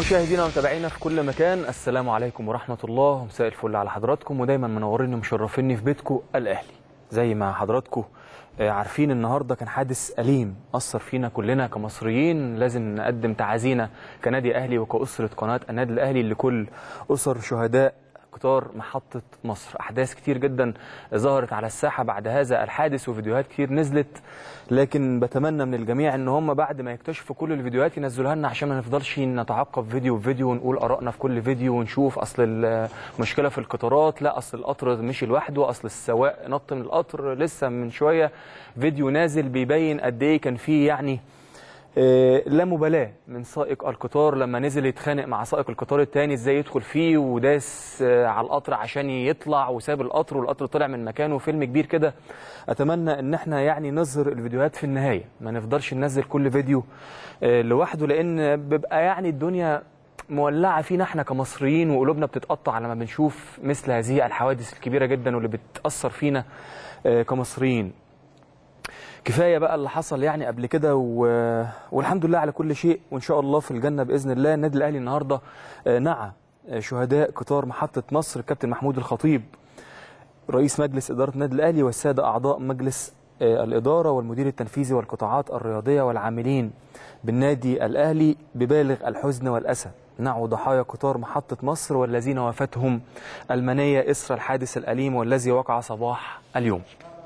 مشاهدينا ومتابعينا في كل مكان السلام عليكم ورحمه الله ومساء الفل على حضراتكم ودايما منوريني ومشرفيني في بيتكم الاهلي زي ما حضراتكم آه، عارفين النهارده كان حادث أليم أثر فينا كلنا كمصريين لازم نقدم تعازينا كنادي أهلي وكأسرة قناة النادي الأهلي لكل أسر شهداء قطار محطة مصر أحداث كتير جدا ظهرت على الساحة بعد هذا الحادث وفيديوهات كتير نزلت لكن بتمنى من الجميع ان هم بعد ما يكتشفوا كل الفيديوهات ينزلوها لنا عشان ما نفضلش نتعقب فيديو بفيديو ونقول ارائنا في كل فيديو ونشوف اصل المشكله في القطارات لا اصل القطر مشي لوحده اصل السواق نط من القطر لسه من شويه فيديو نازل بيبين قد ايه كان فيه يعني آه، لا مبالاة من سائق القطار لما نزل يتخانق مع سائق القطار التاني ازاي يدخل فيه وداس آه، على القطر عشان يطلع وساب القطر والقطر طلع من مكانه فيلم كبير كده اتمنى ان احنا يعني نظهر الفيديوهات في النهاية ما نفضلش ننزل كل فيديو آه، لوحده لان بيبقى يعني الدنيا مولعة فينا احنا كمصريين وقلوبنا بتتقطع لما بنشوف مثل هذه الحوادث الكبيرة جدا واللي بتأثر فينا آه، كمصريين كفايه بقى اللي حصل يعني قبل كده و... والحمد لله على كل شيء وان شاء الله في الجنه باذن الله النادي الاهلي النهارده آه، نعى آه، شهداء قطار محطه مصر الكابتن محمود الخطيب رئيس مجلس اداره النادي الاهلي والساده اعضاء مجلس آه، الاداره والمدير التنفيذي والقطاعات الرياضيه والعاملين بالنادي الاهلي ببالغ الحزن والاسى نعوا ضحايا قطار محطه مصر والذين وفاتهم المنيه اثر الحادث الاليم والذي وقع صباح اليوم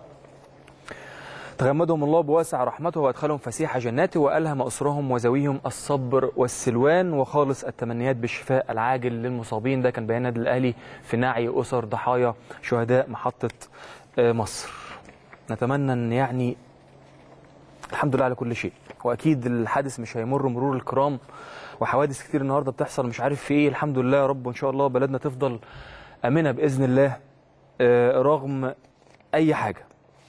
تغمدهم الله بواسع رحمته وادخلهم فسيح جناته والهم اسرهم وذويهم الصبر والسلوان وخالص التمنيات بالشفاء العاجل للمصابين ده كان بيان النادي الاهلي في نعي اسر ضحايا شهداء محطه آه، مصر نتمنى ان يعني الحمد لله على كل شيء واكيد الحادث مش هيمر مرور الكرام وحوادث كتير النهارده بتحصل مش عارف في ايه الحمد لله يا رب وان شاء الله بلدنا تفضل امنه باذن الله آه، رغم اي حاجه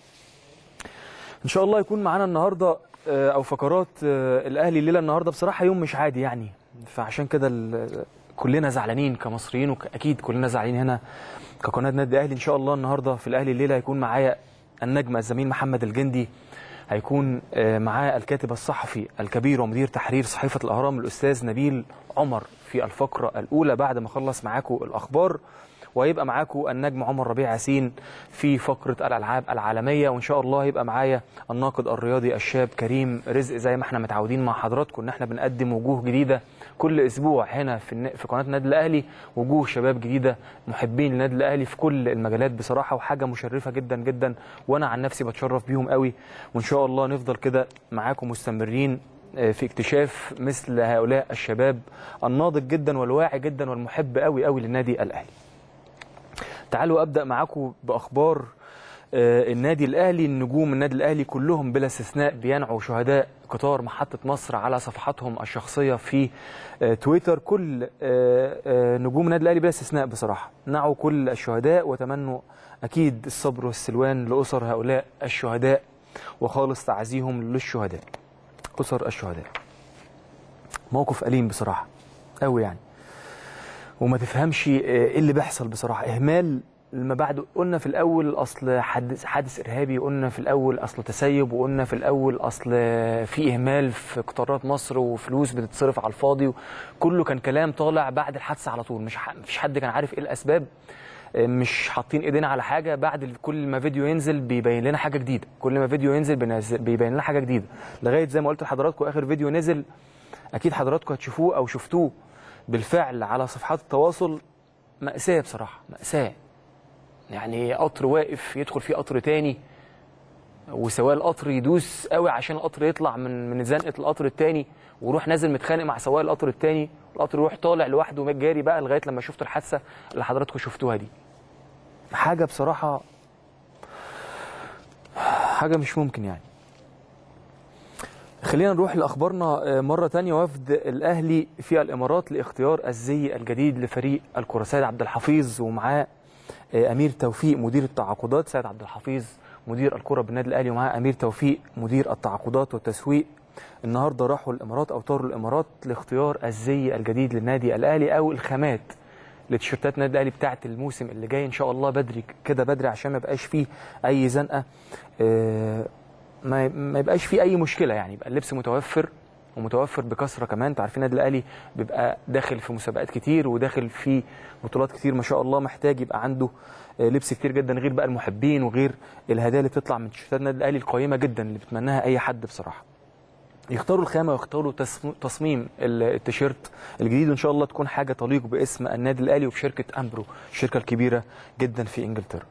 ان شاء الله يكون معانا النهارده آه، او فقرات آه، الاهلي الليله النهارده بصراحه يوم مش عادي يعني فعشان كده ال- كلنا زعلانين كمصريين واكيد كلنا زعلانين هنا كقناه نادي الاهلي ان شاء الله النهارده في الاهلي الليله هيكون معايا النجم الزميل محمد الجندي هيكون آه، معاه الكاتب الصحفي الكبير ومدير تحرير صحيفه الاهرام الاستاذ نبيل عمر في الفقره الاولى بعد ما اخلص معاكم الاخبار وهيبقى معاكم النجم عمر ربيع ياسين في فقره الالعاب العالميه وان شاء الله هيبقى معايا الناقد الرياضي الشاب كريم رزق زي ما احنا متعودين مع حضراتكم ان احنا بنقدم وجوه جديده كل اسبوع هنا في الن- في قناه النادي الاهلي وجوه شباب جديده محبين للنادي الاهلي في كل المجالات بصراحه وحاجه مشرفه جدا جدا وانا عن نفسي بتشرف بيهم قوي وان شاء الله نفضل كده معاكم مستمرين آه، في اكتشاف مثل هؤلاء الشباب الناضج جدا والواعي جدا والمحب قوي قوي للنادي الاهلي تعالوا ابدا معاكم باخبار آه، النادي الاهلي النجوم النادي الاهلي كلهم بلا استثناء بينعوا شهداء قطار محطه مصر على صفحاتهم الشخصيه في آه، تويتر كل آه، آه، نجوم النادي الاهلي بلا استثناء بصراحه نعوا كل الشهداء وتمنوا اكيد الصبر والسلوان لاسر هؤلاء الشهداء وخالص تعزيهم للشهداء اسر الشهداء موقف اليم بصراحه قوي يعني وما تفهمش آه، ايه اللي بيحصل بصراحه اهمال لما بعد قلنا في الاول اصل حادث حادث ارهابي قلنا في الاول اصل تسيب وقلنا في الاول اصل في اهمال في قطارات مصر وفلوس بتتصرف على الفاضي كله كان كلام طالع بعد الحادثه على طول مش ح- مفيش حد كان عارف ايه الاسباب آه، مش حاطين ايدينا على حاجه بعد ال- كل ما فيديو ينزل بيبين لنا حاجه جديده كل ما فيديو ينزل بينزل- بيبين لنا حاجه جديده لغايه زي ما قلت لحضراتكم اخر فيديو نزل اكيد حضراتكم هتشوفوه او شفتوه بالفعل على صفحات التواصل مأساة بصراحة مأساة يعني قطر واقف يدخل فيه قطر تاني وسواق القطر يدوس قوي عشان القطر يطلع من من زنقة القطر التاني ويروح نازل متخانق مع سواق القطر التاني القطر يروح طالع لوحده جاري بقى لغاية لما شفت الحادثة اللي حضراتكم شفتوها دي حاجة بصراحة حاجة مش ممكن يعني خلينا نروح لاخبارنا آه، مره تانية وفد الاهلي في الامارات لاختيار الزي الجديد لفريق الكره سيد عبد الحفيظ ومعاه آه، امير توفيق مدير التعاقدات سيد عبد الحفيظ مدير الكره بالنادي الاهلي ومعاه امير توفيق مدير التعاقدات والتسويق النهارده راحوا الامارات او طاروا الامارات لاختيار الزي الجديد للنادي الاهلي او الخامات لتيشيرتات النادي الاهلي بتاعه الموسم اللي جاي ان شاء الله بدري كده بدري عشان ما يبقاش فيه اي زنقه آه، ما ما يبقاش فيه اي مشكله يعني يبقى اللبس متوفر ومتوفر بكثره كمان انتوا عارفين النادي الاهلي بيبقى داخل في مسابقات كتير وداخل في بطولات كتير ما شاء الله محتاج يبقى عنده آه، لبس كتير جدا غير بقى المحبين وغير الهدايا اللي بتطلع من تيشيرتات النادي الاهلي القيمه جدا اللي بيتمناها اي حد بصراحه يختاروا الخامه ويختاروا تسم- تصميم ال- التيشيرت الجديد وان شاء الله تكون حاجه تليق باسم النادي الاهلي وبشركه امبرو الشركه الكبيره جدا في انجلترا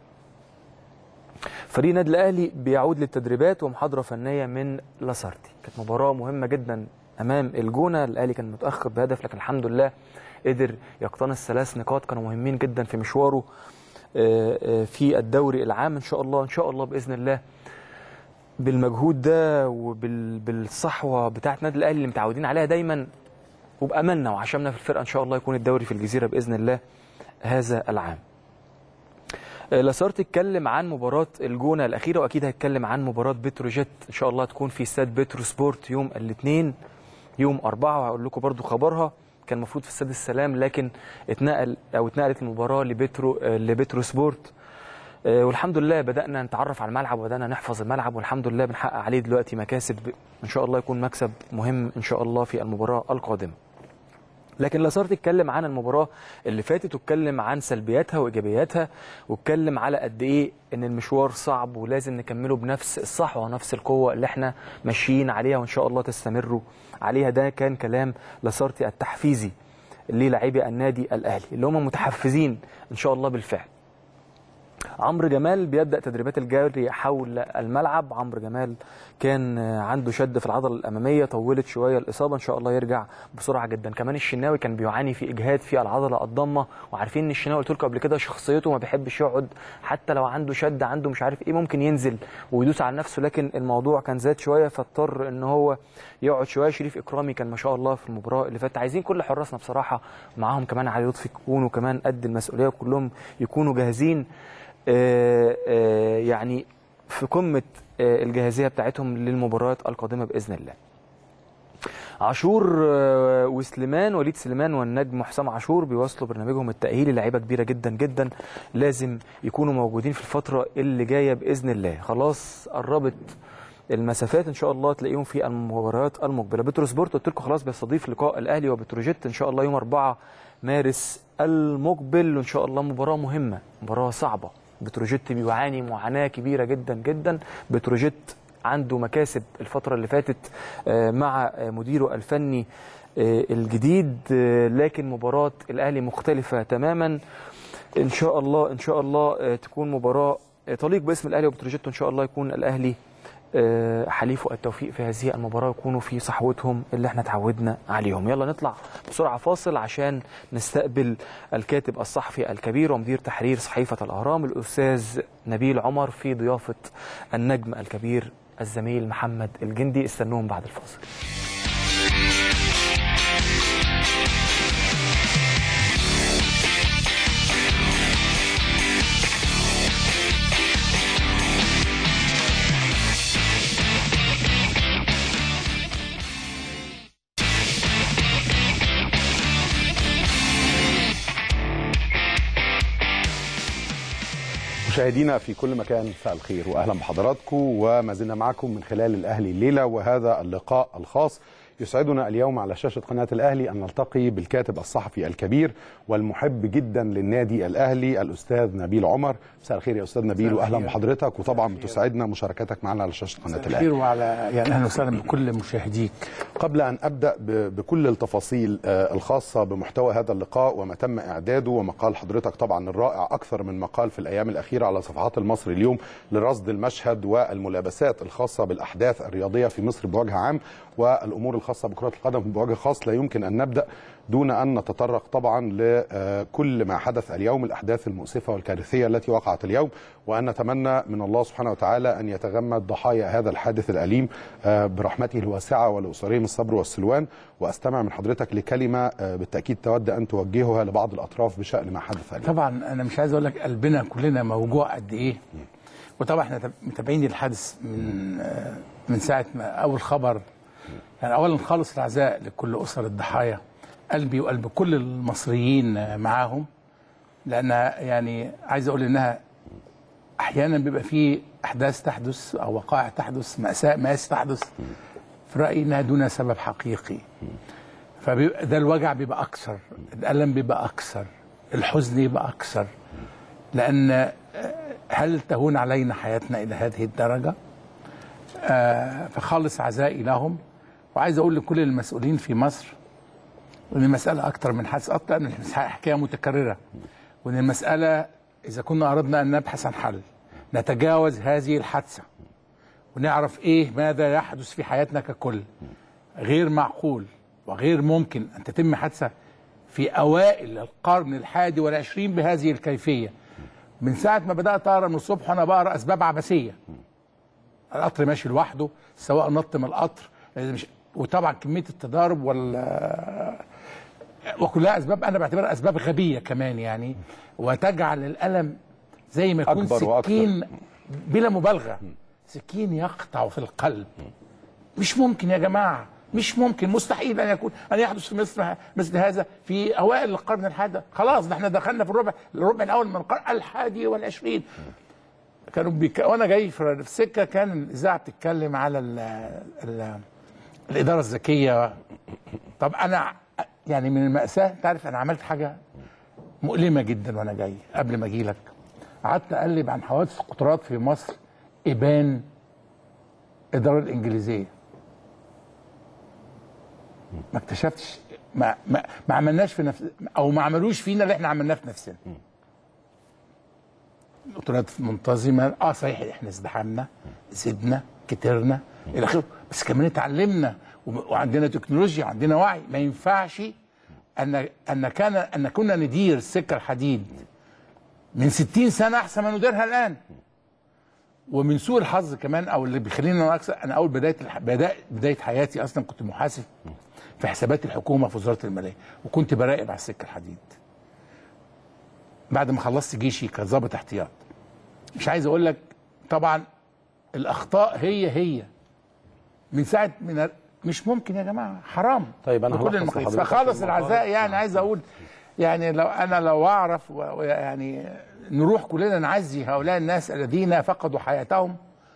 فريق النادي الاهلي بيعود للتدريبات ومحاضره فنيه من لاسارتي كانت مباراه مهمه جدا امام الجونه الاهلي كان متاخر بهدف لكن الحمد لله قدر يقتنص ثلاث نقاط كانوا مهمين جدا في مشواره آه، آه، في الدوري العام ان شاء الله ان شاء الله باذن الله بالمجهود ده وبالصحوه بتاعه النادي الاهلي اللي متعودين عليها دايما وباملنا وعشمنا في الفرقه ان شاء الله يكون الدوري في الجزيره باذن الله هذا العام آه، لاسارتي اتكلم عن مباراة الجونة الأخيرة وأكيد هيتكلم عن مباراة بتروجيت إن شاء الله تكون في استاد بترو سبورت يوم الاثنين يوم أربعة وهقول لكم برضو خبرها كان المفروض في استاد السلام لكن اتنقل أو اتنقلت المباراة لبترو آه، لبترو سبورت آه، والحمد لله بدأنا نتعرف على الملعب وبدأنا نحفظ الملعب والحمد لله بنحقق عليه دلوقتي مكاسب إن شاء الله يكون مكسب مهم إن شاء الله في المباراة القادمة لكن لاسارتي اتكلم عن المباراه اللي فاتت واتكلم عن سلبياتها وايجابياتها واتكلم على قد ايه ان المشوار صعب ولازم نكمله بنفس الصحوه ونفس القوه اللي احنا ماشيين عليها وان شاء الله تستمروا عليها ده كان كلام لاسارتي التحفيزي للاعبي النادي الاهلي اللي هم متحفزين ان شاء الله بالفعل عمرو جمال بيبدا تدريبات الجري حول الملعب عمرو جمال كان عنده شد في العضله الاماميه طولت شويه الاصابه ان شاء الله يرجع بسرعه جدا كمان الشناوي كان بيعاني في اجهاد في العضله الضمه وعارفين ان الشناوي قلت لكم قبل كده شخصيته ما بيحبش يقعد حتى لو عنده شد عنده مش عارف ايه ممكن ينزل ويدوس على نفسه لكن الموضوع كان زاد شويه فاضطر ان هو يقعد شويه شريف اكرامي كان ما شاء الله في المباراه اللي فاتت عايزين كل حراسنا بصراحه معاهم كمان علي لطفي يكونوا كمان قد المسؤوليه وكلهم يكونوا جاهزين آه، آه، يعني في قمه آه، الجاهزيه بتاعتهم للمباريات القادمه باذن الله. عاشور آه، وسليمان وليد سليمان والنجم حسام عاشور بيواصلوا برنامجهم التأهيلي لعيبه كبيره جدا جدا لازم يكونوا موجودين في الفتره اللي جايه باذن الله خلاص قربت المسافات ان شاء الله تلاقيهم في المباريات المقبله بترو سبورت قلت لكم خلاص بيستضيف لقاء الاهلي وبتروجيت ان شاء الله يوم 4 مارس المقبل وان شاء الله مباراه مهمه مباراه صعبه بتروجيت بيعاني معاناه كبيره جدا جدا بتروجيت عنده مكاسب الفتره اللي فاتت آه، مع آه، مديره الفني آه، الجديد آه، لكن مباراه الاهلي مختلفه تماما ان شاء الله ان شاء الله آه، تكون مباراه آه، تليق باسم الاهلي وبتروجيت ان شاء الله يكون الاهلي آه، حليفه التوفيق في هذه المباراه يكونوا في صحوتهم اللي احنا اتعودنا عليهم يلا نطلع بسرعه فاصل عشان نستقبل الكاتب الصحفي الكبير ومدير تحرير صحيفه الاهرام الاستاذ نبيل عمر في ضيافه النجم الكبير الزميل محمد الجندي استنوهم بعد الفاصل مشاهدينا في كل مكان مساء الخير واهلا بحضراتكم وما زلنا معكم من خلال الاهلي الليله وهذا اللقاء الخاص يسعدنا اليوم على شاشه قناه الاهلي ان نلتقي بالكاتب الصحفي الكبير والمحب جدا للنادي الاهلي الاستاذ نبيل عمر مساء الخير يا استاذ نبيل واهلا بحضرتك وطبعا بتسعدنا مشاركتك معنا على شاشه قناه الاهلي خير وعلى يعني اهلا وسهلا بكل مشاهديك قبل أن أبدأ ب- بكل التفاصيل آه، الخاصة بمحتوى هذا اللقاء وما تم إعداده ومقال حضرتك طبعا الرائع أكثر من مقال في الأيام الأخيرة على صفحات المصري اليوم لرصد المشهد والملابسات الخاصة بالأحداث الرياضية في مصر بوجه عام والأمور الخاصة بكرة القدم بوجه خاص لا يمكن أن نبدأ دون أن نتطرق طبعا لكل ما حدث اليوم الأحداث المؤسفة والكارثية التي وقعت اليوم وأن نتمنى من الله سبحانه وتعالى أن يتغمد ضحايا هذا الحادث الأليم آه، برحمته الواسعة ولأسرهم الصبر والسلوان وأستمع من حضرتك لكلمة آه، بالتأكيد تود أن توجهها لبعض الأطراف بشأن ما حدث اليوم طبعا انا مش عايز اقول لك قلبنا كلنا موجوع قد ايه وطبعا احنا تب- متابعين الحادث من آه، من ساعه ما اول خبر يعني اولا خالص العزاء لكل اسر الضحايا قلبي وقلب كل المصريين آه، معاهم لان يعني عايز اقول انها احيانا بيبقى في احداث تحدث او وقائع تحدث ماساه مآسي تحدث في رايي انها دون سبب حقيقي فبيبقى ده الوجع بيبقى اكثر الالم بيبقى اكثر الحزن يبقى اكثر لان آه، هل تهون علينا حياتنا الى هذه الدرجه آه، فخالص عزائي لهم وعايز اقول لكل المسؤولين في مصر ان المساله اكتر من حادث اكتر من حكايه متكرره وان المساله اذا كنا اردنا ان نبحث عن حل نتجاوز هذه الحادثه ونعرف ايه ماذا يحدث في حياتنا ككل غير معقول وغير ممكن ان تتم حادثه في اوائل القرن الحادي والعشرين بهذه الكيفيه من ساعه ما بدات اقرا من الصبح وانا بقرا اسباب عبثيه القطر ماشي لوحده سواء نط من القطر مش وطبعا كميه التضارب وال وكلها اسباب انا بعتبرها اسباب غبيه كمان يعني وتجعل الالم زي ما يكون أكبر وأكثر. سكين بلا مبالغه سكين يقطع في القلب مش ممكن يا جماعه مش ممكن مستحيل ان يكون ان يحدث في مثل مثل هذا في اوائل القرن الحادي خلاص ده احنا دخلنا في الربع الربع الاول من القرن الحادي والعشرين كانوا بيك... وانا جاي في في السكه كان الاذاعه بتتكلم على ال... ال... الاداره الذكيه طب انا يعني من الماساه انت عارف انا عملت حاجه مؤلمه جدا وانا جاي قبل ما اجي لك قعدت اقلب عن حوادث القطارات في مصر ابان الاداره الانجليزيه ما اكتشفتش ما ما, ما عملناش في نفس او ما عملوش فينا اللي احنا عملناه في نفسنا القطارات منتظمه اه صحيح احنا ازدحمنا زدنا كترنا الى اخره بس كمان اتعلمنا وم- وعندنا تكنولوجيا وعندنا وعي ما ينفعش ان ان كان ان كنا ندير السكه الحديد من 60 سنه احسن ما نديرها الان ومن سوء الحظ كمان او اللي بيخليني انا اكثر انا اول بدايه الح- بدايه بدايه حياتي اصلا كنت محاسب في حسابات الحكومه في وزاره الماليه وكنت براقب على السكه الحديد بعد ما خلصت جيشي كظابط احتياط مش عايز اقول لك طبعا الاخطاء هي هي من ساعه من ال- مش ممكن يا جماعه حرام طيب أنا بكل هلخص المقاييس لحضرتك فخالص المقال. العزاء يعني عايز اقول يعني لو انا لو اعرف و- ويعني نروح كلنا نعزي هؤلاء الناس الذين فقدوا حياتهم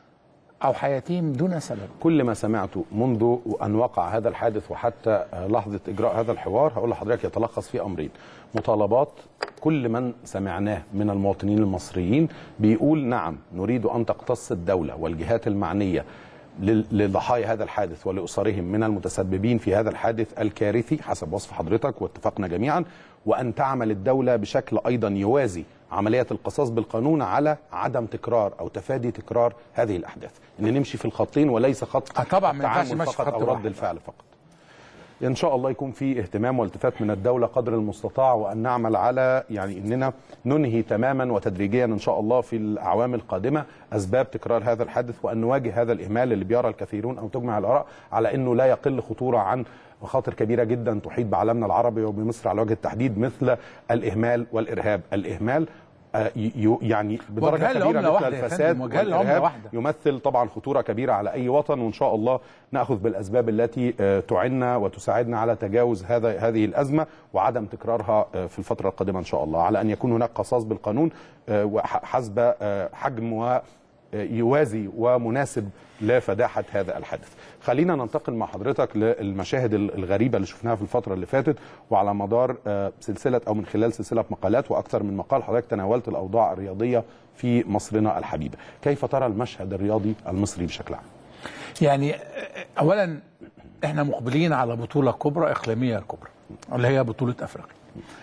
او حياتهم دون سبب كل ما سمعته منذ ان وقع هذا الحادث وحتى لحظه اجراء هذا الحوار هقول لحضرتك يتلخص في امرين مطالبات كل من سمعناه من المواطنين المصريين بيقول نعم نريد ان تقتص الدوله والجهات المعنيه لل- لضحايا هذا الحادث ولاسرهم من المتسببين في هذا الحادث الكارثي حسب وصف حضرتك واتفقنا جميعا وان تعمل الدوله بشكل ايضا يوازي عمليه القصاص بالقانون على عدم تكرار او تفادي تكرار هذه الاحداث ان نمشي في الخطين وليس خط آه طبعا ما ينفعش التعامل نمشي في فقط خط او رد واحد. الفعل فقط ان شاء الله يكون في اهتمام والتفات من الدوله قدر المستطاع وان نعمل على يعني اننا ننهي تماما وتدريجيا ان شاء الله في الاعوام القادمه اسباب تكرار هذا الحادث وان نواجه هذا الاهمال اللي بيرى الكثيرون او تجمع الاراء على انه لا يقل خطوره عن مخاطر كبيره جدا تحيط بعالمنا العربي وبمصر على وجه التحديد مثل الاهمال والارهاب الاهمال آه، ي- يعني بدرجه وجهان كبيره لعملة مثل واحدة يا فندم، الفساد وجهان لعملة والإرهاب واحدة. يمثل طبعا خطوره كبيره على اي وطن وان شاء الله ناخذ بالاسباب التي آه، تعنا وتساعدنا على تجاوز هذا هذه الازمه وعدم تكرارها آه، في الفتره القادمه ان شاء الله على ان يكون هناك قصاص بالقانون آه، وح- حسب آه، حجم و يوازي ومناسب لفداحة هذا الحدث خلينا ننتقل مع حضرتك للمشاهد الغريبة اللي شفناها في الفترة اللي فاتت وعلى مدار آه، سلسلة أو من خلال سلسلة مقالات وأكثر من مقال حضرتك تناولت الأوضاع الرياضية في مصرنا الحبيبة كيف ترى المشهد الرياضي المصري بشكل عام؟ يعني اولا احنا مقبلين على بطوله كبرى اقليميه كبرى اللي هي بطوله افريقيا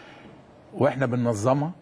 واحنا بننظمها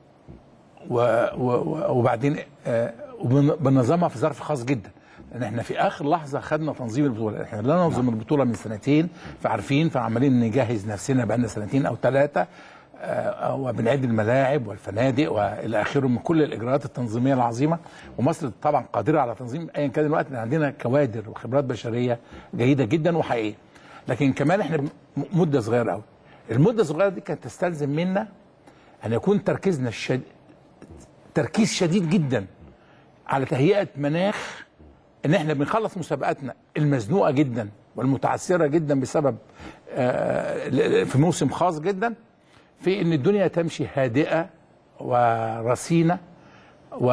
و و و وبعدين آه، وبن- بننظمها في ظرف خاص جدا لان احنا في اخر لحظه خدنا تنظيم البطوله احنا لا ننظم البطوله من سنتين فعارفين فعمالين نجهز نفسنا بقالنا سنتين او ثلاثه آه، وبنعد الملاعب والفنادق والى اخره من كل الاجراءات التنظيميه العظيمه ومصر طبعا قادره على تنظيم ايا كان الوقت لان عندنا كوادر وخبرات بشريه جيده جدا وحقيقيه لكن كمان احنا م- مده صغيره قوي المده الصغيره دي كانت تستلزم منا ان يكون تركيزنا الشد... تركيز شديد جدا على تهيئه مناخ ان احنا بنخلص مسابقاتنا المزنوقه جدا والمتعثره جدا بسبب آه، ل- في موسم خاص جدا في ان الدنيا تمشي هادئه ورصينه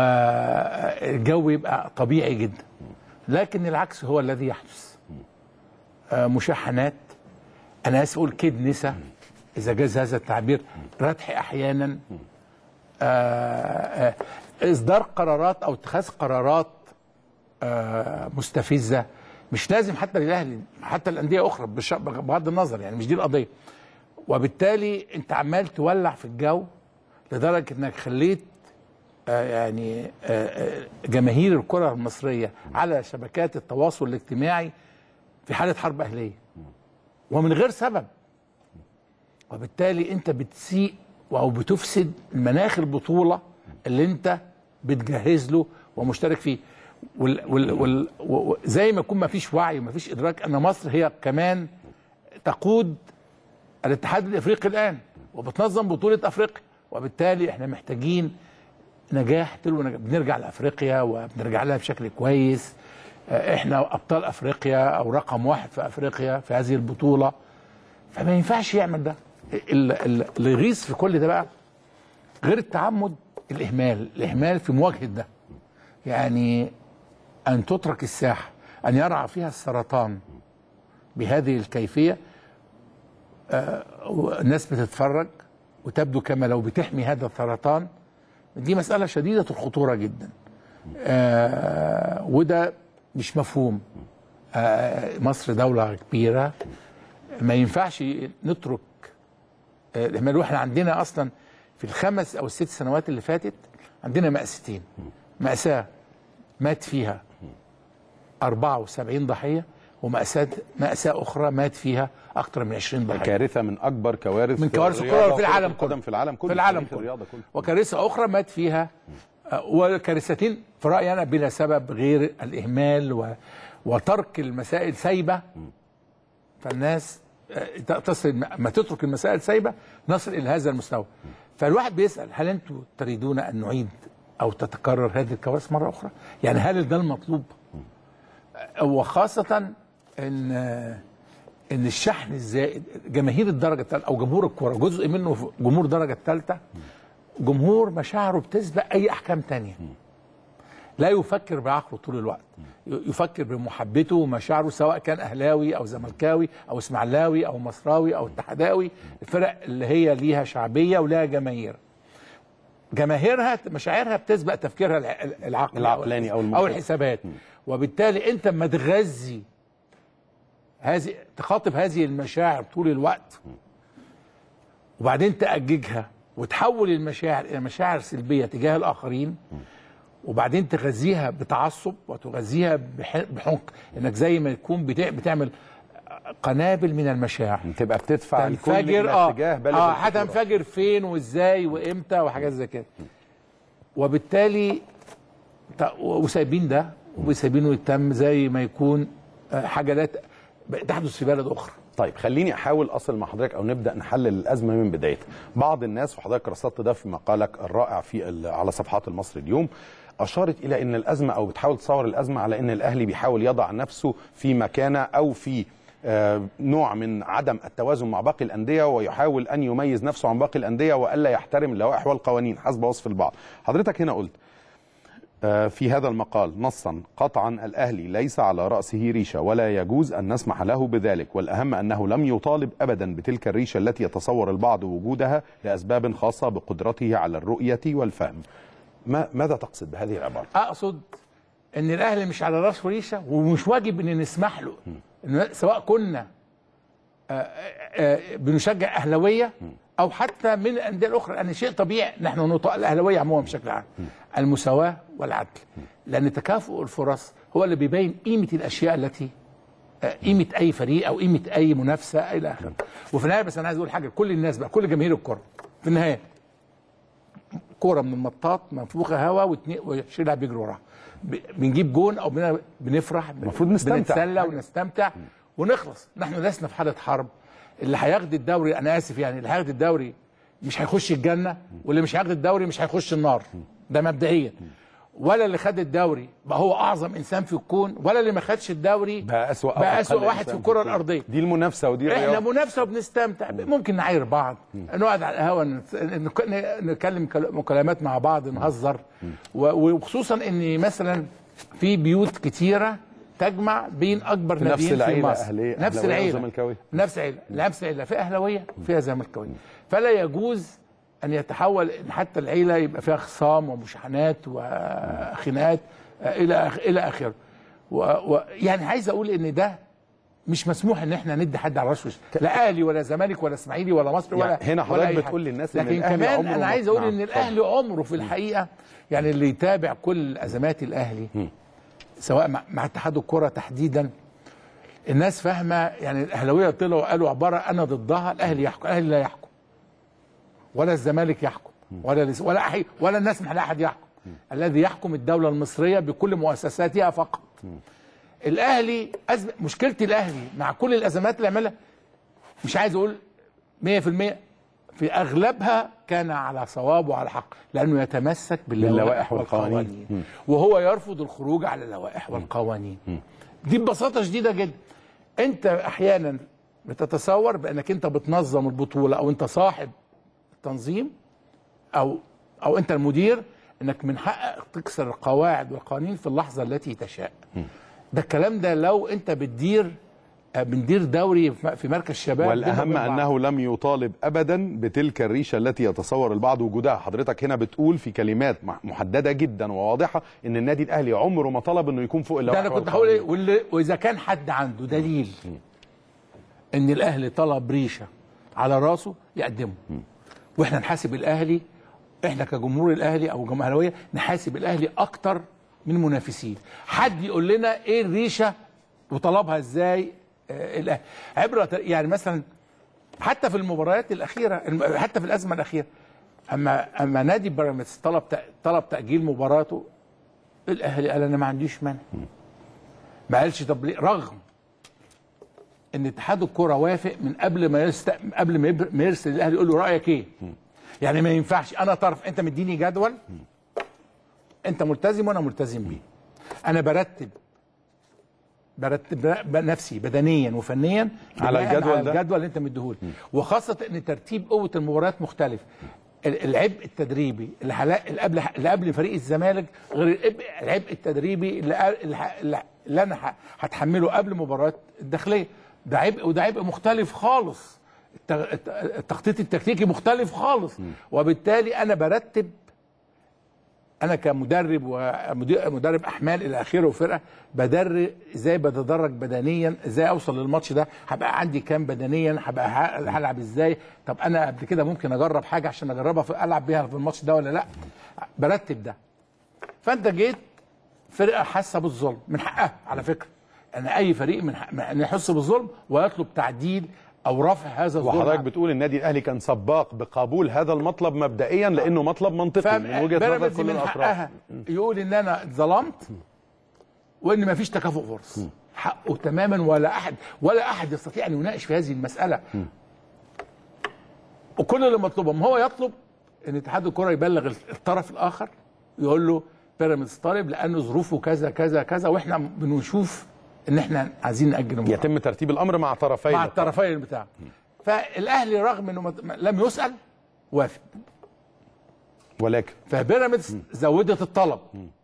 والجو يبقى طبيعي جدا لكن العكس هو الذي يحدث آه، مشاحنات انا اسف اقول كدنسه اذا جاز هذا التعبير ردح احيانا آه، آه، اصدار قرارات او اتخاذ قرارات آه، مستفزه مش لازم حتى للاهلي حتى الانديه اخرى بش- بغض النظر يعني مش دي القضيه وبالتالي انت عمال تولع في الجو لدرجه انك خليت آه، يعني آه، آه، جماهير الكره المصريه على شبكات التواصل الاجتماعي في حاله حرب اهليه ومن غير سبب وبالتالي انت بتسيء او بتفسد مناخ البطوله اللي انت بتجهز له ومشترك فيه وال وال وال و- زي ما يكون ما فيش وعي وما فيش ادراك ان مصر هي كمان تقود الاتحاد الافريقي الان وبتنظم بطوله افريقيا وبالتالي احنا محتاجين نجاح تلو نجاح بنرجع لافريقيا وبنرجع لها بشكل كويس آه، احنا ابطال افريقيا او رقم واحد في افريقيا في هذه البطوله فما ينفعش يعمل ده ال- ال- اللي يغيظ في كل ده بقى غير التعمد الاهمال الاهمال في مواجهه ده يعني ان تترك الساحه ان يرعى فيها السرطان بهذه الكيفيه آه، والناس بتتفرج وتبدو كما لو بتحمي هذا السرطان دي مسألة شديدة الخطورة جدا آه وده مش مفهوم آه مصر دولة كبيرة ما ينفعش نترك آه الإهمال واحنا عندنا أصلا في الخمس أو الست سنوات اللي فاتت عندنا مأستين مأساة مات فيها 74 ضحية ومأساة مأساة أخرى مات فيها أكثر من 20 ضحية كارثه من اكبر كوارث من كوارث الرياضة الكرة في وكرة العالم القدم كله في العالم كله في العالم تاريخ كله الرياضة كله وكارثة أخرى مات فيها آه، وكارثتين في رأيي أنا بلا سبب غير الإهمال و... وترك المسائل سايبة فالناس آه، ت- تصل ما تترك المسائل سايبة نصل إلى هذا المستوى فالواحد بيسأل هل أنتم تريدون أن نعيد أو تتكرر هذه الكوارث مرة أخرى يعني هل ده المطلوب آه، وخاصة إن آه، ان الشحن الزائد جماهير الدرجه الثالثه او جمهور الكره جزء منه في جمهور الدرجه الثالثه جمهور مشاعره بتسبق اي احكام تانية لا يفكر بعقله طول الوقت ي- يفكر بمحبته ومشاعره سواء كان اهلاوي او زملكاوي او اسماعيلاوي او مصراوي او اتحداوي الفرق اللي هي ليها شعبيه ولها جماهير جماهيرها مشاعرها بتسبق تفكيرها الع- العقلي العقلاني أو او المنطقي. الحسابات وبالتالي انت اما تغذي هذه تخاطب هذه المشاعر طول الوقت وبعدين تأججها وتحول المشاعر إلى مشاعر سلبية تجاه الآخرين وبعدين تغذيها بتعصب وتغذيها بح- بحنق انك زي ما يكون بتع- بتعمل قنابل من المشاعر تبقى بتدفع الكل تنفجر الى اه اتجاه بلد اه الخطورة. هتنفجر فين وازاي وامتى وحاجات زي كده وبالتالي ت- وسايبين ده وسايبينه يتم زي ما يكون آه، حاجه لا ت- تحدث في بلد اخرى طيب خليني احاول اصل مع حضرتك او نبدا نحلل الازمه من بدايتها بعض الناس وحضرتك رصدت ده في مقالك الرائع في ال- على صفحات المصري اليوم اشارت الى ان الازمه او بتحاول تصور الازمه على ان الاهلي بيحاول يضع نفسه في مكانه او في آه، نوع من عدم التوازن مع باقي الانديه ويحاول ان يميز نفسه عن باقي الانديه والا يحترم اللوائح والقوانين حسب وصف البعض حضرتك هنا قلت آه، في هذا المقال نصا قطعا الاهلي ليس على راسه ريشه ولا يجوز ان نسمح له بذلك والاهم انه لم يطالب ابدا بتلك الريشه التي يتصور البعض وجودها لاسباب خاصه بقدرته على الرؤيه والفهم. ما ماذا تقصد بهذه العباره؟ اقصد ان الاهلي مش على راسه ريشه ومش واجب ان نسمح له إن سواء كنا آه، آه، بنشجع اهلاويه او حتى من الانديه الاخرى لان شيء طبيعي نحن نطاق الاهلاويه عموما بشكل عام المساواه والعدل لان تكافؤ الفرص هو اللي بيبين قيمه الاشياء التي آه، قيمه اي فريق او قيمه اي منافسه الى اخره وفي النهايه بس انا عايز اقول حاجه لكل الناس بقى كل جماهير الكره في النهايه كوره من المطاط منفوخه هواء واتنين وشيلها بيجروا وراها ب- بنجيب جون او بن- بنفرح ب- المفروض نستمتع. بنتسلى ونستمتع ونخلص نحن لسنا في حاله حرب اللي هياخد الدوري انا اسف يعني اللي هياخد الدوري مش هيخش الجنه واللي مش هياخد الدوري مش هيخش النار ده مبدئيا ولا اللي خد الدوري بقى هو اعظم انسان في الكون ولا اللي ما خدش الدوري بقى اسوء أو بقى أقل اسوء واحد إنسان في الكره الكون. الارضيه دي المنافسه ودي احنا الرياضه منافسه وبنستمتع ممكن نعاير بعض نقعد على القهوه نت- نك- نتكلم كل- مكالمات مع بعض نهزر و- وخصوصا ان مثلا في بيوت كتيره تجمع بين اكبر في نفس ناديين في العيلة مصر أهلية- نفس أهلاوية العيله وزملكاوية. نفس العيله نفس العيله في اهلاويه فيها زملكاويه فلا يجوز ان يتحول إن حتى العيله يبقى فيها خصام ومشاحنات وخناقات آه، الى آخ- الى اخره و... و... يعني عايز اقول ان ده مش مسموح ان احنا ندي حد على راسه لا اهلي ولا زمالك ولا اسماعيلي ولا مصر ولا يعني هنا ولا حضرتك أي بتقول حاجة. للناس إن لكن الأهلي كمان عمره انا ما- عايز اقول نعم، ان الاهلي عمره في الحقيقه يعني اللي يتابع كل ازمات الاهلي سواء مع, مع اتحاد الكره تحديدا الناس فاهمه يعني الاهلاويه طلعوا قالوا عباره انا ضدها الاهلي يحكم الاهلي لا يحكم ولا الزمالك يحكم ولا الاس- ولا أحي ولا الناس من احد يحكم الذي يحكم الدوله المصريه بكل مؤسساتها فقط الاهلي أزم... مشكله الاهلي مع كل الازمات اللي عملها مش عايز اقول 100% في اغلبها كان على صواب وعلى حق لانه يتمسك باللوائح باللوائح والقوانين. والقوانين وهو يرفض الخروج على اللوائح والقوانين دي ببساطه شديده جدا انت احيانا بتتصور بانك انت بتنظم البطوله او انت صاحب التنظيم او او انت المدير انك من حقك تكسر القواعد والقوانين في اللحظه التي تشاء ده الكلام ده لو انت بتدير آه، بندير دوري في في مركز شباب بينهم والاهم وبين بعض. انه لم يطالب ابدا بتلك الريشه التي يتصور البعض وجودها حضرتك هنا بتقول في كلمات مح- محدده جدا وواضحه ان النادي الاهلي عمره ما طلب انه يكون فوق ده اللوائح انا كنت والقوانين. هقول ايه واللي واذا كان حد عنده دليل ان الاهلي طلب ريشه على راسه يقدمه واحنا نحاسب الاهلي احنا كجمهور الاهلي او جمهوريه نحاسب الاهلي اكتر من منافسين حد يقول لنا ايه الريشه وطلبها ازاي آه الاهلي عبره يعني مثلا حتى في المباريات الاخيره الم- حتى في الازمه الاخيره اما اما نادي بيراميدز طلب تأ- طلب تاجيل مباراته الاهلي قال انا ما عنديش مانع ما قالش طب ليه رغم ان اتحاد الكره وافق من قبل ما يست... قبل ما يبر- ما يرسل الاهلي يقول له رايك ايه يعني ما ينفعش انا طرف انت مديني جدول انت ملتزم وانا ملتزم بيه انا برتب برتب ب- نفسي بدنيا وفنيا على بناء الجدول على ده؟ الجدول اللي انت مديهولي وخاصه ان ترتيب قوه المباريات مختلف ال- العبء التدريبي اللي حلا- اللي قبل اللي قبل فريق الزمالك غير العبء- العبء التدريبي اللي قا- اللي ح- اللي انا ح- هتحمله قبل مباراه الداخليه ده عبء وده عبء مختلف خالص الت- الت- التخطيط التكتيكي مختلف خالص وبالتالي انا برتب انا كمدرب ومدرب احمال الى اخره وفرقه بدرب ازاي بتدرج بدنيا ازاي اوصل للماتش ده هبقى عندي كام بدنيا هبقى ه- هلعب ازاي طب انا قبل كده ممكن اجرب حاجه عشان اجربها في العب بيها في الماتش ده ولا لا برتب ده فانت جيت فرقه حاسه بالظلم من حقها على فكره ان اي فريق من حق ان يحس بالظلم ويطلب تعديل او رفع هذا الظلم وحضرتك بتقول النادي الاهلي كان سباق بقبول هذا المطلب مبدئيا لانه مطلب منطقي من وجهه نظر بيراميدز كل من الاطراف حقها يقول ان انا اتظلمت وان ما فيش تكافؤ فرص حقه تماما ولا احد ولا احد يستطيع ان يناقش في هذه المساله وكل اللي مطلوبه ما هو يطلب ان اتحاد الكره يبلغ الطرف الاخر يقول له بيراميدز طالب لانه ظروفه كذا كذا كذا واحنا بنشوف ان احنا عايزين ناجل المباراه يتم ترتيب الامر مع طرفي مع اللقاء. الطرفين بتاعه فالاهلي رغم انه ما- لم يسال وافق ولكن فبيراميدز زودت الطلب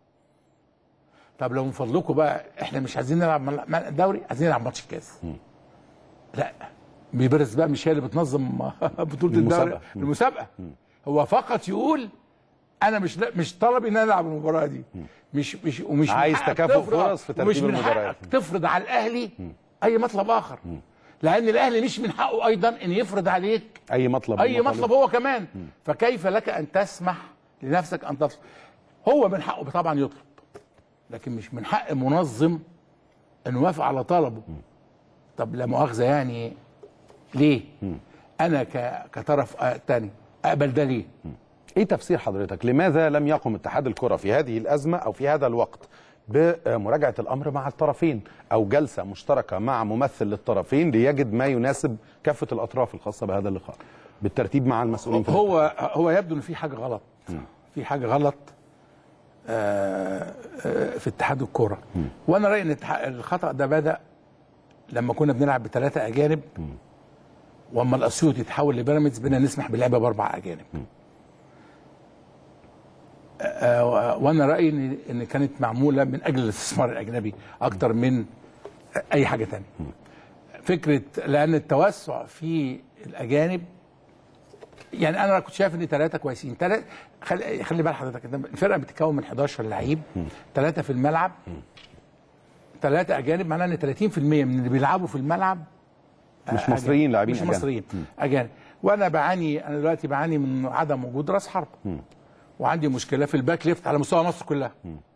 طب لو من فضلكم بقى احنا مش عايزين نلعب مل- مل- دوري عايزين نلعب ماتش الكاس لا بيراميدز بقى مش هي اللي بتنظم بطوله الدوري المسابقة. المسابقه هو فقط يقول انا مش مش طلبي ان انا العب المباراه دي مش مش ومش من عايز حقك تكافؤ تفرض- فرص في ومش ترتيب من المباريات. حقك تفرض على الاهلي اي مطلب اخر لان الاهلي مش من حقه ايضا ان يفرض عليك اي مطلب اي من مطلب هو كمان فكيف لك ان تسمح لنفسك ان تطلب هو من حقه طبعا يطلب لكن مش من حق منظم انه يوافق على طلبه طب لا مؤاخذه يعني ليه انا ك- كطرف آه، تاني اقبل ده ليه ايه تفسير حضرتك لماذا لم يقم اتحاد الكره في هذه الازمه او في هذا الوقت بمراجعه الامر مع الطرفين او جلسه مشتركه مع ممثل للطرفين ليجد ما يناسب كافه الاطراف الخاصه بهذا اللقاء بالترتيب مع المسؤولين في هو هو يبدو ان في حاجه غلط في حاجه غلط آه، آه، في اتحاد الكوره وانا رايي ان الاتحاد- الخطا ده بدا لما كنا بنلعب بثلاثه اجانب واما الاسيوط يتحول لبيراميدز بنا نسمح باللعبه باربع اجانب آه، وانا رايي ان ان كانت معموله من اجل الاستثمار الاجنبي اكتر من اي حاجه تانية فكره لان التوسع في الاجانب يعني انا كنت شايف ان ثلاثه كويسين ثلاثه خلي خلي بال حضرتك إن الفرقه بتتكون من 11 لعيب ثلاثه في الملعب ثلاثه اجانب معناه ان 30% من اللي بيلعبوا في الملعب مش مصريين لاعبين مش أجانب. مصريين اجانب وانا بعاني انا دلوقتي بعاني من عدم وجود راس حرب وعندي مشكله في الباك ليفت على مستوى مصر كلها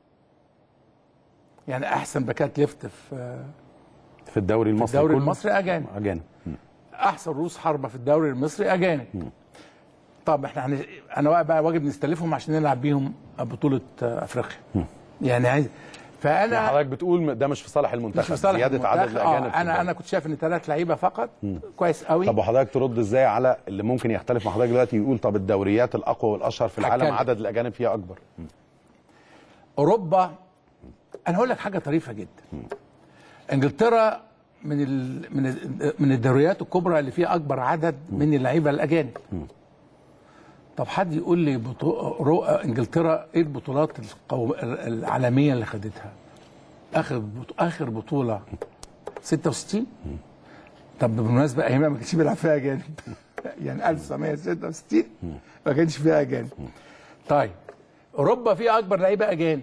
يعني احسن باكات ليفت في في الدوري المصري الدوري كله المصري اجانب اجانب احسن رؤوس حربه في الدوري المصري اجانب طب احنا هن... انا بقى واجب نستلفهم عشان نلعب بيهم بطوله آه، افريقيا يعني عايز فانا حضرتك بتقول ده مش في صالح مش المنتخب في صالح زياده عدد المنتخب. الاجانب آه في انا الدوري. انا كنت شايف ان ثلاث لعيبه فقط كويس قوي طب وحضرتك ترد ازاي على اللي ممكن يختلف مع حضرتك دلوقتي يقول طب الدوريات الاقوى والاشهر في العالم هتكلم. عدد الاجانب فيها اكبر اوروبا انا هقول لك حاجه طريفه جدا انجلترا من ال... من ال... من الدوريات الكبرى اللي فيها اكبر عدد من اللعيبه الاجانب طب حد يقول لي بطو... رو... انجلترا ايه البطولات القو... العالميه اللي خدتها اخر بط... اخر بطوله 66 طب بالمناسبه ايامها ما كانش بيلعب فيها اجانب يعني 1966 ما كانش فيها اجانب طيب اوروبا فيها اكبر لعيبه اجانب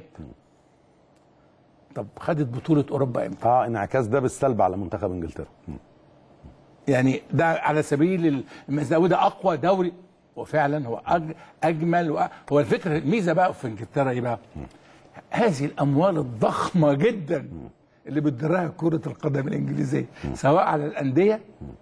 طب خدت بطوله اوروبا امتى؟ اه انعكاس ده بالسلب على منتخب انجلترا يعني ده على سبيل المثال وده اقوى دوري وفعلا هو أج اجمل وأ... هو الفكره الميزه بقى في انجلترا ايه بقى؟ هذه الاموال الضخمه جدا اللي بتدرها كره القدم الانجليزيه سواء على الانديه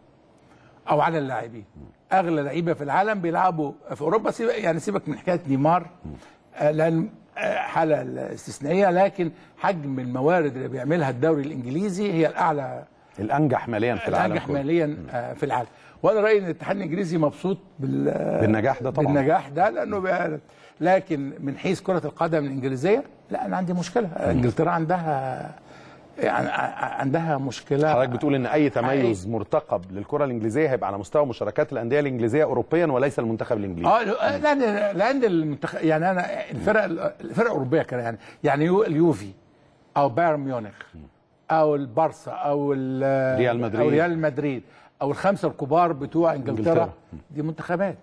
او على اللاعبين اغلى لعيبه في العالم بيلعبوا في اوروبا سيبك يعني سيبك من حكايه نيمار آه، لان آه، حاله استثنائيه لكن حجم الموارد اللي بيعملها الدوري الانجليزي هي الاعلى الانجح ماليا في العالم الانجح كله. ماليا آه، في العالم وانا رايي ان الاتحاد الانجليزي مبسوط بال بالنجاح ده طبعا بالنجاح ده لانه بقى لكن من حيث كره القدم الانجليزيه لا انا عندي مشكله انجلترا عندها يعني ع- عندها مشكله حضرتك بتقول ان اي تميز مرتقب للكره الانجليزيه هيبقى على مستوى مشاركات الانديه الانجليزيه اوروبيا وليس المنتخب الانجليزي اه لان لان المنتخ... يعني انا الفرق الفرق الاوروبيه كده يعني يعني يو- اليوفي او بايرن ميونخ او البارسا او ال- ريال مدريد. او ريال مدريد او الخمسه الكبار بتوع انجلترا, إنجلترا. دي منتخبات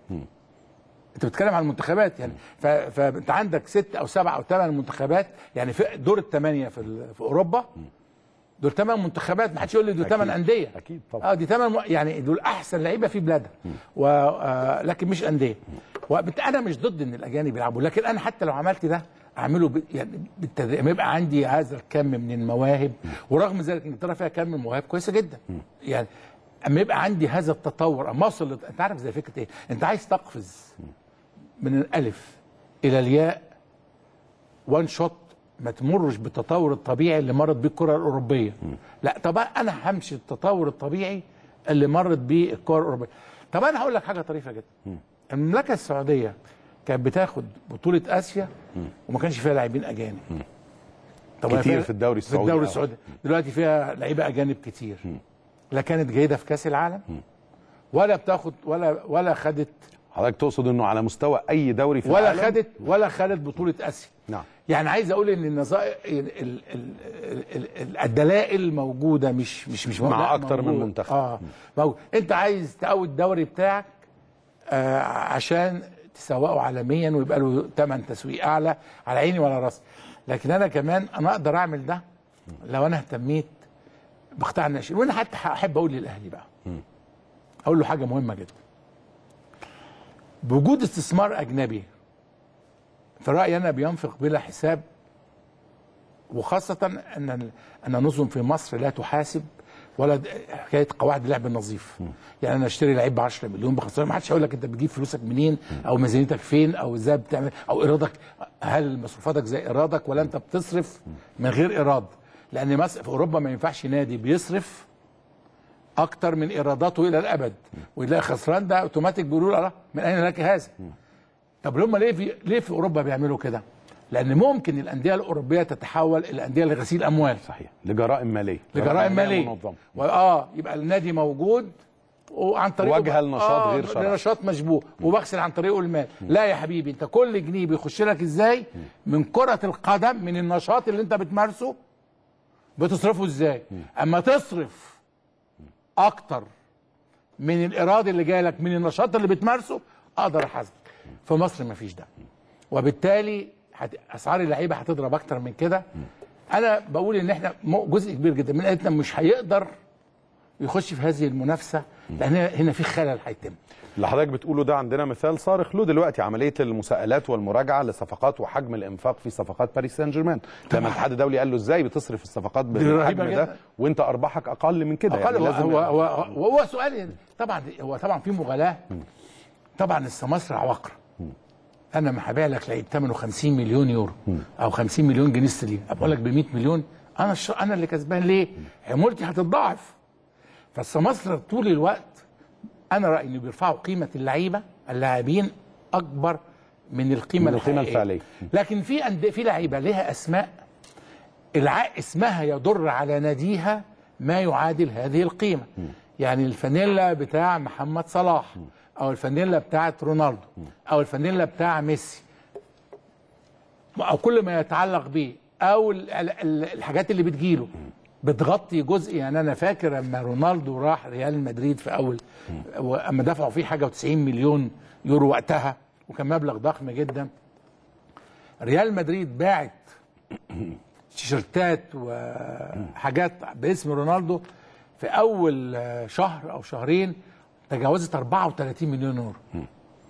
انت بتتكلم عن المنتخبات يعني ف... فانت عندك ست او سبع او ثمان منتخبات يعني في دور الثمانيه في, ال... في اوروبا دول ثمان منتخبات ما حدش يقول لي دول ثمان انديه أكيد طبعا. اه دي ثمان يعني دول احسن لعيبه في بلادها و... آه لكن مش انديه وبت... انا مش ضد ان الاجانب يلعبوا لكن انا حتى لو عملت ده اعمله ب... يعني بالتدريج لما يبقى عندي هذا الكم من المواهب ورغم ذلك انجلترا فيها كم من مواهب كويسه جدا يعني اما يبقى عندي هذا التطور اما اوصل لت- انت عارف زي فكره ايه انت عايز تقفز من الالف الى الياء وان شوت ما تمرش بالتطور الطبيعي اللي مرت بيه الكره الاوروبيه لا طب انا همشي التطور الطبيعي اللي مرت بيه الكره الاوروبيه طب انا هقول لك حاجه طريفه جدا المملكه السعوديه كانت بتاخد بطوله اسيا وما كانش فيها لاعبين اجانب طب هي كتير فيها- في الدوري في السعودي الدوري أوي. السعودي دلوقتي فيها لعيبه اجانب كتير لا كانت جيده في كاس العالم ولا بتاخد ولا ولا خدت حضرتك تقصد انه على مستوى اي دوري في ولا العالم خدت ولا خدت بطوله اسيا نعم يعني عايز اقول ان النظائر ال- ال- ال- ال- ال- الدلائل موجوده مش مش مش مع لا، أكتر من موجودة. منتخب. اه موجود. انت عايز تقوي الدوري بتاعك آه عشان تسوقه عالميا ويبقى له ثمن تسويق اعلى على عيني وعلى راسي لكن انا كمان انا اقدر اعمل ده لو انا اهتميت بقطاع الناشئين وانا حتى احب اقول للاهلي بقى اقول له حاجه مهمه جدا بوجود استثمار اجنبي في رايي انا بينفق بلا حساب وخاصه ان ان نظم في مصر لا تحاسب ولا د- حكايه قواعد اللعب النظيف يعني انا اشتري لعيب ب 10 مليون ب 15 ما حدش هيقول لك انت بتجيب فلوسك منين او ميزانيتك فين او ازاي بتعمل او ايرادك هل مصروفاتك زي ايرادك ولا انت بتصرف من غير ايراد لان مصر في اوروبا ما ينفعش نادي بيصرف اكتر من ايراداته الى الابد ويلاقي خسران ده اوتوماتيك بيقولوا له من اين لك هذا طب هم ليه في ليه في اوروبا بيعملوا كده لان ممكن الانديه الاوروبيه تتحول الى انديه لغسيل اموال صحيح لجرائم ماليه لجرائم ماليه منظمه واه يبقى النادي موجود وعن طريقه وجهة لنشاط غير شرعي. لنشاط مشبوه وبغسل عن طريقه المال لا يا حبيبي انت كل جنيه بيخش لك ازاي من كره القدم من النشاط اللي انت بتمارسه بتصرفه ازاي اما تصرف اكتر من الايراد اللي جاي لك من النشاط اللي بتمارسه اقدر احاسبك في مصر ما فيش ده وبالتالي هت... اسعار اللعيبه هتضرب اكتر من كده انا بقول ان احنا م- جزء كبير جدا من قلتنا مش هيقدر يخش في هذه المنافسه لان هنا في خلل هيتم اللي حضرتك بتقوله ده عندنا مثال صارخ له دلوقتي عمليه المساءلات والمراجعه لصفقات وحجم الانفاق في صفقات باريس سان جيرمان لما الاتحاد الدولي قال له ازاي بتصرف الصفقات رهيبة بالحجم ده جدا. وانت ارباحك اقل من كده اقل هو, لازم هو, هو, هو, هو سؤال طبعا هو طبعا في مغالاه طبعا السماسرة عبقرة انا ما هبيع لك لعيب ثمنه 50 مليون يورو او 50 مليون جنيه استرليني بقول لك ب 100 مليون انا الش... انا اللي كسبان ليه؟ عمولتي هتتضاعف فالسماسرة طول الوقت انا رايي انه بيرفعوا قيمه اللعيبه اللاعبين اكبر من القيمه من القيمة الحقيقية. الفعلية. لكن في أند... في لعيبه لها اسماء الع... اسمها يضر على ناديها ما يعادل هذه القيمه يعني الفانيلا بتاع محمد صلاح او الفانيلا بتاعت رونالدو او الفانيلا بتاع ميسي او كل ما يتعلق بيه او ال- ال- ال- الحاجات اللي بتجيله بتغطي جزء يعني انا فاكر لما رونالدو راح ريال مدريد في اول اما دفعوا فيه حاجه و90 مليون يورو وقتها وكان مبلغ ضخم جدا ريال مدريد باعت تيشرتات وحاجات باسم رونالدو في اول آه، شهر او شهرين تجاوزت 34 مليون يورو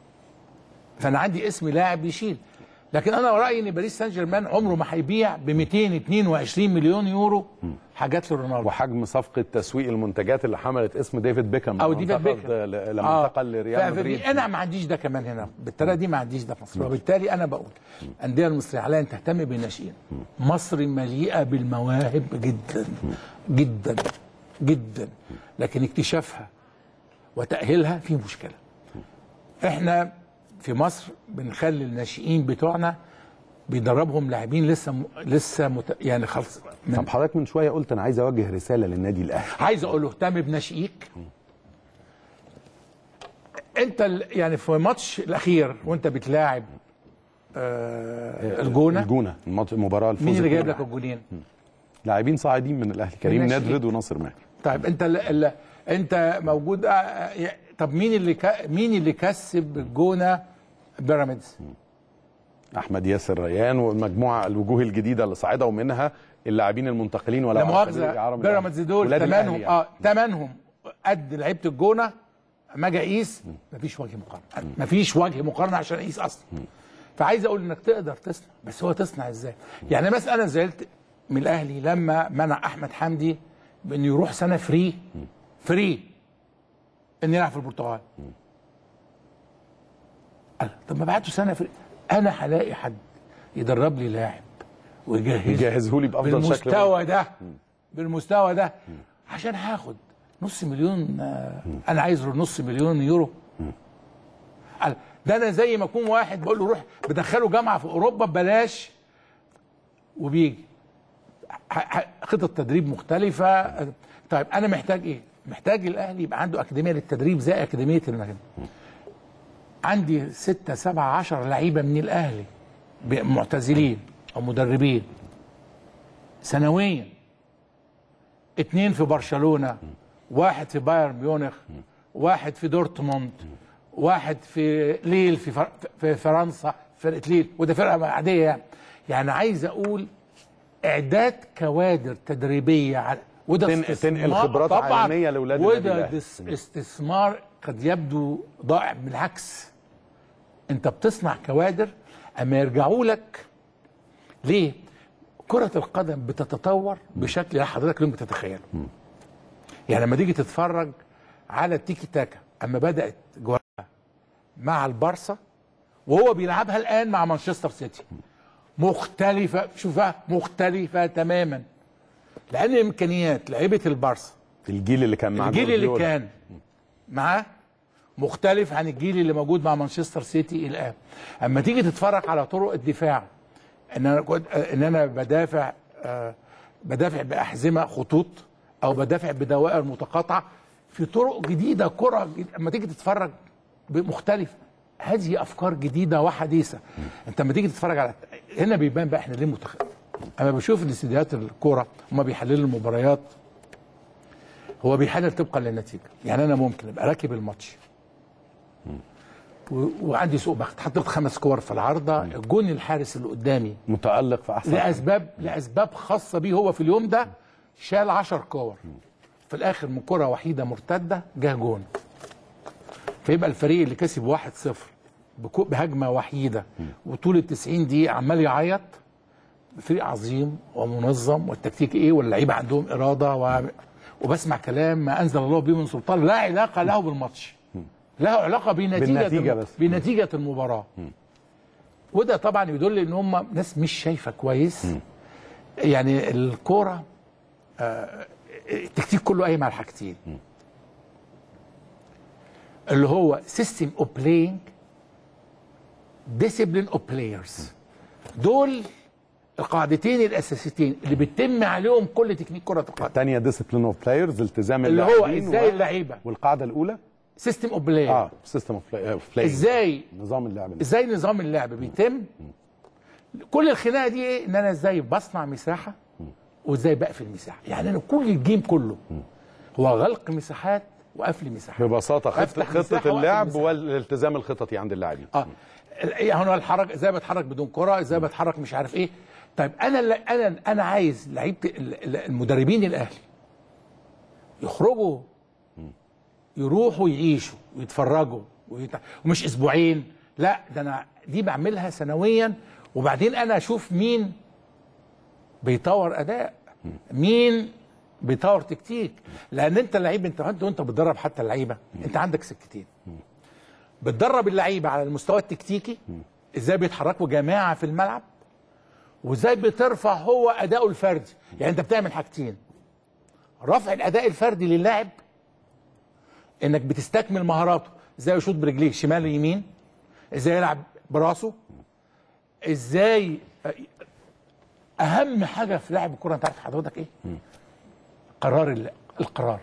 فانا عندي اسم لاعب يشيل لكن انا رايي ان باريس سان جيرمان عمره ما هيبيع ب 222 مليون يورو حاجات لرونالدو وحجم صفقه تسويق المنتجات اللي حملت اسم ديفيد بيكهام او لما ديفيد انتقل بيكهام ل- لما آه. انتقل لريال ففي- مدريد انا ما عنديش ده كمان هنا بالطريقه دي ما عنديش ده في مصر وبالتالي انا بقول الانديه المصريه عليها ان تهتم بالناشئين مصر مليئه بالمواهب جدا جدا جدا لكن اكتشافها وتاهيلها فيه مشكله احنا في مصر بنخلي الناشئين بتوعنا بيدربهم لاعبين لسه م... لسه مت... يعني خلص من... طب حضرتك من شويه قلت انا عايز اوجه رساله للنادي الاهلي عايز اقول له اهتم بناشئيك انت ال- يعني في الماتش الاخير وانت بتلاعب آه الجونه الجونه المط- المباراه الفوز مين اللي جايب الجونة. لك الجونين؟ لاعبين صاعدين من الاهلي كريم الناشئين. نادفيد وناصر ماهر طيب انت ال... ال... انت موجود آه، آه، طب مين اللي ك... مين اللي كسب الجونه بيراميدز؟ احمد ياسر ريان والمجموعه الوجوه الجديده اللي صعدوا ومنها اللاعبين المنتقلين ولا لا مؤاخذه بيراميدز دول ثمنهم اه ثمنهم قد لعيبه الجونه اما اجي اقيس مفيش وجه مقارنه مفيش وجه مقارنه عشان اقيس اصلا فعايز اقول انك تقدر تصنع بس هو تصنع ازاي يعني مثلا انا زعلت من الاهلي لما منع احمد حمدي بانه يروح سنه فري فري انه يلعب في البرتغال قال طب ما بعته سنه فري انا هلاقي حد يدرب لي لاعب ويجهزه يجهزه لي بافضل شكل بالمستوى ده بالمستوى ده عشان هاخد نص مليون آه، انا عايز نص مليون يورو قال ده انا زي ما اكون واحد بقول له روح بدخله جامعه في اوروبا ببلاش وبيجي ح- ح- خطط تدريب مختلفه طيب انا محتاج ايه؟ محتاج الاهلي يبقى عنده اكاديميه للتدريب زي اكاديميه المكان عندي ستة سبعة عشر لعيبة من الأهلي ب- معتزلين أو مدربين سنويا اتنين في برشلونة واحد في بايرن ميونخ واحد في دورتموند واحد في ليل في, فر... في فرنسا فرقة ليل وده فرقة عادية يعني يعني عايز أقول إعداد كوادر تدريبية على وده تن- استثمار- تنقل خبرات طبعاً. عالمية لأولاد النادي وده الأهلي. دس- استثمار قد يبدو ضائع بالعكس انت بتصنع كوادر اما يرجعوا لك ليه كرة القدم بتتطور بشكل لا حضرتك لم تتخيله يعني لما تيجي تتفرج على التيكي تاكا اما بدأت جوارديولا مع البارسا وهو بيلعبها الآن مع مانشستر سيتي مختلفة شوفها مختلفة تماما لأن إمكانيات لعيبة البارسا الجيل اللي كان مع الجيل اللي جوارديولا. كان معاه مختلف عن الجيل اللي موجود مع مانشستر سيتي الان اما تيجي تتفرج على طرق الدفاع ان انا كنت ان انا بدافع آه، بدافع باحزمه خطوط او بدافع بدوائر متقاطعه في طرق جديده كره جديدة. اما تيجي تتفرج مختلف هذه افكار جديده وحديثه انت لما تيجي تتفرج على هنا بيبان بقى احنا ليه متخ... اما بشوف الاستديوهات الكوره هم بيحللوا المباريات هو بيحلل طبقا للنتيجه يعني انا ممكن ابقى راكب الماتش و... وعندي سوء بخت حطيت خمس كور في العارضه الجون الحارس اللي قدامي متالق في احسن لاسباب لاسباب خاصه بيه هو في اليوم ده شال 10 كور في الاخر من كره وحيده مرتده جه جون فيبقى الفريق اللي كسب 1-0 بكو- بهجمه وحيده وطول ال 90 دقيقه عمال يعيط فريق عظيم ومنظم والتكتيك ايه واللعيبه عندهم اراده و... وبسمع كلام ما انزل الله به من سلطان لا علاقه له بالماتش له علاقه بنتيجه بالنتيجة الم... بس. بنتيجه المباراه وده طبعا يدل ان هم ناس مش شايفه كويس يعني الكوره آه، التكتيك كله قايم على حاجتين اللي هو سيستم اوف بلاينج ديسيبلين اوف بلايرز دول القاعدتين الاساسيتين اللي بيتم عليهم كل تكنيك كره القدم الثانيه ديسيبلين اوف بلايرز التزام اللي هو اللاعبين ازاي و- اللعيبه والقاعده الاولى سيستم اوف بلاي اه سيستم اوف بلاي ازاي نظام اللعب ازاي نظام اللعب بيتم كل الخناقه دي ايه ان انا ازاي بصنع مساحه وازاي بقفل مساحه يعني انا كل الجيم كله هو غلق مساحات وقفل مساحات ببساطه خطه أفتح مساحة خطه وأقفل اللعب مساحة. والالتزام الخططي عند اللاعبين اه يعني هو الحركه ازاي بتحرك بدون كره ازاي بتحرك مش عارف ايه طيب انا اللي انا انا عايز لعيبه ال- ال- المدربين الاهلي يخرجوا يروحوا يعيشوا ويتفرجوا ويت... ومش اسبوعين لا ده انا دي بعملها سنويا وبعدين انا اشوف مين بيطور اداء مين بيطور تكتيك لان انت اللعيب انت انت وانت بتدرب حتى اللعيبه انت عندك سكتين بتدرب اللعيبه على المستوى التكتيكي ازاي بيتحركوا جماعه في الملعب وازاي بترفع هو اداؤه الفردي يعني انت بتعمل حاجتين رفع الاداء الفردي للاعب انك بتستكمل مهاراته ازاي يشوط برجليه شمال ويمين ازاي يلعب براسه ازاي اهم حاجه في لاعب الكره انت عارف حضرتك ايه قرار ال- القرار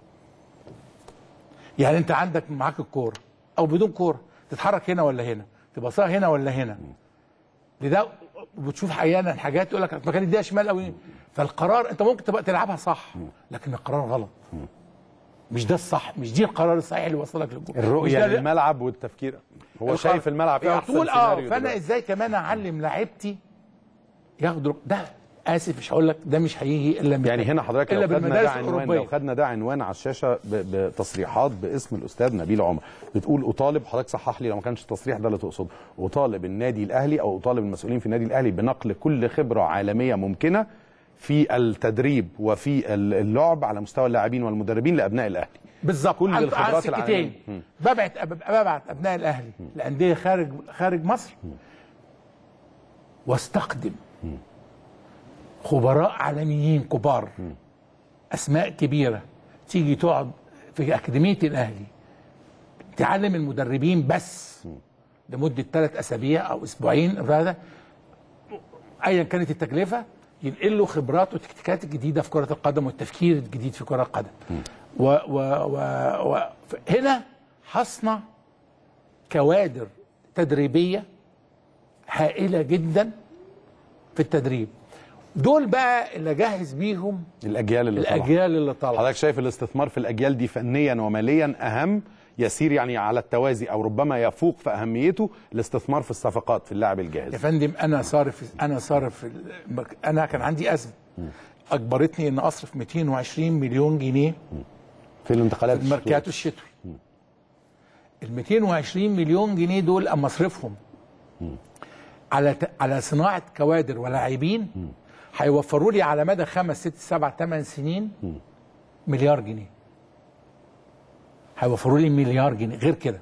يعني انت عندك معاك الكوره او بدون كوره تتحرك هنا ولا هنا تبصها هنا ولا هنا لده بتشوف احيانا حاجات تقول لك مكان الدقيقه شمال او يمين فالقرار انت ممكن تبقى تلعبها صح لكن القرار غلط مش ده الصح مش دي القرار الصحيح اللي وصلك للجول مش الرؤيه ده- للملعب والتفكير هو القرار. شايف الملعب ايه احسن فطول اه سيناريو فانا دلوقتي. ازاي كمان اعلم لعيبتي ياخدوا ده اسف مش هقول لك ده مش هيجي الا من يعني هنا حضرتك الا لو خدنا بالمدارس ده عنوان لو الاوروبيه خدنا ده عنوان على الشاشه ب- بتصريحات باسم الاستاذ نبيل عمر بتقول اطالب حضرتك صحح لي لو ما كانش التصريح ده اللي تقصده اطالب النادي الاهلي او اطالب المسؤولين في النادي الاهلي بنقل كل خبره عالميه ممكنه في التدريب وفي اللعب على مستوى اللاعبين والمدربين لابناء الاهلي بالظبط كل عن- الخبرات عن سكتين العالمية. مم. ببعت أب- ببعت ابناء الاهلي لانديه خارج خارج مصر واستخدم خبراء عالميين كبار اسماء كبيره تيجي تقعد في اكاديميه الاهلي تعلم المدربين بس لمده ثلاث اسابيع او اسبوعين هذا ايا كانت التكلفه ينقل له خبرات وتكتيكات جديده في كره القدم والتفكير الجديد في كره القدم و و و و ف- هنا هصنع كوادر تدريبيه هائله جدا في التدريب دول بقى اللي جهز بيهم الاجيال اللي طالعه الاجيال اللي طالعه حضرتك شايف الاستثمار في الاجيال دي فنيا وماليا اهم يسير يعني على التوازي او ربما يفوق في اهميته الاستثمار في الصفقات في اللاعب الجاهز يا فندم انا صارف انا صارف المرك- انا كان عندي ازمه اجبرتني ان اصرف 220 مليون جنيه في الانتقالات الماركات الشتوي ال 220 مليون جنيه دول اما اصرفهم على ت... على صناعه كوادر ولاعبين هيوفروا لي على مدى خمس ست سبع ثمان سنين مليار جنيه هيوفروا لي مليار جنيه غير كده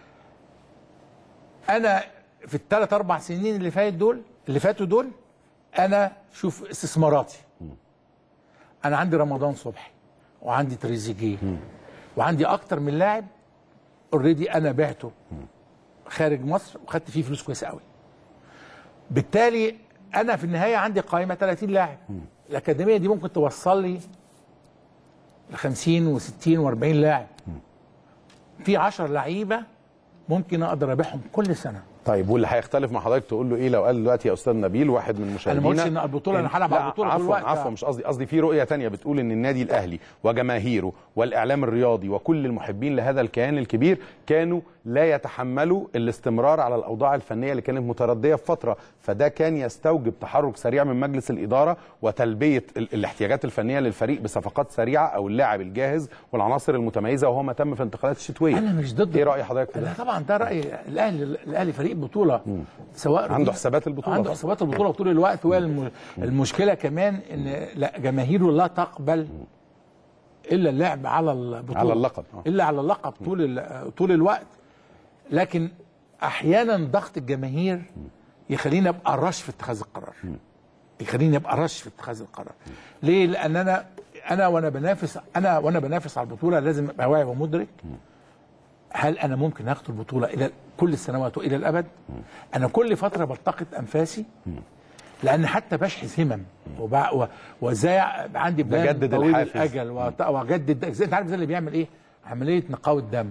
انا في الثلاث اربع سنين اللي فاتت دول اللي فاتوا دول انا شوف استثماراتي انا عندي رمضان صبحي وعندي تريزيجيه وعندي اكتر من لاعب اوريدي انا بعته خارج مصر وخدت فيه فلوس كويسه قوي بالتالي انا في النهايه عندي قائمه 30 لاعب الاكاديميه دي ممكن توصل لي ل 50 و60 و40 لاعب في 10 لعيبه ممكن اقدر ابيعهم كل سنه طيب واللي هيختلف مع حضرتك تقول له ايه لو قال دلوقتي يا استاذ نبيل واحد من مشاهدينا ما قلتش إن البطولة أنا هلعب على لا، البطولة طول عفوا الوقت. عفوا مش قصدي قصدي في رؤيه تانية بتقول ان النادي الاهلي وجماهيره والاعلام الرياضي وكل المحبين لهذا الكيان الكبير كانوا لا يتحملوا الاستمرار على الاوضاع الفنيه اللي كانت مترديه في فتره فده كان يستوجب تحرك سريع من مجلس الاداره وتلبيه ال- الاحتياجات الفنيه للفريق بصفقات سريعه او اللاعب الجاهز والعناصر المتميزه وهو ما تم في الانتقالات الشتويه انا مش ضد ايه راي حضرتك في لا ده طبعا ده راي الاهلي الاهلي فريق بطوله سواء عنده حسابات البطولة عنده طبعا. حسابات البطوله طول الوقت وهي الم- المشكله كمان ان لا جماهيره لا تقبل الا اللعب على البطوله على اللقب، آه. الا على اللقب طول ال- طول الوقت لكن احيانا ضغط الجماهير يخليني ابقى رش في اتخاذ القرار يخليني ابقى رش في اتخاذ القرار ليه لان انا انا وانا بنافس انا وانا بنافس على البطوله لازم ابقى واعي ومدرك هل انا ممكن اخد البطوله الى كل السنوات والى الابد انا كل فتره بلتقط انفاسي لان حتى بشحذ همم وبع- و- وازاي يبقى عندي بلان بجدد طويل الحافز. الاجل وأط- واجدد ازاي انت عارف ده اللي بيعمل ايه عمليه نقاوه دم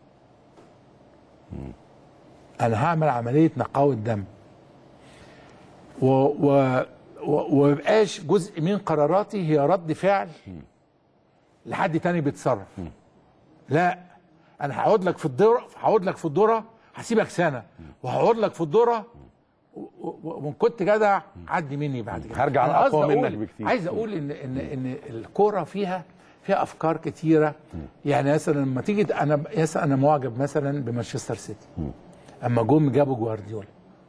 انا هعمل عمليه نقاوه دم و و و- وميبقاش جزء من قراراتي هي رد فعل لحد تاني بيتصرف لا انا هقعد لك في الدوره هقعد لك في الدوره هسيبك سنه وهقعد لك في الدوره و- و- وان كنت جدع عدي مني بعد كده هرجع أنا أقوى قصدي منك أقول- بكتير. عايز اقول ان ان ان الكوره فيها فيها افكار كتيره يعني مثلا لما تيجي انا مثلا انا معجب مثلا بمانشستر سيتي اما جم جابوا جوارديولا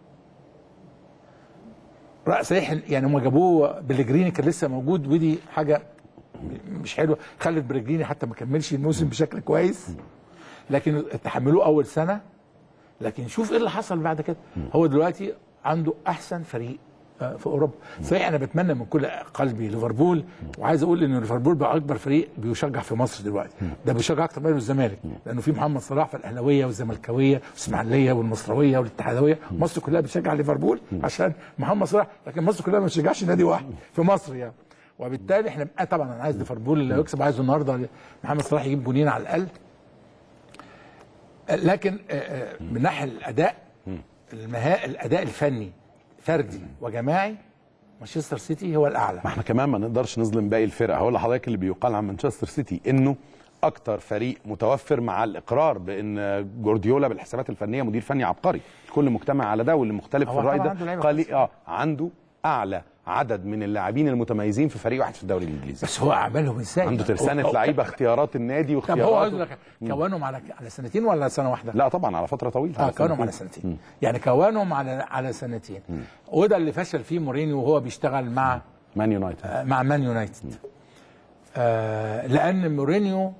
رأس صحيح يعني هم جابوه بليجريني كان لسه موجود ودي حاجه مش حلوه خلت بليجريني حتى ما كملش الموسم بشكل كويس لكن تحملوه اول سنه لكن شوف ايه اللي حصل بعد كده هو دلوقتي عنده احسن فريق آه، في اوروبا صحيح انا بتمنى من كل قلبي ليفربول وعايز اقول ان ليفربول بقى اكبر فريق بيشجع في مصر دلوقتي ده بيشجع اكتر من الزمالك لانه في محمد صلاح في الاهلاويه والزملكاويه والاسماعيليه والمصراويه والاتحادويه مصر كلها بتشجع ليفربول عشان محمد صلاح لكن مصر كلها ما بتشجعش نادي واحد في مصر يعني وبالتالي احنا آه طبعا انا عايز ليفربول يكسب عايزه النهارده محمد صلاح يجيب جونين على الاقل لكن آه، آه، من ناحيه الاداء المها... الاداء الفني فردي وجماعي مانشستر سيتي هو الاعلى ما احنا كمان ما نقدرش نظلم باقي الفرق هقول لحضرتك اللي بيقال عن مانشستر سيتي انه اكتر فريق متوفر مع الاقرار بان جوارديولا بالحسابات الفنيه مدير فني عبقري الكل مجتمع على ده واللي مختلف هو في الراي طبعاً ده عنده لعيبة قال اه عنده اعلى عدد من اللاعبين المتميزين في فريق واحد في الدوري الانجليزي بس هو اعمالهم ازاي عنده ترسانه هو- لعيبه اختيارات النادي طب هو عايز واختيارات لك كونهم على على سنتين ولا سنه واحده؟ لا طبعا على فتره طويله اه كونهم على سنتين يعني كونهم على على سنتين وده اللي فشل فيه مورينيو وهو بيشتغل مع مان يونايتد آه، مع مان يونايتد آه لان مورينيو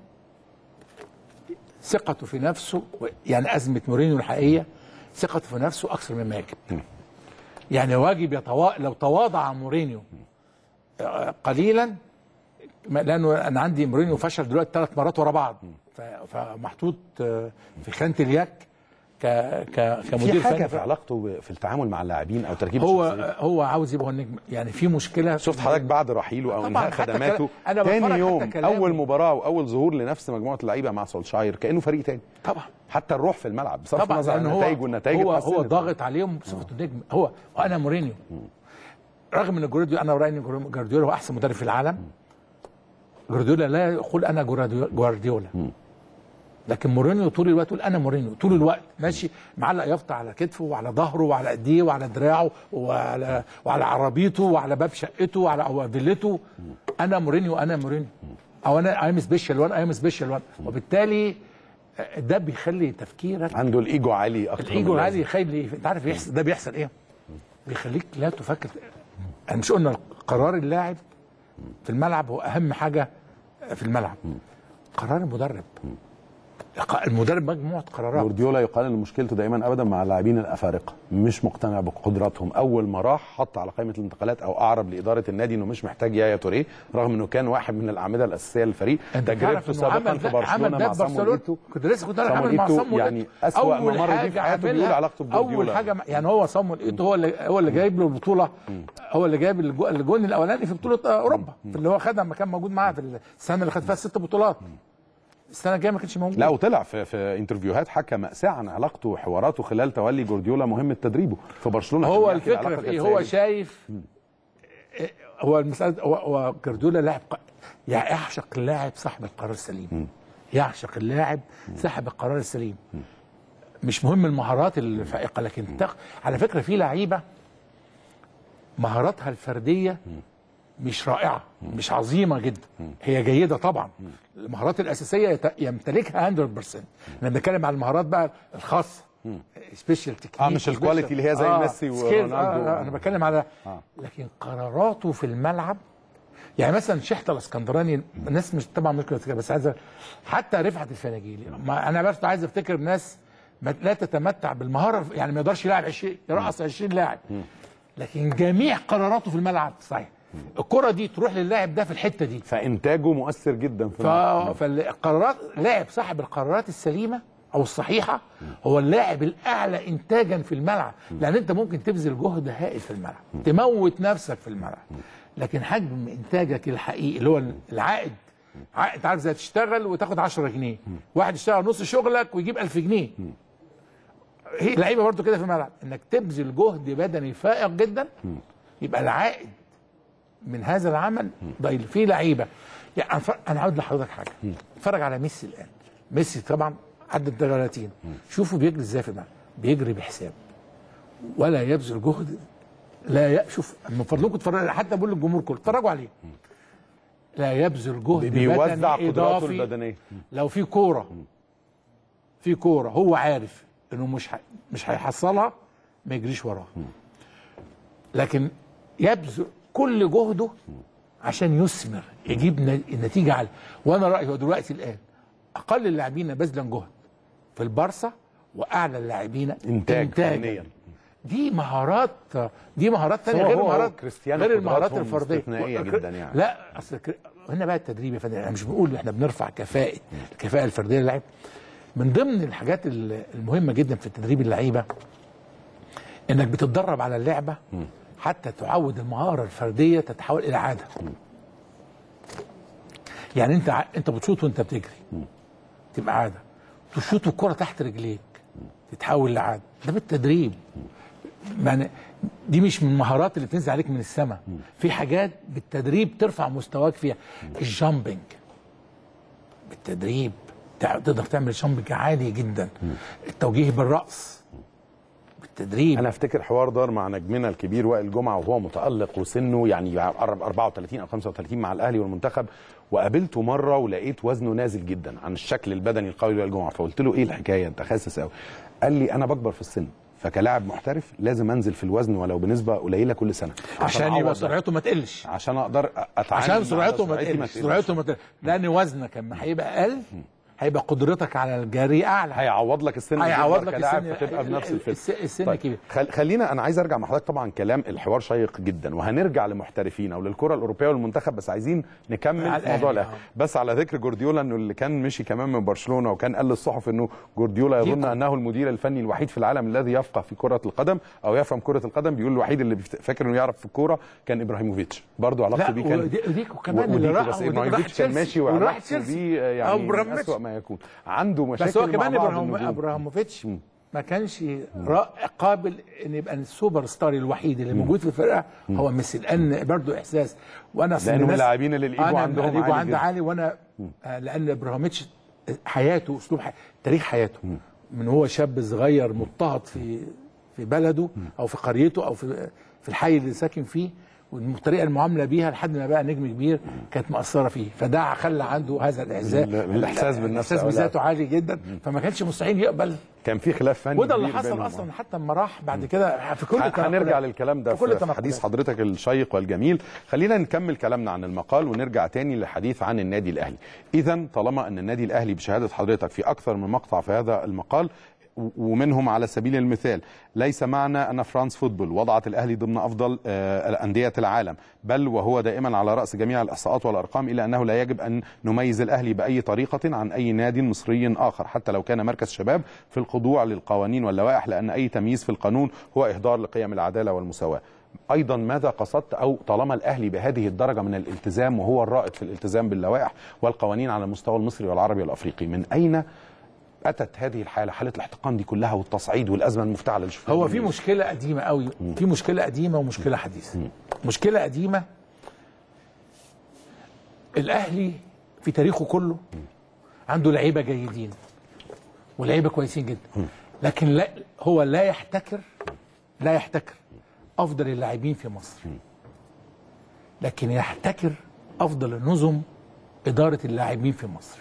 ثقته في نفسه يعني ازمه مورينيو الحقيقيه ثقته في نفسه اكثر مما يجب يعني واجب يتوا... لو تواضع مورينيو آه، قليلا ما- لانه انا عندي مورينيو فشل دلوقتي ثلاث مرات ورا بعض ف... فمحطوط آه، في خانه اليك ك... ك... كمدير في حاجه فني في علاقته ب- في التعامل مع اللاعبين او تركيب هو الشخصيات. هو عاوز يبقى هو النجم يعني في مشكله شفت حضرتك بعد رحيله او طبعاً، انهاء حتى خدماته كلام- أنا بتفرج تاني حتى يوم كلامه. اول مباراه واول ظهور لنفس مجموعه اللعيبه مع سولشاير كانه فريق تاني طبعا حتى الروح في الملعب بصرف طبعا النظر عن لأن هو النتائج والنتائج هو اتحسنت. هو ضاغط عليهم بصفته نجم هو وانا مورينيو رغم ان جوارديولا انا رايي ان جوارديولا هو احسن مدرب في العالم جوارديولا لا يقول انا جوارديو- جوارديولا لكن مورينيو طول الوقت يقول انا مورينيو طول الوقت ماشي معلق يافطه على كتفه وعلى ظهره وعلى ايديه وعلى دراعه وعلى وعلى عربيته وعلى باب شقته وعلى أو فيلته انا مورينيو انا مورينيو او انا ايم سبيشال وان ايم سبيشال وان وبالتالي آه، ده بيخلي تفكيرك عنده الايجو عالي اكتر الايجو من العالي اللازم. يخلي انت عارف يحصل ده بيحصل ايه؟ بيخليك لا تفكر انا مش قلنا قرار اللاعب في الملعب هو اهم حاجه في الملعب قرار المدرب المدرب مجموعه قرارات جوارديولا يقال ان مشكلته دائما ابدا مع اللاعبين الافارقه مش مقتنع بقدراتهم اول ما راح حط على قائمه الانتقالات او اعرب لاداره النادي انه مش محتاج يايا توريه رغم انه كان واحد من الاعمده الاساسيه للفريق انت تعرف تجربته انه سابقا عمل في ده برشلونه عمل ده مع في صامويل برشلونه ايتو كنت لسه كنت انا عامل صامويل مع إيتو صامويل يعني إيتو. أسوأ ما أول مر بيه في حاجة حياته بيقول عملها- علاقته بجوارديولا. اول حاجه يعني هو صامويل ايتو هو اللي هو اللي جايب له البطوله هو اللي جاب الجو- الجون الاولاني في بطوله آه، اوروبا في اللي هو خدها لما كان موجود معاه في السنه اللي خد فيها ست بطولات السنه الجايه ما كانش موجود لا وطلع في, في انترفيوهات حكى مأساة عن علاقته وحواراته خلال تولي جوارديولا مهمة تدريبه في برشلونة هو كان بيحكي الفكره العلاقة في ايه كانت هو سيئة. شايف إيه، هو المساله هو, هو جردولا لاعب ق- يعني يعشق اللاعب صاحب القرار السليم يعشق اللاعب صاحب القرار السليم مش مهم المهارات الفائقه لكن تق... على فكره في لعيبه مهاراتها الفرديه مش رائعه مش عظيمه جدا هي جيده طبعا المهارات الاساسيه يت- يمتلكها 100% احنا بنتكلم عن المهارات بقى الخاصه سبيشال تكنيك آه، مش الكواليتي اللي هي زي ميسي ورونالدو. آه انا بتكلم على آه. لكن قراراته في الملعب يعني مثلا شحته الاسكندراني الناس مش طبعا مش كده بس عايز حتى رفعت الفناجيلي ما انا بس عايز افتكر ناس ما لا تتمتع بالمهاره يعني ما يقدرش يلعب 20 يرقص 20 لاعب لكن جميع قراراته في الملعب صحيح الكره دي تروح للاعب ده في الحته دي فإنتاجه مؤثر جدا في ف... فالقرارات لاعب صاحب القرارات السليمه او الصحيحه هو اللاعب الاعلى انتاجا في الملعب لان انت ممكن تبذل جهد هائل في الملعب تموت نفسك في الملعب لكن حجم انتاجك الحقيقي اللي هو العائد عائد انت عارف زي تشتغل وتاخد 10 جنيه واحد يشتغل نص شغلك ويجيب 1000 جنيه هي لعيبه برضو كده في الملعب انك تبذل جهد بدني فائق جدا يبقى العائد من هذا العمل ضئيل في لعيبه يعني أنا ف- انا عاوز لحضرتك حاجه اتفرج على ميسي الان ميسي طبعا عدى ال 30 شوفوا بيجري ازاي في الملعب بيجري بحساب ولا يبذل جهد لا ي... شوف من فضلكم اتفرجوا حتى بقول للجمهور كله اتفرجوا عليه لا يبذل جهد بيوزع بدني قدراته اضافي البدنية لو في كوره في كوره هو عارف انه مش ح... مش هيحصلها ما يجريش وراها لكن يبذل كل جهده عشان يثمر يجيب ن- النتيجه عاليه وانا رايي هو دلوقتي الان اقل اللاعبين بذلا جهد في البارسا واعلى اللاعبين إنتاج إنتاجاً. فنيا. دي مهارات دي مهارات ثانيه هو- غير هو مهارات كريستيانو غير المهارات قدراتهم الفرديه استثنائية و- جداً يعني. لا اصل كر- هنا بقى التدريب يا فندم احنا مش بنقول احنا بنرفع كفاءه الكفاءه الفرديه للاعب من ضمن الحاجات ال- المهمه جدا في تدريب اللعيبه انك بتتدرب على اللعبه حتى تعود المهاره الفرديه تتحول الى عاده يعني انت ع- انت بتشوط وانت بتجري تبقى عاده تشوط الكره تحت رجليك تتحول لعاده ده بالتدريب يعني دي مش من المهارات اللي بتنزل عليك من السماء في حاجات بالتدريب ترفع مستواك فيها الجامبنج بالتدريب تع- تقدر تعمل جامبنج عالي جدا التوجيه بالراس بالتدريب انا افتكر حوار دار مع نجمنا الكبير وائل جمعه وهو متالق وسنه يعني يقرب 34 او 35 مع الاهلي والمنتخب وقابلته مره ولقيت وزنه نازل جدا عن الشكل البدني القوي لوائل جمعه فقلت له ايه الحكايه انت خاسس قوي قال لي انا بكبر في السن فكلاعب محترف لازم انزل في الوزن ولو بنسبه قليله كل سنه عشان أعوض يبقى ده. سرعته ما تقلش عشان اقدر اتعامل عشان مع سرعته ما سرعتي تقلش سرعته ما تقلش لان وزنك لما هيبقى اقل هيبقى قدرتك على الجري اعلى هيعوض لك السن هيعوض وتكبر لك كلاعب السن فتبقى بنفس الفكره الس- السن طيب الكبير خل... خلينا انا عايز ارجع مع حضرتك طبعا كلام الحوار شيق جدا وهنرجع لمحترفين او للكره الاوروبيه والمنتخب بس عايزين نكمل على في موضوع الأهلي، الاهلي بس على ذكر جوارديولا انه اللي كان مشي كمان من برشلونه وكان قال للصحف انه جوارديولا يظن ديكو. انه المدير الفني الوحيد في العالم الذي يفقه في كره القدم او يفهم كره القدم بيقول الوحيد اللي بيفت- فاكر انه يعرف في الكوره كان ابراهيموفيتش برضه علاقته لا بيه كان ودي- وديكو كمان و- اللي وديكو راح بس وديكو راح ابراهيموفيتش كان تشيلسي ماشي وراح وعلاقته تشيلسي. بيه أو يعني من إبراهيموفيتش. اسوء ما يكون عنده مشاكل بس هو مع كمان بعض إبراهيم النجوم. ابراهيموفيتش ما كانش را- قابل ان يبقى السوبر ستار الوحيد اللي موجود في الفرقه هو ميسي لان برضه احساس وانا أصل لأنه من الناس- اللاعبين اللي الإيجو أنا عندهم الإيجو عالي عندي جدا. عالي وانا آه، لان ابراهيموفيتش حياته اسلوب حي... تاريخ حياته من هو شاب صغير مضطهد في في بلده او في قريته او في في الحي اللي ساكن فيه والطريقه المعامله بيها لحد ما بقى نجم كبير كانت مأثره فيه فده خلى عنده هذا الاعزاء ال- الإحساس بالنفس الاحساس أو لا. بذاته عالي جدا فما كانش مستحيل يقبل كان في خلاف فني وده اللي كبير حصل بينهم. اصلا حتى لما راح بعد كده في كل ه- التنقلات. هنرجع للكلام ده في كل في التنقلات. حديث حضرتك الشيق والجميل خلينا نكمل كلامنا عن المقال ونرجع تاني للحديث عن النادي الاهلي اذا طالما ان النادي الاهلي بشهاده حضرتك في اكثر من مقطع في هذا المقال و- ومنهم على سبيل المثال ليس معنى ان فرانس فوتبول وضعت الاهلي ضمن افضل آه، انديه العالم بل وهو دائما على راس جميع الاحصاءات والارقام الا انه لا يجب ان نميز الاهلي باي طريقه عن اي نادي مصري اخر حتى لو كان مركز شباب في الخضوع للقوانين واللوائح لان اي تمييز في القانون هو اهدار لقيم العداله والمساواه ايضا ماذا قصدت او طالما الاهلي بهذه الدرجه من الالتزام وهو الرائد في الالتزام باللوائح والقوانين على المستوى المصري والعربي والافريقي من اين اتت هذه الحاله حاله الاحتقان دي كلها والتصعيد والازمه المفتعله اللي شفناها هو في مشكله قديمه قوي في مشكله قديمه ومشكله حديثه مشكله قديمه الاهلي في تاريخه كله عنده لعيبه جيدين ولعيبه كويسين جدا لكن لا هو لا يحتكر لا يحتكر افضل اللاعبين في مصر لكن يحتكر افضل النظم اداره اللاعبين في مصر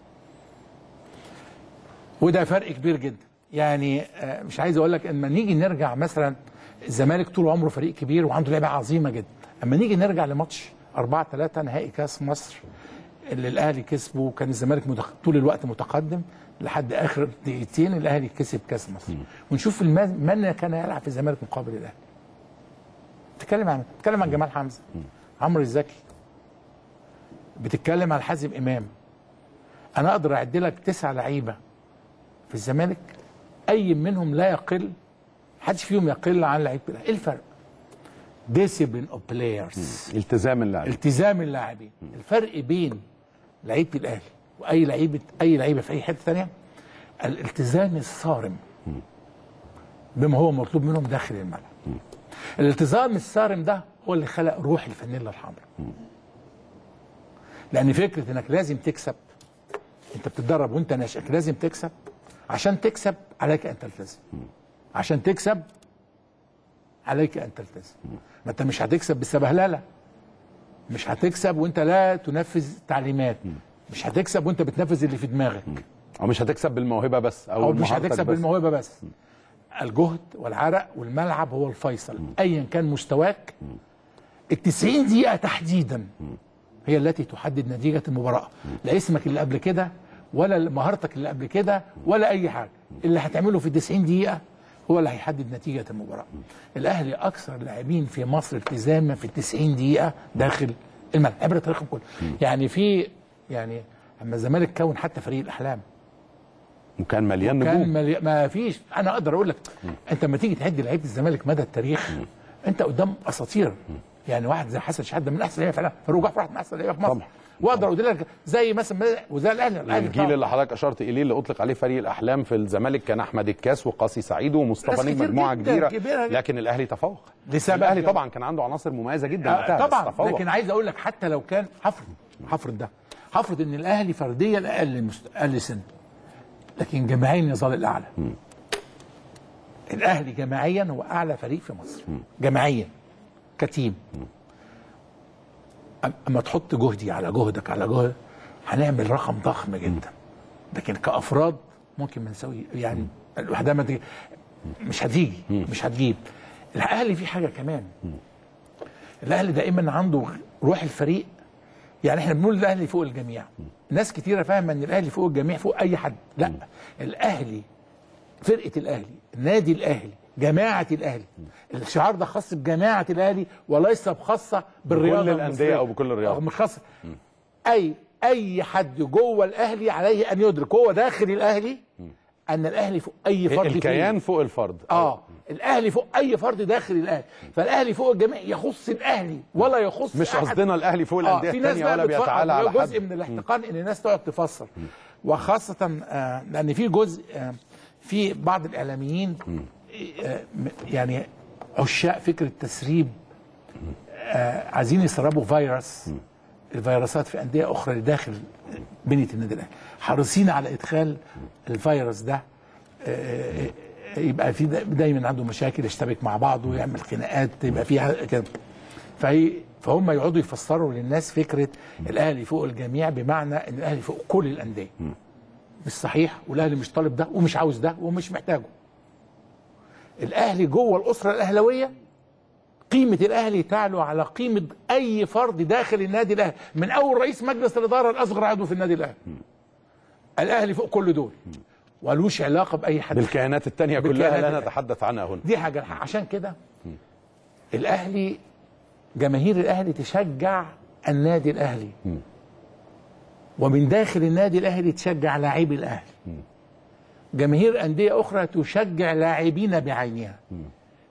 وده فرق كبير جدا يعني آه، مش عايز اقول لك اما نيجي نرجع مثلا الزمالك طول عمره فريق كبير وعنده لعيبه عظيمه جدا اما نيجي نرجع لماتش 4 3 نهائي كاس مصر اللي الاهلي كسبه وكان الزمالك متق... طول الوقت متقدم لحد اخر دقيقتين الاهلي كسب كاس مصر ونشوف المز... من كان يلعب في الزمالك مقابل الاهلي بتتكلم عن بتتكلم عن جمال حمزه عمرو الزكي بتتكلم عن حازم امام انا اقدر اعد لك تسع لعيبه في الزمالك اي منهم لا يقل حدش فيهم يقل عن لعيبه الاهلي ايه الفرق ديسيبلين اوف بلايرز التزام اللاعب التزام اللاعبين الفرق بين لعيبه الاهلي واي لعيبه اي لعيبه في اي حته ثانيه الالتزام الصارم بما هو مطلوب منهم داخل الملعب الالتزام الصارم ده هو اللي خلق روح الفانيلا الحمراء لان فكره انك لازم تكسب انت بتتدرب وانت ناشئ لازم تكسب عشان تكسب عليك ان تلتزم عشان تكسب عليك ان تلتزم ما انت مش هتكسب بالسبهلله مش هتكسب وانت لا تنفذ تعليمات مش هتكسب وانت بتنفذ اللي في دماغك او مش هتكسب بالموهبه بس او, او مش بمهارتك هتكسب بس. بالموهبه بس الجهد والعرق والملعب هو الفيصل ايا كان مستواك ال 90 دقيقه تحديدا هي التي تحدد نتيجه المباراه لا اسمك اللي قبل كده ولا مهارتك اللي قبل كده ولا اي حاجه اللي هتعمله في ال 90 دقيقه هو اللي هيحدد نتيجه المباراه الاهلي اكثر لاعبين في مصر التزاما في ال 90 دقيقه داخل الملعب عبر تاريخهم كله يعني في يعني اما الزمالك كون حتى فريق الاحلام وكان مليان كان نجوم ملي... ما فيش انا اقدر اقول لك انت لما تيجي تعد لعيبه الزمالك مدى التاريخ انت قدام اساطير يعني واحد زي حسن شحاته من احسن لعيبه فعلا فاروق جعفر واحد من احسن لعيبه في مصر طبعا. واقدر اقول لك زي مثلا وزي الاهلي الاهلي الجيل طبعاً. اللي حضرتك اشرت اليه اللي اطلق عليه فريق الاحلام في الزمالك كان احمد الكاس وقاسي سعيد ومصطفى ناس نجم كتير مجموعه جداً، كبيره كبيرة جداً. لكن الاهلي تفوق لسبب الاهلي يعني. طبعا كان عنده عناصر مميزه جدا آه، وقتها بس طبعا تفوق. لكن عايز اقول لك حتى لو كان حفرض حفرض ده حفرض ان الاهلي فرديا اقل مست... اقل سن لكن جماعيا يظل الاعلى الاهلي جماعيا هو اعلى فريق في مصر جماعيا كتيم أم- اما تحط جهدي على جهدك على جهد هنعمل رقم ضخم جدا لكن كافراد ممكن ما نسوي يعني الوحده ما تجي مش هتيجي مش هتجيب الاهلي في حاجه كمان الاهلي دائما عنده روح الفريق يعني احنا بنقول الاهلي فوق الجميع ناس كتيره فاهمه ان الاهلي فوق الجميع فوق اي حد لا الاهلي فرقه الاهلي النادي الاهلي جماعه الاهلي الشعار ده خاص بجماعه الاهلي وليس خاصه بالرياضه بكل الأندية المصرية. أو بكل الرياضة. أو مش خاص اي اي حد جوه الاهلي عليه ان يدرك هو داخل الاهلي ان الاهلي فوق اي فرد فيه. الكيان فوق الفرد اه الاهلي فوق اي فرد داخل الاهلي فالاهلي فوق الجميع يخص الاهلي ولا يخص مش أحد. قصدنا الاهلي فوق اه الانديه في ناس الثانيه بقى ولا بيتعالى على بتفكر جزء حد من الاحتقان ان الناس تقعد تفسر وخاصه آه لان في جزء آه في بعض الاعلاميين آه م- يعني عشاق فكره تسريب آه عايزين يسربوا فيروس الفيروسات في انديه اخرى لداخل بنيه النادي الاهلي حريصين على ادخال الفيروس ده آه، آه، يبقى في دا- دايما عنده مشاكل يشتبك مع بعضه ويعمل خناقات يبقى فيها كده فهي فهم يقعدوا يفسروا للناس فكره الاهلي فوق الجميع بمعنى ان الاهلي فوق كل الانديه مش صحيح والاهلي مش طالب ده ومش عاوز ده ومش محتاجه الاهلي جوه الاسره الاهلاويه قيمة الأهلي تعلو على قيمة أي فرد داخل النادي الأهلي من أول رئيس مجلس الإدارة الأصغر عضو في النادي الأهلي الأهلي فوق كل دول ولوش علاقة بأي حد بالكيانات الثانيه كلها بالكيانات لا التانية. نتحدث عنها هنا دي حاجة عشان كده الأهلي جماهير الأهلي تشجع النادي الأهلي ومن داخل النادي الأهلي تشجع لاعبي الأهلي جماهير أندية أخرى تشجع لاعبين بعينها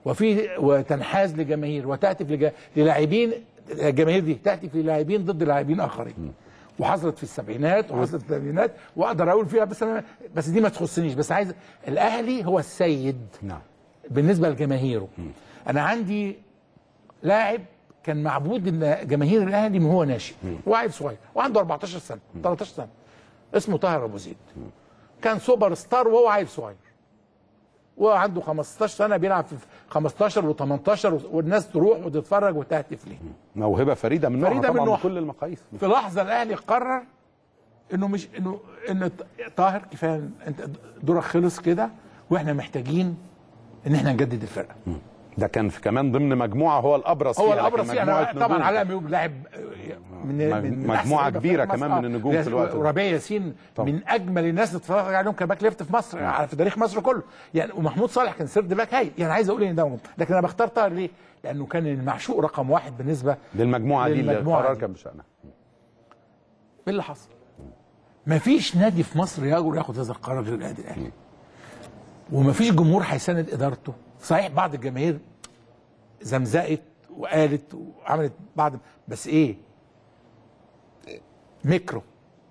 وفي وتنحاز لجماهير وتهتف لج- للاعبين الجماهير دي تهتف للاعبين ضد لاعبين اخرين وحصلت في السبعينات وحصلت في الثمانينات واقدر اقول فيها بس أنا بس دي ما تخصنيش بس عايز الاهلي هو السيد نعم بالنسبه لجماهيره انا عندي لاعب كان معبود ان جماهير الاهلي من هو ناشئ وعيل صغير وعنده 14 سنه 13 سنه اسمه طاهر ابو زيد كان سوبر ستار وهو عيل صغير وعنده 15 سنه بيلعب في 15 و18 والناس تروح وتتفرج وتهتف ليه موهبه فريده من نوعها فريدة من طبعا من نوعها. كل المقاييس في لحظه الاهلي قرر انه مش انه ان طاهر كفايه انت دورك خلص كده واحنا محتاجين ان احنا نجدد الفرقه ده كان في كمان ضمن مجموعه هو الابرز هو فيها، لكن الابرز فيه مجموعة انا طبعا نجوم. علاء ميوب لاعب من مج- من مجموعة أحسن لعيبة كبيرة في مصر. كمان من آه. النجوم في الوقت ده. وربيع ياسين طبعا. من اجمل الناس اللي اتفرج عليهم كباك ليفت في مصر على في تاريخ مصر كله يعني ومحمود صالح كان سيرد باك هايل يعني عايز اقول ان ده موجود. لكن انا بختار طاهر ليه؟ لانه كان المعشوق رقم واحد بالنسبه للمجموعه دي اللي للمجموعة القرار دي. كان بشانها ايه اللي حصل؟ مفيش نادي في مصر يقدر ياخد هذا القرار غير النادي الاهلي. ومفيش جمهور هيساند ادارته، صحيح بعض الجماهير زمزقت وقالت وعملت بعض بس ايه؟ ميكرو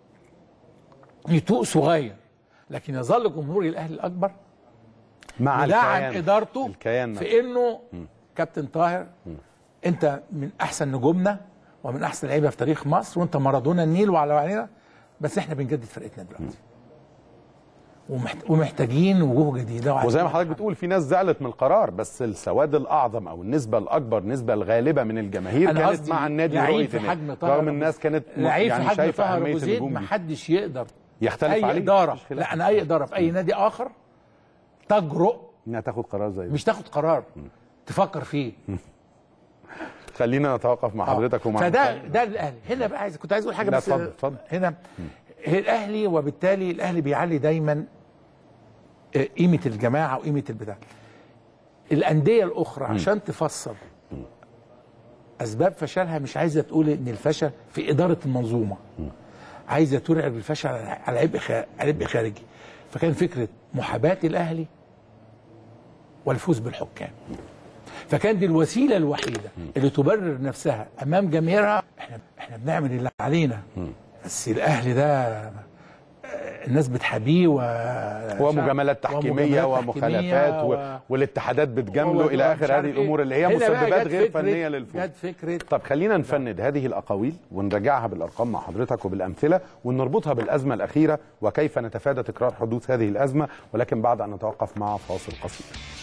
نتوء صغير لكن يظل جمهور الاهلي الاكبر مع يدعم الكيان ادارته الكيان نفسه. في انه كابتن طاهر انت من احسن نجومنا ومن احسن لعيبه في تاريخ مصر وانت مارادونا النيل وعلى علينا بس احنا بنجدد فرقتنا دلوقتي ومحت- ومحتاجين وجوه جديده وعايزين وزي ما حضرتك بتقول في ناس زعلت من القرار بس السواد الاعظم او النسبه الاكبر النسبه الغالبه من الجماهير انا كانت قصدي مع النادي لعيب ورؤية في النادي. حجم طاهر رغم أبو الناس كانت م- لعيب يعني في حجم شايفه طاهر اهميه ابو زيد النجوم ما دي. حدش يقدر يختلف اي عليه اداره مفيش خلاف. لا انا اي اداره في اي نادي اخر تجرؤ انها تاخد قرار زي ده مش تاخد قرار تفكر فيه خلينا نتوقف مع حضرتك ومع فده محمد. ده الاهلي هنا بقى عايز كنت عايز اقول حاجه لا، بس اتفضل، اتفضل. هنا هي الاهلي وبالتالي الاهلي بيعلي دايما آه، قيمه الجماعه وقيمه البتاع الانديه الاخرى عشان تفسر اسباب فشلها مش عايزه تقول ان الفشل في اداره المنظومه عايزه ترعب الفشل على على عبء خ- على عبء خارجي فكان فكره محاباه الاهلي والفوز بالحكام فكان دي الوسيله الوحيده اللي تبرر نفسها امام جماهيرها احنا احنا بنعمل اللي علينا بس الاهلي ده آه، الناس بتحابيه و ومجاملات تحكيميه ومجاملات ومخالفات تحكيمية و... والاتحادات بتجامله و- الى ومش اخر عارف هذه إيه. الامور اللي هي هنا بقى مسببات جت غير فكرة- فنيه للفوز جت فكره طب خلينا نفند هذه الاقاويل ونرجعها بالارقام مع حضرتك وبالامثله ونربطها بالازمه الاخيره وكيف نتفادى تكرار حدوث هذه الازمه ولكن بعد ان نتوقف مع فاصل قصير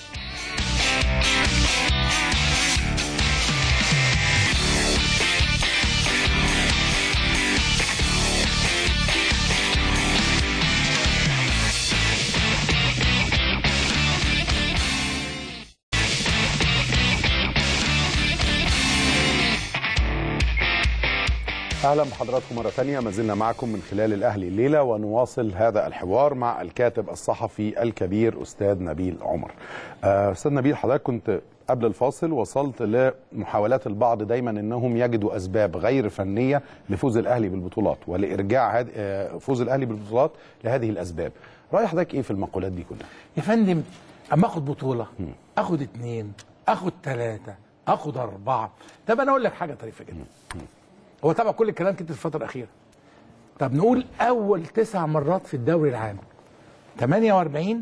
اهلا بحضراتكم مره ثانيه ما زلنا معكم من خلال الاهلي الليله ونواصل هذا الحوار مع الكاتب الصحفي الكبير استاذ نبيل عمر. آه، استاذ نبيل حضرتك كنت قبل الفاصل وصلت لمحاولات البعض دايما انهم يجدوا اسباب غير فنيه لفوز الاهلي بالبطولات ولارجاع هاد- آه، فوز الاهلي بالبطولات لهذه الاسباب. راي حضرتك ايه في المقولات دي كلها؟ يا فندم اما اخد بطوله اخد اتنين اخد ثلاثه اخد اربعه طب انا اقول لك حاجه طريفه جدا هو طبعا كل الكلام كده في الفتره الاخيره طب نقول اول تسع مرات في الدوري العام 48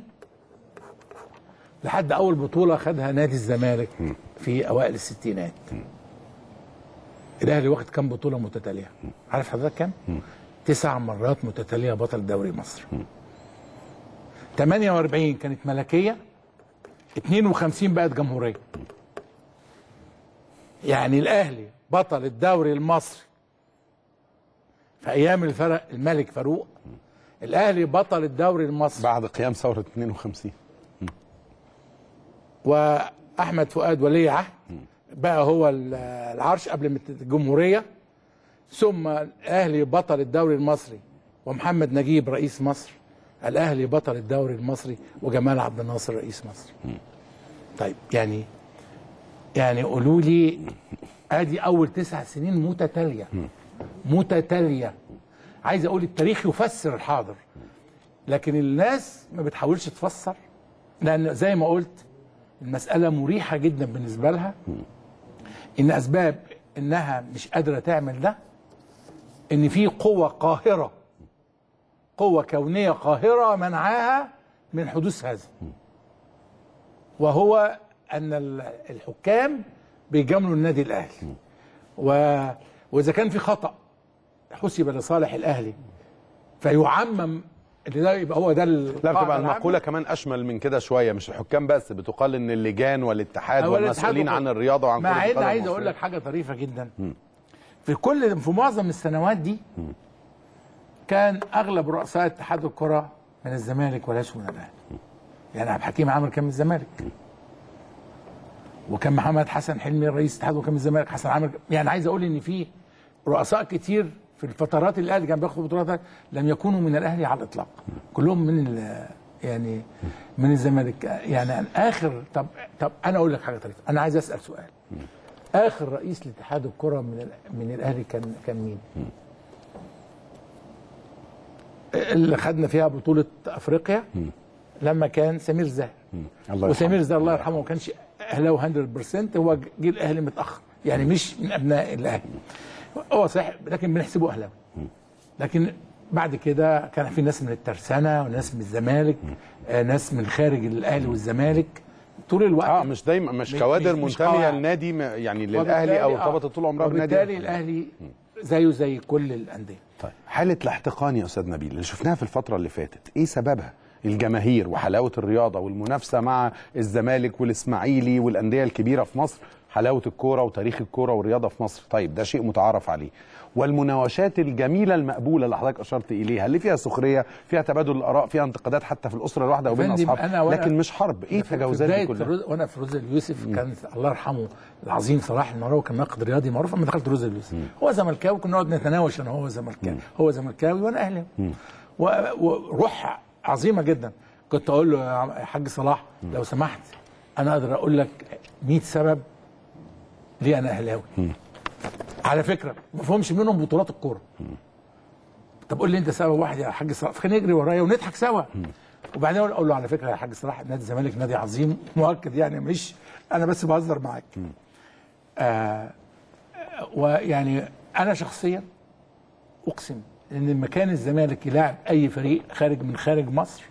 لحد اول بطوله خدها نادي الزمالك في اوائل الستينات الاهلي واخد كام بطوله متتاليه عارف حضرتك كام تسع مرات متتاليه بطل دوري مصر 48 كانت ملكيه 52 بقت جمهوريه يعني الاهلي بطل الدوري المصري في ايام الفرق الملك فاروق الاهلي بطل الدوري المصري بعد قيام ثوره 52 واحمد فؤاد ولي عهد بقى هو ال- العرش قبل ما تت- الجمهوريه ثم الاهلي بطل الدوري المصري ومحمد نجيب رئيس مصر الاهلي بطل الدوري المصري وجمال عبد الناصر رئيس مصر طيب يعني يعني قولوا لي ادي اول تسع سنين متتاليه متتاليه عايز اقول التاريخ يفسر الحاضر لكن الناس ما بتحاولش تفسر لان زي ما قلت المساله مريحه جدا بالنسبه لها ان اسباب انها مش قادره تعمل ده ان في قوه قاهره قوه كونيه قاهره منعاها من حدوث هذا وهو ان ال- الحكام بيجاملوا النادي الاهلي و... واذا كان في خطا حسب لصالح الاهلي فيعمم اللي ده يبقى هو ده لا بتبقى المقوله كمان اشمل من كده شويه مش الحكام بس بتقال ان اللجان والاتحاد هو الاتحاد والمسؤولين وكل- عن الرياضه وعن مع كرة ان القدم عايز اقول المصرية. لك حاجه طريفه جدا في كل في معظم السنوات دي كان اغلب رؤساء اتحاد الكره من الزمالك وليسوا من الاهلي يعني عبد الحكيم عامر كان من الزمالك وكان محمد حسن حلمي رئيس اتحاد وكان من الزمالك حسن عامر يعني عايز اقول ان في رؤساء كتير في الفترات اللي الاهلي كان بياخد بطولات لم يكونوا من الاهلي على الاطلاق كلهم من ال- يعني من الزمالك يعني اخر طب طب انا اقول لك حاجه طريفه انا عايز اسال سؤال اخر رئيس لاتحاد الكره من ال- من الاهلي كان كان مين؟ اللي خدنا فيها بطوله افريقيا لما كان سمير زاهر الله وسمير يرحمه. زاهر الله يرحمه ما كانش اهلاوي 100% هو جه الاهلي متاخر يعني مش من ابناء الاهلي هو صحيح لكن بنحسبه اهلاوي لكن بعد كده كان في ناس من الترسانه وناس من الزمالك آه ناس من خارج الاهلي والزمالك طول الوقت اه مش دايما مش مش- كوادر مش- مش منتميه قواعد. لنادي م- يعني وبالتالي- للاهلي او آه، ارتبطت طول عمرها بالنادي وبالتالي الاهلي زيه زي كل الانديه طيب حاله الاحتقان يا استاذ نبيل اللي شفناها في الفتره اللي فاتت ايه سببها الجماهير وحلاوه الرياضه والمنافسه مع الزمالك والاسماعيلي والانديه الكبيره في مصر حلاوه الكوره وتاريخ الكوره والرياضه في مصر طيب ده شيء متعارف عليه والمناوشات الجميله المقبوله اللي حضرتك اشرت اليها اللي فيها سخريه فيها تبادل الاراء فيها انتقادات حتى في الاسره الواحده وبين فندم، اصحاب أنا وأنا- لكن مش حرب ايه في التجاوزات دي بداية كلها الرز... وانا في روز اليوسف كان الله يرحمه العظيم صلاح المروي كان ناقد رياضي معروف لما دخلت روز اليوسف هو زملكاوي كنا نقعد نتناوش انا هو زملكاوي هو زملكاوي وانا اهلاوي و... وروح عظيمه جدا كنت اقول له يا عم- يا حاج صلاح لو سمحت انا اقدر اقول لك 100 سبب ليه انا اهلاوي على فكره ما فهمش منهم بطولات الكوره طب قول لي انت سبب واحد يا حاج صلاح فكان يجري ورايا ونضحك سوا وبعدين اقول له على فكره يا حاج صلاح نادي الزمالك نادي عظيم مؤكد يعني مش انا بس بهزر معاك آه ويعني انا شخصيا اقسم ان مكان الزمالك يلاعب اي فريق خارج من خارج مصر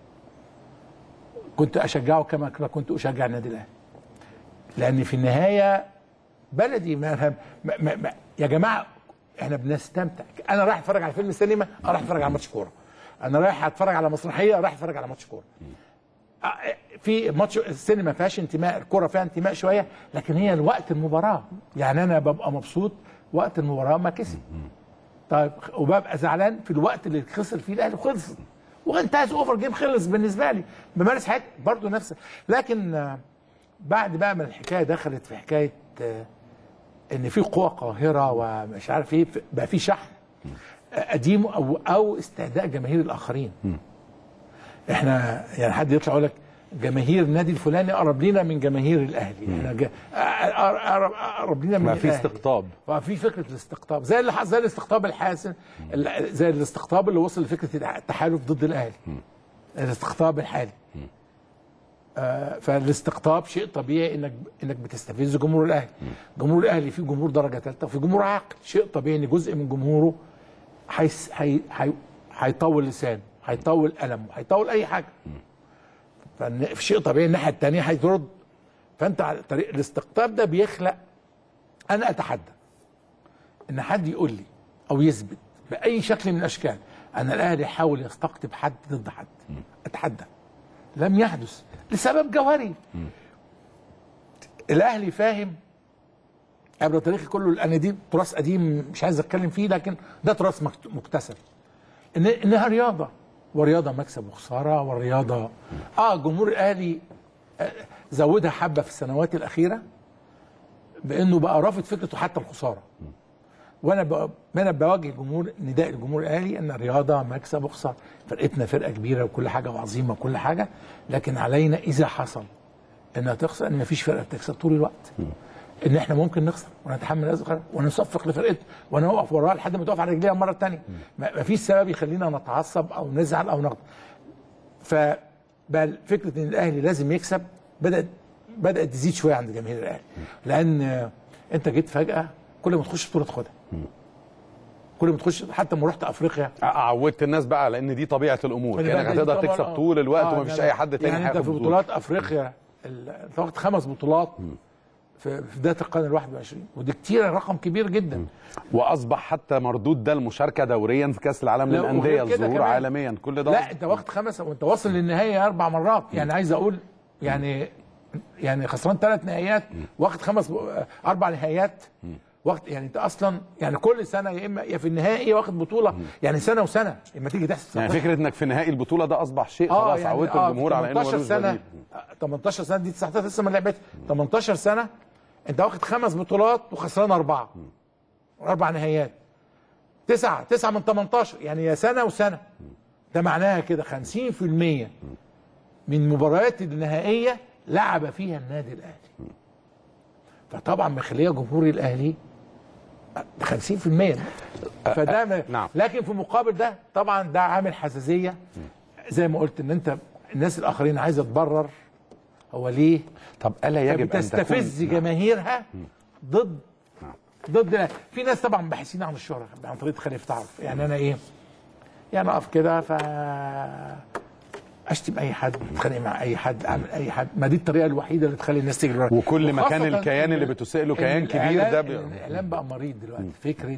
كنت اشجعه كما كنت اشجع النادي الاهلي لان في النهايه بلدي ما ما ما ما يا جماعه احنا بنستمتع انا رايح اتفرج على فيلم سينما انا رايح اتفرج على ماتش كوره انا رايح اتفرج على مسرحيه رايح اتفرج على ماتش كوره آه، في ماتش السينما ما فيهاش انتماء الكوره فيها انتماء شويه لكن هي وقت المباراه يعني انا ببقى مبسوط وقت المباراه ما كسب طيب وببقى زعلان في الوقت اللي خسر فيه الاهلي خلص وانتهز اوفر جيم خلص بالنسبه لي بمارس حياتي برضه نفس لكن آه، بعد بقى ما الحكايه دخلت في حكايه آه، ان في قوى قاهره ومش عارف ايه بقى في شحن آه، قديم او او استهداء جماهير الاخرين احنا يعني حد يطلع يقول لك جماهير النادي الفلاني اقرب لينا من جماهير الاهلي احنا جا- اقرب اقرب لينا من ما في الأهلي. استقطاب ففي فكره الاستقطاب زي اللي حصل زي الاستقطاب الحاسم ال- زي الاستقطاب اللي وصل لفكره التحالف ضد الاهلي الاستقطاب الحالي آه فالاستقطاب شيء طبيعي انك انك بتستفز جمهور الاهلي جمهور الاهلي في جمهور درجه ثالثه وفي جمهور عاقل شيء طبيعي ان جزء من جمهوره هيس- هي هي هيطول لسانه هيطول قلمه هيطول اي حاجه ففي شيء طبيعي الناحيه الثانيه هيترد فانت على طريق الاستقطاب ده بيخلق انا اتحدى ان حد يقول لي او يثبت باي شكل من الاشكال ان الاهلي يحاول يستقطب حد ضد حد اتحدى لم يحدث لسبب جوهري الاهلي فاهم عبر تاريخي كله لان دي تراث قديم مش عايز اتكلم فيه لكن ده تراث مكت- مكتسب ان انها رياضه ورياضه مكسب وخساره والرياضه اه جمهور الاهلي آه، زودها حبه في السنوات الاخيره بانه بقى رافض فكرته حتى الخساره وانا ب... انا بواجه جمهور نداء الجمهور الاهلي ان الرياضه مكسب وخساره فرقتنا فرقه كبيره وكل حاجه وعظيمه وكل حاجه لكن علينا اذا حصل انها تخسر ان مفيش فرقه بتكسب طول الوقت ان احنا ممكن نخسر ونتحمل هذا القرار ونصفق لفرقتنا ونقف وراها لحد ما تقف على رجليها مره ثانيه مفيش سبب يخلينا نتعصب او نزعل او نغضب فبل فكره ان الاهلي لازم يكسب بدات بدات تزيد شويه عند جماهير الاهلي لان آه، انت جيت فجاه كل ما تخش بطوله تاخدها كل ما تخش حتى لما رحت افريقيا عودت الناس بقى لان دي طبيعه الامور خلي كانك بالك هتقدر طبعاً تكسب آه. طول الوقت آه، ومفيش لا، اي حد تاني يعني انت هياخد في بطولة. بطولات افريقيا ال- انت واخد خمس بطولات في في بدايه القرن ال 21 ودي كتير رقم كبير جدا واصبح حتى مردود ده المشاركه دوريا في كاس العالم لا، للانديه وغير كده الظهور كمان. عالميا كل ده لا انت واخد خمس وانت واصل للنهايه اربع مرات يعني عايز اقول يعني يعني خسران ثلاث نهائيات واخد خمس ب- اربع نهائيات واخد يعني انت اصلا يعني كل سنه يا اما يا في النهائي يا واخد بطوله يعني سنه وسنه لما تيجي تحسب يعني فكره انك في نهائي البطوله ده اصبح شيء اه خلاص يعني عودت آه، الجمهور على انه 18 ملوش سنه بديل. آه، 18 سنه دي 19 لسه ما لعبتش 18 سنه انت واخد خمس بطولات وخسران اربعه اربع نهائيات تسعه تسعه من 18 يعني يا سنه وسنه ده معناها كده 50% من مباريات النهائيه لعب فيها النادي الاهلي فطبعا مخليه جمهور الاهلي 50% فده م- نعم. لكن في مقابل ده طبعا ده عامل حساسيه زي ما قلت ان انت الناس الاخرين عايزه تبرر هو ليه طب الا يجب ان بتستفز تكون جماهيرها ضد ضد في ناس طبعا باحثين عن الشهره عن طريق خليفه تعرف يعني انا ايه يعني اقف كده ف اشتم اي حد اتخانق مع اي حد اعمل اي حد ما دي الطريقه الوحيده اللي تخلي الناس تجري وراك. وكل ما كان وخاصة الكيان اللي إن- بتساء له إن كيان كبير الإعلام- ده بي- إن الاعلام بقى مريض دلوقتي فكره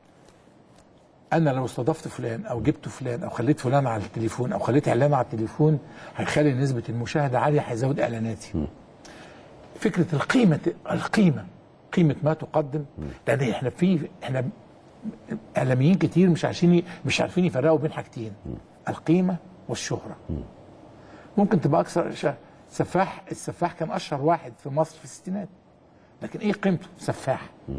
انا لو استضفت فلان او جبت فلان او خليت فلان على التليفون او خليت اعلان على التليفون هيخلي نسبه المشاهده عاليه هيزود اعلاناتي فكره القيمه القيمه قيمه ما تقدم لان احنا في احنا اعلاميين كتير مش عارفين مش عارفين يفرقوا بين حاجتين القيمه والشهره ممكن تبقى اكثر ش- سفاح السفاح كان اشهر واحد في مصر في الستينات لكن ايه قيمته سفاح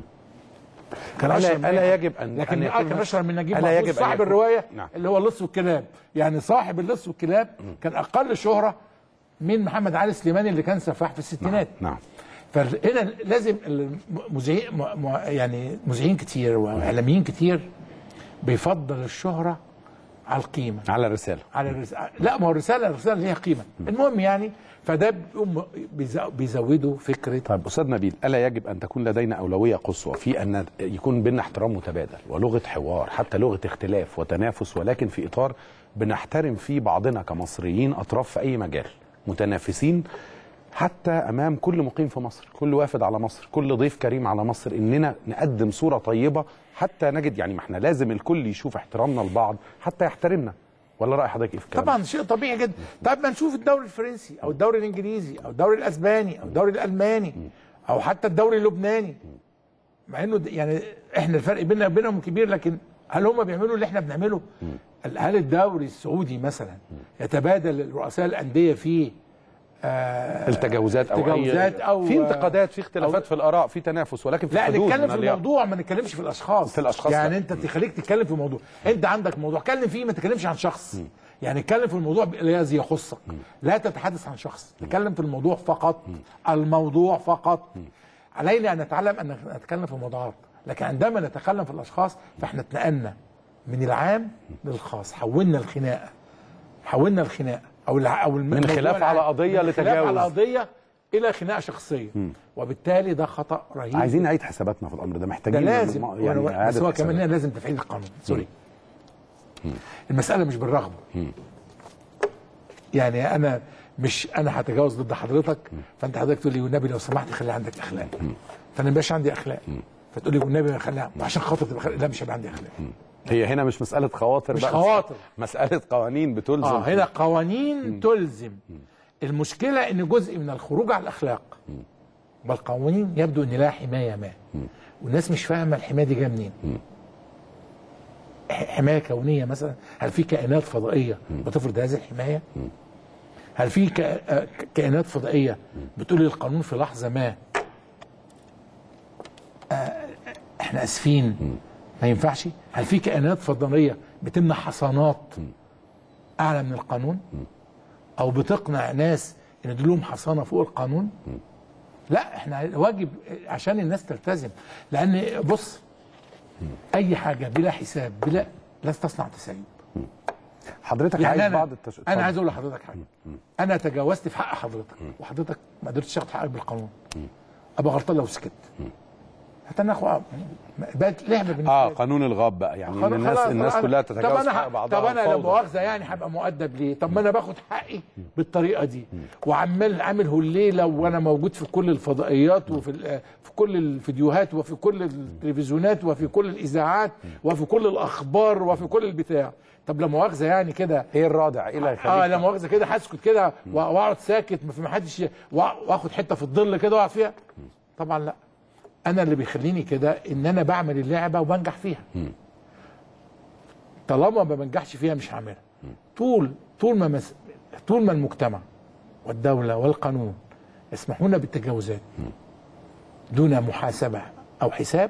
كان ألا- اشهر من ألا أي حد. يجب أن- لكن أن آه يكون كان اشهر من نجيب ألا محفوظ يجب أن صاحب يكون- الروايه نعم. اللي هو اللص والكلاب يعني صاحب اللص والكلاب كان اقل شهره من محمد علي سليماني اللي كان سفاح في الستينات نعم فهنا لازم المذيعين م- م- يعني مذيعين كتير واعلاميين كتير بيفضل الشهره على القيمه على الرساله على الرسالة لا ما هو الرساله الرساله ليها قيمه المهم يعني فده بيقوم بيزو- بيزودوا فكره طيب استاذ نبيل الا يجب ان تكون لدينا اولويه قصوى في ان يكون بيننا احترام متبادل ولغه حوار حتى لغه اختلاف وتنافس ولكن في اطار بنحترم فيه بعضنا كمصريين اطراف في اي مجال متنافسين حتى امام كل مقيم في مصر كل وافد على مصر كل ضيف كريم على مصر اننا نقدم صوره طيبه حتى نجد يعني ما احنا لازم الكل يشوف احترامنا لبعض حتى يحترمنا ولا راي حضرتك ايه في الكلام ده؟ طبعا شيء طبيعي جدا طيب ما نشوف الدوري الفرنسي او الدوري الانجليزي او الدوري الاسباني او الدوري الالماني او حتى الدوري اللبناني مع انه د- يعني احنا الفرق بيننا وبينهم كبير لكن هل هم بيعملوا اللي احنا بنعمله؟ هل الدوري السعودي مثلا يتبادل رؤساء الانديه فيه التجاوزات او تجاوزات أي أو- في انتقادات في اختلافات أو- في الاراء في تنافس ولكن في لا حدود نتكلم من في اللياقة. الموضوع ما نتكلمش في الاشخاص في الأشخاص يعني لا. انت تخليك تتكلم في الموضوع انت عندك موضوع اتكلم فيه ما تتكلمش عن شخص يعني اتكلم في الموضوع الذي يخصك لا تتحدث عن شخص تتكلم في الموضوع فقط الموضوع فقط علينا ان نتعلم ان نتكلم في الموضوعات لكن عندما نتكلم في الاشخاص فاحنا اتنقلنا من العام للخاص حولنا الخناقه حولنا الخناقه او الع... او الم- الموضوع خلاف على العام. قضية من خلاف لتجاوز. على قضيه الى خناقه شخصيه وبالتالي ده خطا رهيب عايزين نعيد حساباتنا في الامر ده ده محتاجين لازم يعني يعني بس إعادة هو حسابات. كمان هنا لازم تفعيل القانون سوري المساله مش بالرغبه يعني انا مش انا هتجاوز ضد حضرتك فانت حضرتك تقول لي والنبي لو سمحت خلي عندك اخلاق فانا مبقاش عندي اخلاق فتقول لي والنبي خليها عشان خاطر تبقى خلق. لا مش هيبقى عندي اخلاق هي هنا مش مساله خواطر مش بقى خواطر. مساله قوانين بتلزم اه هنا قوانين تلزم المشكله ان جزء من الخروج على الاخلاق والقوانين يبدو ان لها حمايه ما والناس مش فاهمه الحمايه دي جايه منين ح- حمايه كونيه مثلا هل في كائنات فضائيه بتفرض هذه الحمايه هل في كا- آه، ك- كائنات فضائيه بتقول للقانون في لحظه ما آه، احنا اسفين ما ينفعش هل في كائنات فضائيه بتمنع حصانات اعلى من القانون او بتقنع ناس ان دول لهم حصانه فوق القانون لا احنا واجب عشان الناس تلتزم لان بص اي حاجه بلا حساب بلا لا تصنع تسيب حضرتك يعني عايز انا بعض التش... انا عايز اقول لحضرتك حاجه انا تجاوزت في حق حضرتك وحضرتك ما قدرتش تاخد حقك بالقانون ابقى غلطان لو سكت حتى انا اخو بقت لعبه بالنسبه اه لي. قانون الغاب بقى يعني خلاص- إن الناس خلاص، الناس طب كلها أنا- تتجاوز طب انا حق ح- بعضها طب انا لا فوضى. مؤاخذه يعني هبقى مؤدب ليه؟ طب ما انا باخد حقي بالطريقه دي وعمال عامل هليله وانا موجود في كل الفضائيات وفي ال- في كل الفيديوهات وفي كل التلفزيونات وفي كل الاذاعات وفي كل الاخبار وفي كل البتاع طب لا مؤاخذه يعني كده ايه الرادع ايه اللي هيخليك اه لا مؤاخذه كده هسكت كده وأ- واقعد ساكت ما في ما حدش ي- وأ- واخد حته في الظل كده واقعد فيها طبعا لا انا اللي بيخليني كده ان انا بعمل اللعبه وبنجح فيها طالما ما بنجحش فيها مش هعملها طول طول ما مس... طول ما المجتمع والدوله والقانون يسمحون بالتجاوزات دون محاسبه او حساب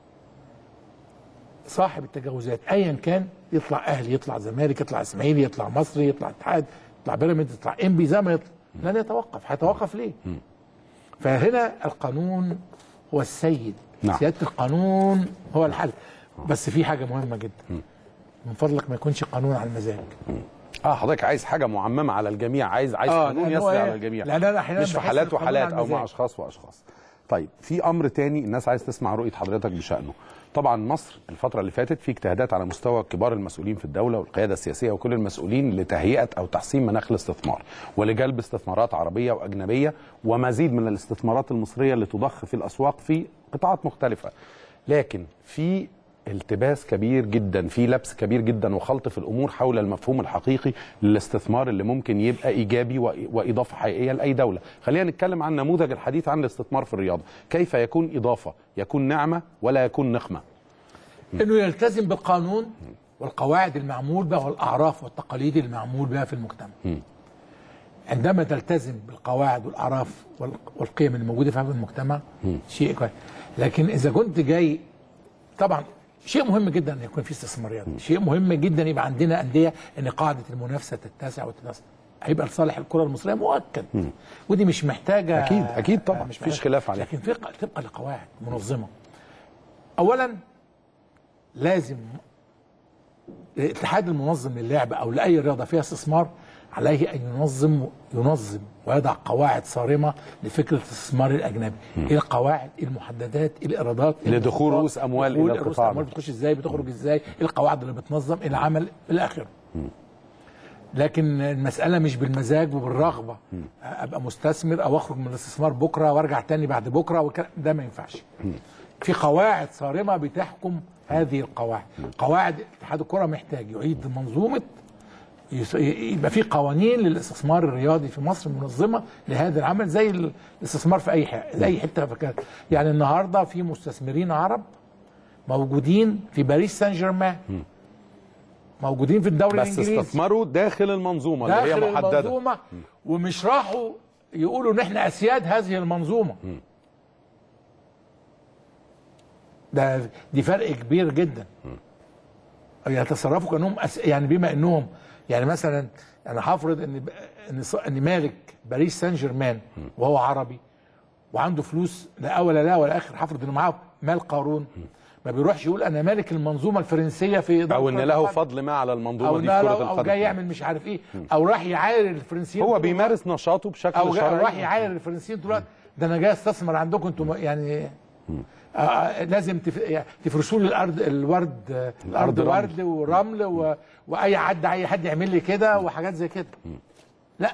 صاحب التجاوزات ايا كان يطلع اهلي يطلع زمالك يطلع اسماعيلي يطلع مصري يطلع اتحاد يطلع بيراميدز يطلع انبي زي ما يطلع لن يتوقف هيتوقف ليه؟ فهنا القانون هو السيد نعم. سياده القانون هو الحل بس في حاجه مهمه جدا من فضلك ما يكونش قانون على المزاج اه حضرتك عايز حاجه معممه على الجميع عايز عايز آه، قانون لأن هو يسري إيه؟ على الجميع لأن أنا أحياناً مش في بحس حالات القانون وحالات على او مع المزاج. اشخاص واشخاص طيب في امر تاني الناس عايز تسمع رؤيه حضرتك بشانه طبعا مصر الفتره اللي فاتت في اجتهادات على مستوى كبار المسؤولين في الدوله والقياده السياسيه وكل المسؤولين لتهيئه او تحسين مناخ الاستثمار ولجلب استثمارات عربيه واجنبيه ومزيد من الاستثمارات المصريه اللي تضخ في الاسواق في قطاعات مختلفه لكن في التباس كبير جدا في لبس كبير جدا وخلط في الامور حول المفهوم الحقيقي للاستثمار اللي ممكن يبقى ايجابي و- واضافه حقيقيه لاي دوله خلينا نتكلم عن نموذج الحديث عن الاستثمار في الرياضه كيف يكون اضافه يكون نعمه ولا يكون نقمه انه يلتزم بالقانون والقواعد المعمول بها والاعراف والتقاليد المعمول بها في المجتمع عندما تلتزم بالقواعد والاعراف وال- والقيم الموجوده في هذا المجتمع شيء كويس لكن اذا كنت جاي طبعا شيء مهم جدا ان يكون في استثماريات شيء مهم جدا يبقى عندنا انديه ان قاعده المنافسه تتسع وتتسع هيبقى لصالح الكره المصريه مؤكد ودي مش محتاجه أكيد، أكيد طبعاً، مش مفيش محتاجة- خلاف عليها. لكن في ق- تبقى لقواعد منظمه اولا لازم الاتحاد المنظم للعبه او لاي رياضه فيها استثمار عليه ان ينظم ينظم ويضع قواعد صارمه لفكره الاستثمار الاجنبي ايه القواعد إيه المحددات إيه الايرادات إيه لدخول الخطوات؟ رؤوس أموال دخول إلى رؤوس القطاع الاموال ده. بتخش ازاي بتخرج ازاي ايه القواعد اللي بتنظم العمل الى اخره لكن المسألة مش بالمزاج وبالرغبة أبقى مستثمر أو أخرج من الاستثمار بكرة وأرجع تاني بعد بكرة والكلام ده ما ينفعش في قواعد صارمة بتحكم هذه القواعد قواعد اتحاد الكرة محتاج يعيد منظومة يس- يبقى في قوانين للاستثمار الرياضي في مصر منظمه لهذا العمل زي الاستثمار في اي حته اي حته في كده. يعني النهارده في مستثمرين عرب موجودين في باريس سان جيرمان موجودين في الدوري بس الانجليزي استثمروا داخل المنظومه اللي داخل هي محدده المنظومه ومش راحوا يقولوا ان احنا اسياد هذه المنظومه ده دي فرق كبير جدا يتصرفوا كانهم أس... يعني بما انهم يعني مثلا انا هفرض ان ب... ان ص- ان مالك باريس سان جيرمان وهو عربي وعنده فلوس لا اول لا ولا اخر هفرض انه معاه مال قارون ما بيروحش يقول انا مالك المنظومه الفرنسيه في إدارة او ان كرة له القدم. فضل ما على المنظومه او دي لا في لا كره او القدم جاي يعمل مش عارف ايه او راح يعاير الفرنسيين هو طول بيمارس نشاطه بشكل او جا- شرعي راح يعاير الفرنسيين طول الوقت ده انا جاي استثمر عندكم انتم يعني آه، آه لازم تف... يعني تفرشوا لي الارض الورد آه، الارض رمل. ورد ورمل و... واي حد اي حد يعمل لي كده وحاجات زي كده لا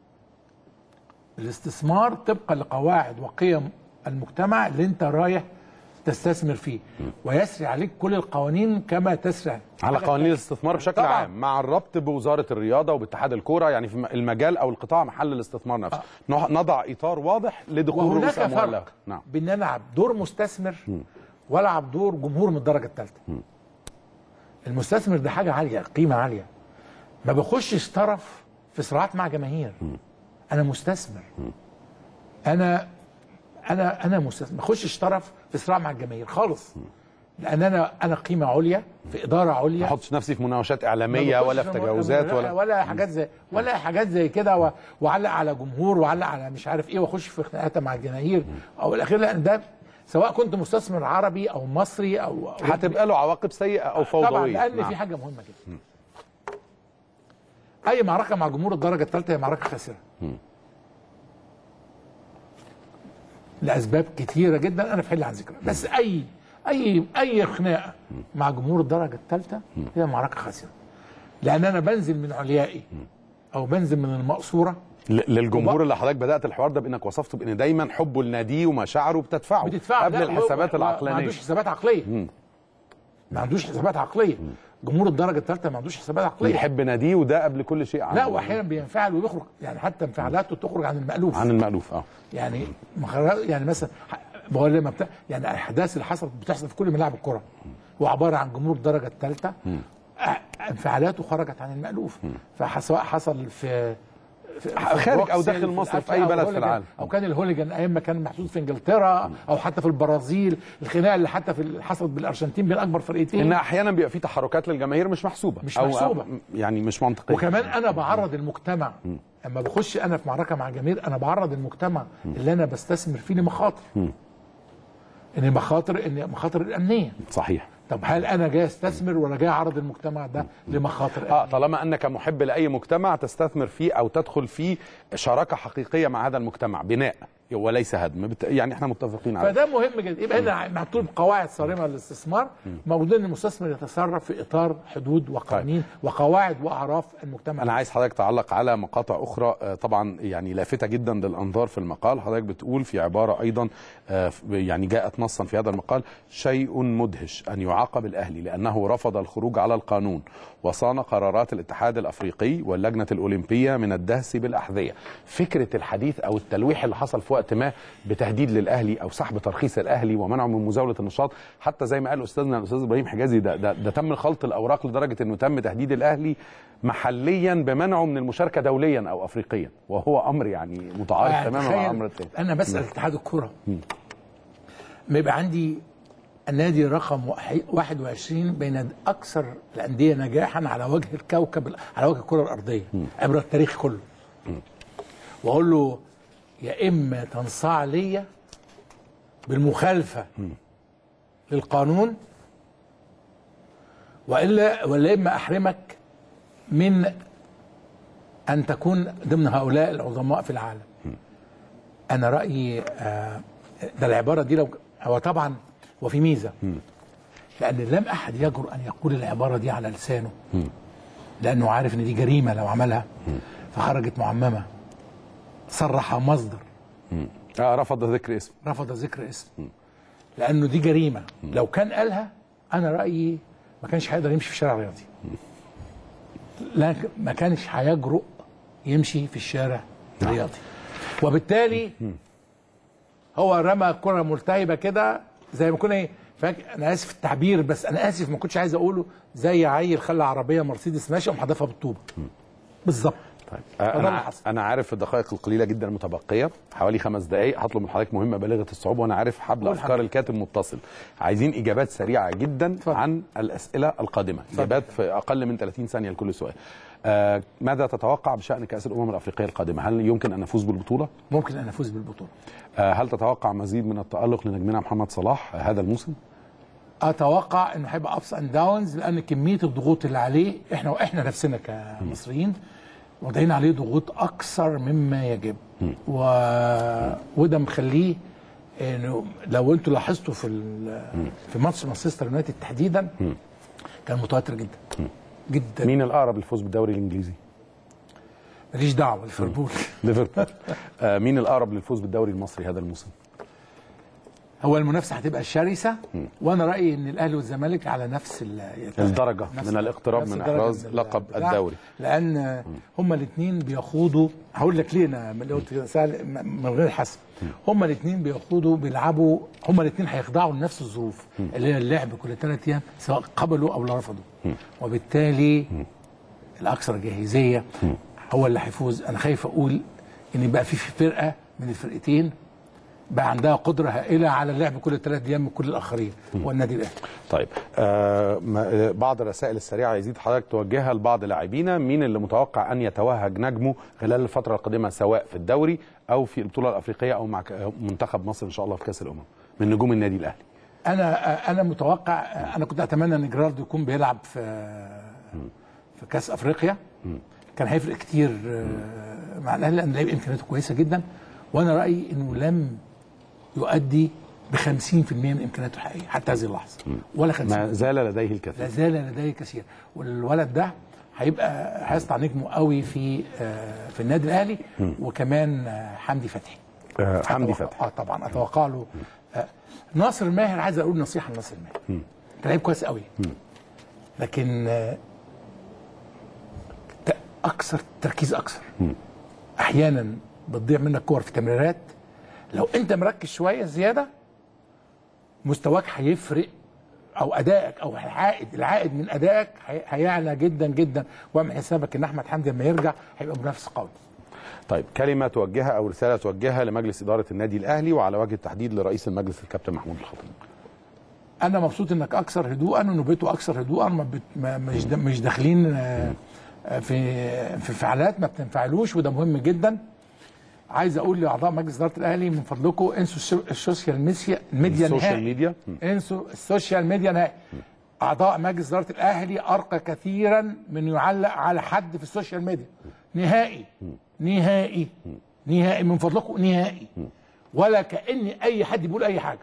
الاستثمار طبقا لقواعد وقيم المجتمع اللي انت رايح تستثمر فيه ويسري عليك كل القوانين كما تسري على قوانين الاستثمار بشكل طبعاً. عام مع الربط بوزاره الرياضه وباتحاد الكوره يعني في المجال او القطاع محل الاستثمار نفسه نح- نضع اطار واضح لدخول وهناك رؤوس اموال له فرق نعم بين ان العب دور مستثمر والعب دور جمهور من الدرجه الثالثه المستثمر ده حاجه عاليه قيمه عاليه ما بخشش طرف في صراعات مع جماهير انا مستثمر انا انا انا مستثمر ما اخشش طرف في صراع مع الجماهير خالص لان انا انا قيمه عليا في اداره ما عليا احطش نفسي في مناوشات ما اعلاميه بخشش ولا في في تجاوزات ولا ولا ولا حاجات زي ولا حاجات زي كده و- وعلق على جمهور وعلق على مش عارف ايه واخش في خناقات مع الجماهير او الاخير لان ده سواء كنت مستثمر عربي او مصري او, أو هتبقى له عواقب سيئه او طبعا فوضويه لان نعم. في حاجه مهمه جدا اي معركه مع جمهور الدرجه الثالثه هي معركه خاسره لاسباب كتيره جدا انا في حل عن ذكرها بس اي اي اي خناقه مع جمهور الدرجه الثالثه هي معركه خاسره لان انا بنزل من عليائي او بنزل من المقصوره ل- للجمهور اللي حضرتك بدات الحوار ده بانك وصفته بان دايما حبه لناديه ومشاعره بتدفعه بتدفع قبل لا، الحسابات هو- ما العقلانيه عندوش حسابات عقليه ما عندوش حسابات عقليه جمهور الدرجه الثالثه ما عندوش حسابات عقليه بيحب ناديه وده قبل كل شيء عنه لا واحيانا بينفعل ويخرج يعني حتى انفعالاته تخرج عن المالوف عن المألوف اه يعني مخر- يعني مثلا ح- بقول لما بتا... يعني الاحداث اللي حصلت بتحصل في كل ملاعب الكره هو عباره عن جمهور الدرجه الثالثه انفعالاته خرجت عن المالوف فسواء حصل في في- في خارج أو بروكسل، داخل مصر، في الأكل أي أو بلد في الهوليجان، العالم. او كان الهوليجان ايام ما كان محدود في انجلترا او حتى في البرازيل الخناقه اللي حتى في اللي حصلت بالارجنتين بين اكبر فرقتين ان احيانا بيبقى في تحركات للجماهير مش محسوبه مش أو محسوبة. يعني مش منطقيه وكمان انا بعرض المجتمع اما بخش انا في معركه مع جماهير انا بعرض المجتمع اللي انا بستثمر فيه لمخاطر ان مخاطر ان مخاطر الامنيه صحيح طب هل انا جاي استثمر ولا جاي اعرض المجتمع ده لمخاطر اه أمنية؟ طالما انك محب لاي مجتمع تستثمر فيه او تدخل فيه شراكه حقيقيه مع هذا المجتمع بناء وليس هدم بت- يعني احنا متفقين على فده مهم جدا يبقى هنا محطوط قواعد صارمه للاستثمار موجود ان المستثمر يتصرف في اطار حدود وقوانين وقواعد واعراف المجتمع انا عايز حضرتك تعلق على مقاطع اخرى آه، طبعا يعني لافته جدا للانظار في المقال حضرتك بتقول في عباره ايضا آه، ف- يعني جاءت نصا في هذا المقال شيء مدهش ان يعاقب الاهلي لانه رفض الخروج على القانون وصان قرارات الاتحاد الافريقي واللجنه الاولمبيه من الدهس بالاحذيه فكره الحديث او التلويح اللي حصل في وقت ما بتهديد للاهلي او سحب ترخيص الاهلي ومنعه من مزاوله النشاط حتى زي ما قال استاذنا الاستاذ ابراهيم حجازي ده, ده, ده تم خلط الاوراق لدرجه انه تم تهديد الاهلي محليا بمنعه من المشاركه دوليا او افريقيا وهو امر يعني متعارض يعني تماما تخيل مع امر التاني انا بسال اتحاد الكره ما يبقى عندي النادي رقم واحد- 21 بين اكثر الانديه نجاحا على وجه الكوكب على وجه الكره الارضيه عبر التاريخ كله واقول له يا اما تنصاع ليا بالمخالفه للقانون والا ولا اما احرمك من ان تكون ضمن هؤلاء العظماء في العالم انا رايي آه، ده العباره دي لو هو طبعا هو في ميزه لان لم احد يجرؤ ان يقول العباره دي على لسانه لانه عارف ان دي جريمه لو عملها فخرجت معممه صرح مصدر آه رفض ذكر اسم رفض ذكر اسم لانه دي جريمه لو كان قالها انا رايي ما كانش هيقدر يمشي في الشارع الرياضي لا ما كانش هيجرؤ يمشي في الشارع الرياضي وبالتالي هو رمى كره ملتهبه كده زي ما كنا ايه فاكر انا اسف في التعبير بس انا اسف ما كنتش عايز اقوله زي عيل خلى عربيه مرسيدس ماشيه وقام حدفها بالطوبه بالظبط طيب فده اللي انا حصل. انا عارف في الدقائق القليله جدا المتبقيه حوالي خمس دقائق هطلب من حضرتك مهمه بالغه الصعوبه وانا عارف حبل قول افكار حضرتك. الكاتب متصل عايزين اجابات سريعه جدا اتفضل. عن الاسئله القادمه اجابات في اقل من 30 ثانيه لكل سؤال آه ماذا تتوقع بشان كاس الامم الافريقيه القادمه هل يمكن ان نفوز بالبطوله ممكن ان افوز بالبطوله آه هل تتوقع مزيد من التالق لنجمنا محمد صلاح آه هذا الموسم اتوقع انه هيبقى ابس اند داونز لان كميه الضغوط اللي عليه احنا واحنا نفسنا كمصريين واضعين عليه ضغوط اكثر مما يجب و... وده مخليه انه لو انتوا لاحظتوا في ال... في ماتش مانشستر يونايتد تحديدا كان متوتر جدا جدا مين الاقرب للفوز بالدوري الانجليزي ماليش دعوه ليفربول ليفربول آه مين الاقرب للفوز بالدوري المصري هذا الموسم هو المنافسه هتبقى شرسه وانا رايي ان الاهلي والزمالك على نفس ال- الدرجة نفس- من الاقتراب نفس من الدرجة إحراز من ال- لقب بتاع. الدوري. لان هما الاثنين بيخوضوا هقول لك ليه انا من قلت كده سهل م- من غير حسب هما الاثنين بيخوضوا بيلعبوا هما الاثنين هيخضعوا لنفس الظروف اللي هي اللعب كل ثلاث ايام سواء قبلوا او لا رفضوا وبالتالي الاكثر جاهزيه هو اللي هيفوز انا خايف اقول ان بقى في في فرقه من الفرقتين بقى عندها قدره هائله على اللعب كل ثلاث ايام من كل الاخرين هو النادي الاهلي طيب آه ما- آه، بعض الرسائل السريعه يزيد حضرتك توجهها لبعض لاعبينا مين اللي متوقع ان يتوهج نجمه خلال الفتره القادمه سواء في الدوري او في البطوله الافريقيه او مع ك- منتخب مصر ان شاء الله في كاس الامم من نجوم النادي الاهلي انا انا متوقع انا كنت اتمنى ان جيراردو يكون بيلعب في في كاس افريقيا كان هيفرق كتير آه، مع الاهلي لان لعيب امكانياته كويسه جدا وانا رايي انه لم يؤدي ب 50% من امكانياته الحقيقيه حتى هذه اللحظه ولا 50% ما زال لديه لا الكثير زال لديه كثير والولد ده هيبقى هيسطع نجمه قوي في آه، في النادي الاهلي وكمان آه، حمدي فتحي آه، حمدي أتوقع- فتحي اه طبعا اتوقع له آه ناصر ماهر عايز اقول نصيحه لناصر ماهر كان لعيب كويس قوي لكن آه ت- اكثر تركيز اكثر احيانا بتضيع منك كور في تمريرات لو انت مركز شويه زياده مستواك هيفرق او ادائك او العائد العائد من ادائك هي- هيعلى جدا جدا واعمل حسابك ان احمد حمدي لما يرجع هيبقى منافس قوي طيب كلمه توجهها او رساله توجهها لمجلس اداره النادي الاهلي وعلى وجه التحديد لرئيس المجلس الكابتن محمود الخطيب انا مبسوط انك اكثر هدوءا ونوبته اكثر هدوءا ما بت... ما مش دا... مش داخلين آه، آه، في في انفعالات ما بتنفعلوش وده مهم جدا عايز اقول لاعضاء مجلس اداره الاهلي من فضلكم انسوا السو- السوشيال ميديا الميديا السوشيال نهائي ميديا مم. انسوا السوشيال ميديا نهائي اعضاء مجلس اداره الاهلي ارقى كثيرا من يعلق على حد في السوشيال ميديا نهائي نهائي نهائي من فضلكم نهائي ولا كان اي حد بيقول اي حاجه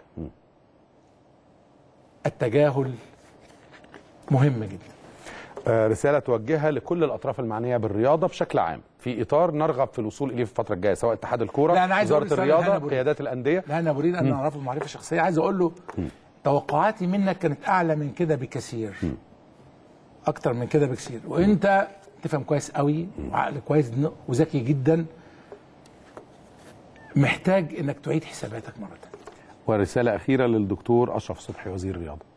التجاهل مهم جدا آه، رساله توجهها لكل الاطراف المعنيه بالرياضه بشكل عام في اطار نرغب في الوصول اليه في الفتره الجايه سواء اتحاد الكوره لا، أنا عايز أقول وزاره رسالة لهنا الرياضه أبو قيادات الانديه لا انا اريد ان اعرفه معرفه شخصيه عايز اقول له توقعاتي منك كانت اعلى من كده بكثير اكتر من كده بكثير وانت تفهم كويس قوي وعقل كويس وذكي جدا محتاج انك تعيد حساباتك مره تانية ورساله اخيره للدكتور اشرف صبحي وزير الرياضه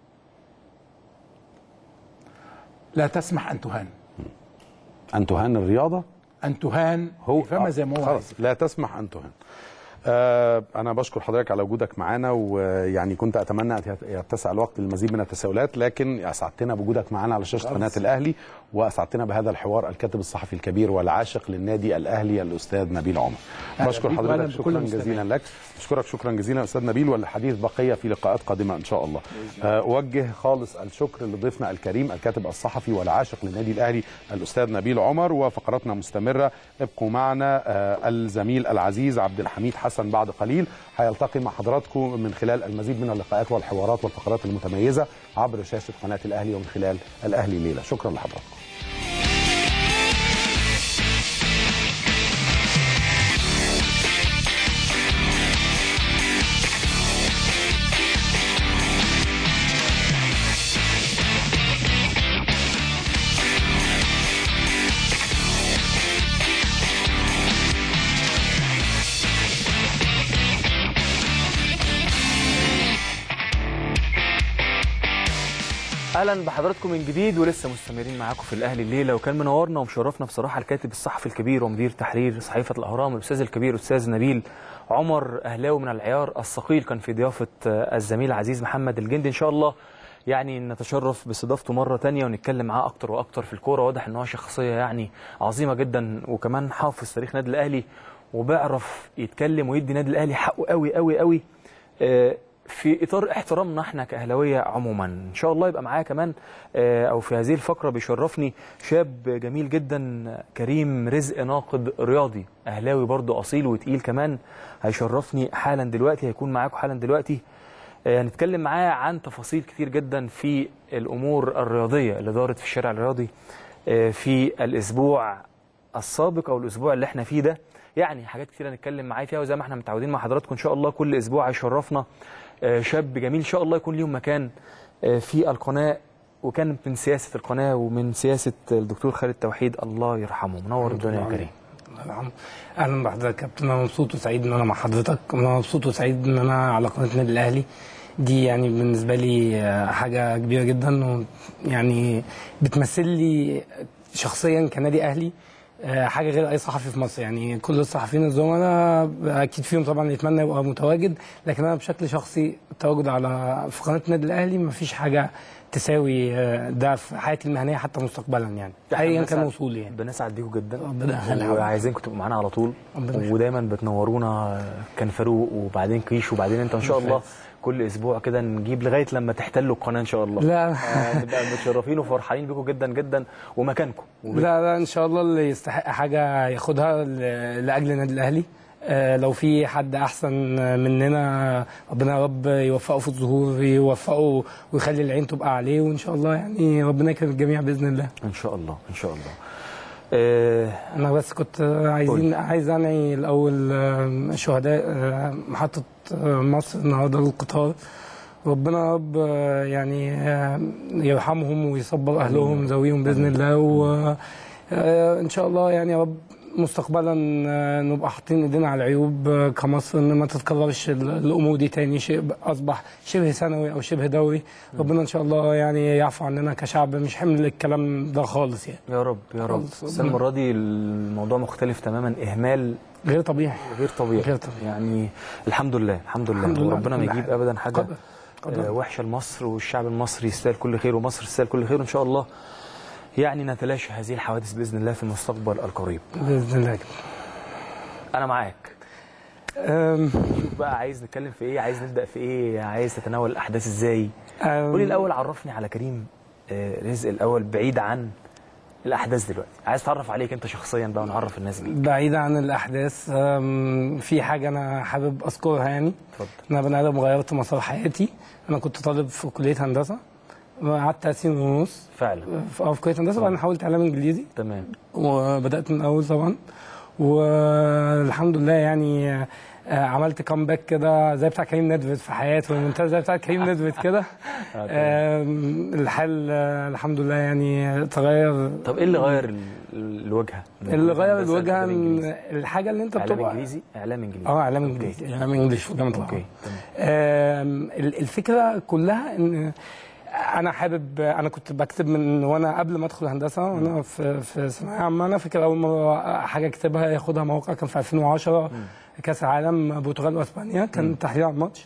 لا تسمح ان تهان ان تهان الرياضه ان تهان هو فما زي ما هو خلاص عايز. لا تسمح ان تهان آه انا بشكر حضرتك على وجودك معانا ويعني كنت اتمنى ان يتسع الوقت للمزيد من التساؤلات لكن اسعدتنا بوجودك معانا على شاشه قناه الاهلي واسعدتنا بهذا الحوار الكاتب الصحفي الكبير والعاشق للنادي الاهلي الاستاذ نبيل عمر أهلا بشكر بيك وأهلا حضرتك بكل شكرا المستمعين. جزيلا لك اشكرك شكرا جزيلا استاذ نبيل والحديث بقيه في لقاءات قادمه ان شاء الله آه، اوجه خالص الشكر لضيفنا الكريم الكاتب الصحفي والعاشق للنادي الاهلي الاستاذ نبيل عمر وفقراتنا مستمره ابقوا معنا آه، الزميل العزيز عبد الحميد حسن بعد قليل هيلتقي مع حضراتكم من خلال المزيد من اللقاءات والحوارات والفقرات المتميزه عبر شاشه قناه الاهلي ومن خلال الاهلي ليله شكرا لحضراتكم اهلا بحضراتكم من جديد ولسه مستمرين معاكم في الاهلي الليله وكان منورنا ومشرفنا بصراحه الكاتب الصحفي الكبير ومدير تحرير صحيفه الاهرام الاستاذ الكبير استاذ نبيل عمر اهلاوي من العيار الثقيل كان في ضيافه آه، الزميل عزيز محمد الجندي ان شاء الله يعني نتشرف باستضافته مره تانية ونتكلم معاه اكتر واكتر في الكوره واضح ان هو شخصيه يعني عظيمه جدا وكمان حافظ تاريخ نادي الاهلي وبيعرف يتكلم ويدي نادي الاهلي حقه قوي قوي قوي آه، في اطار احترامنا احنا كاهلاويه عموما ان شاء الله يبقى معايا كمان آه، او في هذه الفقره بيشرفني شاب جميل جدا كريم رزق ناقد رياضي اهلاوي برضه اصيل وتقيل كمان هيشرفني حالا دلوقتي هيكون معاكم حالا دلوقتي آه، هنتكلم معاه عن تفاصيل كتير جدا في الامور الرياضيه اللي دارت في الشارع الرياضي آه، في الاسبوع السابق او الاسبوع اللي احنا فيه ده يعني حاجات كتير هنتكلم معاه فيها وزي ما احنا متعودين مع حضراتكم ان شاء الله كل اسبوع هيشرفنا آه، شاب جميل ان شاء الله يكون ليهم مكان آه، في القناه وكان من سياسه القناه ومن سياسه الدكتور خالد توحيد الله يرحمه منور الدنيا يا كريم الله يرحمه اهلا بحضرتك يا كابتن انا مبسوط وسعيد ان انا مع حضرتك انا مبسوط وسعيد ان انا على قناه النادي الاهلي دي يعني بالنسبه لي آه، حاجه كبيره جدا ويعني بتمثل لي شخصيا كنادي اهلي آه، حاجه غير اي صحفي في مصر يعني كل الصحفيين الزملاء اكيد فيهم طبعا يتمنى يبقى متواجد لكن انا بشكل شخصي التواجد على في قناه النادي الاهلي مفيش حاجه تساوي آه، ده في حياتي المهنيه حتى مستقبلا يعني إحنا ايا بنسعد- كان وصولي يعني بنسعد بيكم جدا ربنا يخليك. وعايزينكم تبقوا معانا على طول ربنا يخليك. ودايما بتنورونا كان فاروق وبعدين كيش وبعدين انت ان شاء الله كل اسبوع كده نجيب لغايه لما تحتلوا القناه ان شاء الله لا. آه، نبقى متشرفين وفرحانين بيكم جدا جدا ومكانكم لا لا ان شاء الله اللي يستحق حاجه ياخدها ل- لاجل النادي الاهلي آه، لو في حد احسن مننا ربنا يا رب يوفقه في الظهور يوفقه ويخلي العين تبقى عليه وان شاء الله يعني ربنا يكرم الجميع باذن الله ان شاء الله ان شاء الله آه، انا بس كنت عايزين عايز انعي الاول آه، شهداء آه، محطه آه، مصر النهارده للقطار ربنا يا رب آه، يعني آه، يرحمهم ويصبر اهلهم ذويهم باذن الله وان شاء الله يعني يا رب مستقبلا آه، نبقى حاطين ايدينا على العيوب آه، كمصر ان ما تتكررش ال- الامور دي تاني شيء اصبح شبه سنوي او شبه دوري ربنا ان شاء الله يعني يعفو عننا كشعب مش حمل الكلام ده خالص يعني يا رب يا رب خالص. بس المره دي الموضوع مختلف تماما اهمال غير طبيعي غير طبيعي غير طبيعي. يعني الحمد لله الحمد لله الحمد لله وربنا ما على كل يجيب حال. ابدا حاجه قدر. قدر. آه، وحشه لمصر والشعب المصري يستاهل كل خير ومصر تستاهل كل خير وان شاء الله يعني نتلاشى هذه الحوادث باذن الله في المستقبل القريب باذن الله انا معاك أم، شوف بقى عايز نتكلم في ايه عايز نبدا في ايه عايز تتناول الاحداث ازاي أم، قولي الاول عرفني على كريم آه، رزق الاول بعيد عن الاحداث دلوقتي عايز اتعرف عليك انت شخصيا بقى ونعرف الناس بيك بعيدة عن الأحداث أم، في حاجة أنا حابب أذكرها يعني اتفضل أنا بني آدم غيرت مسار حياتي أنا كنت طالب في كلية هندسة قعدت ثلاث سنين ونص فعلا في آه، في كلية هندسة وبعدين حولت إعلام إنجليزي تمام وبدأت من الأول طبعا والحمد لله يعني آه، عملت كامباك كده زي بتاع كريم ندفد في حياته الممتاز زي بتاع كريم ندفد كده آم، الحال آه، الحمد لله يعني تغير طب ايه اللي غير ال- ال- الوجهه اللي غير هندسة الوجهه إعلام من إنجليزي. الحاجه اللي انت اعلام بتبقى انجليزي اعلام انجليزي اه اعلام أوكي. انجليزي اعلام انجليزي في جامعه اوكي القاهره تمام آم، ال- الفكره كلها ان انا حابب انا كنت بكتب من وانا قبل ما ادخل هندسه وانا في في ثانويه عامه انا فاكر اول مره حاجه اكتبها ياخدها موقع كان في 2010 كاس العالم البرتغال واسبانيا كان تحليل على الماتش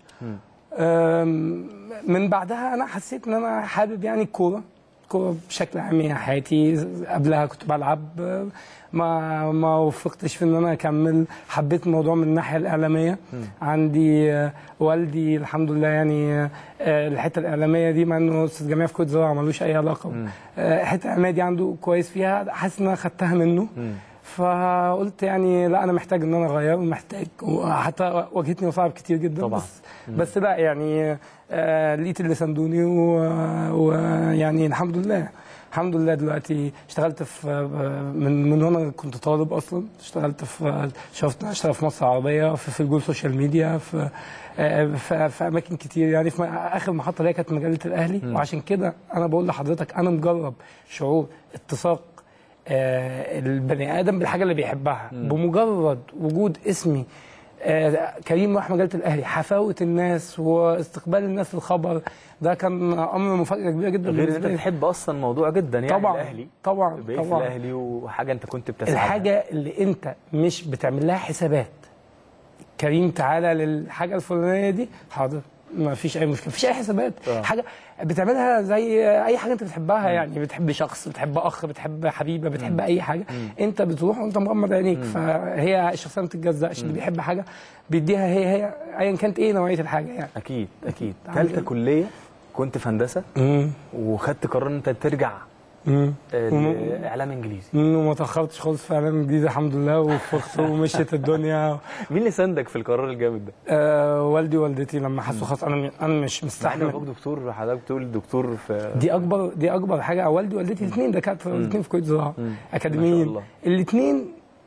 آم، من بعدها انا حسيت ان انا حابب يعني الكوره الكوره بشكل عام هي حياتي قبلها كنت بلعب آه، ما ما وفقتش في ان انا اكمل حبيت الموضوع من الناحيه الاعلاميه عندي آه، والدي الحمد لله يعني آه، الحته الاعلاميه دي مع انه استاذ جميع في كويت زراعه ملوش اي علاقه آه، الحته الاعلاميه دي عنده كويس فيها حاسس ان انا خدتها منه فقلت يعني لا انا محتاج ان انا اغير محتاج وحتى واجهتني مصاعب كتير جدا طبعا. بس بس لا يعني آه لقيت اللي ساندوني و- ويعني الحمد لله الحمد لله دلوقتي اشتغلت في آه، من من وانا كنت طالب اصلا اشتغلت في شفت اشتغل في مصر العربيه في في الجول سوشيال ميديا في آه، في, في اماكن كتير يعني في م- اخر محطه ليا كانت مجله الاهلي وعشان كده انا بقول لحضرتك انا مجرب شعور اتساق آه، البني ادم بالحاجه اللي بيحبها بمجرد وجود اسمي آه، كريم راح مجله الاهلي حفاوه الناس واستقبال الناس للخبر ده كان امر مفاجاه كبيره جدا غير ان بالنسبه انت لي بتحب اصلا الموضوع جدا يعني طبعا الاهلي طبعا بقيت في طبعا الاهلي وحاجه انت كنت بتسعى لها. الحاجه اللي انت مش بتعمل لها حسابات كريم تعالى للحاجه الفلانيه دي حاضر ما فيش اي مشكله مفيش اي حسابات آه. حاجه بتعملها زي اي حاجه انت بتحبها يعني بتحب شخص بتحب اخ بتحب حبيبه بتحب اي حاجه انت بتروح وانت مغمض عينيك فهي الشخصيه ما بتتجزأش اللي بيحب حاجه بيديها هي هي ايا كانت ايه نوعيه الحاجه يعني اكيد اكيد عندي- ثالثه كليه كنت في هندسه وخدت قرار ان انت ترجع امم آه، اعلام انجليزي وما تاخرتش خالص في اعلام جديد الحمد لله وفقت ومشيت الدنيا مين اللي ساندك في القرار الجامد ده؟ آه والدي ووالدتي لما حسوا خلاص انا انا مش مع ان مستحمل باباك دكتور حضرتك بتقول دكتور في دي اكبر دي اكبر حاجه والدي ووالدتي الاثنين دكاتره الاثنين في كليه زراعه ما شاء اكاديميين الله. الاثنين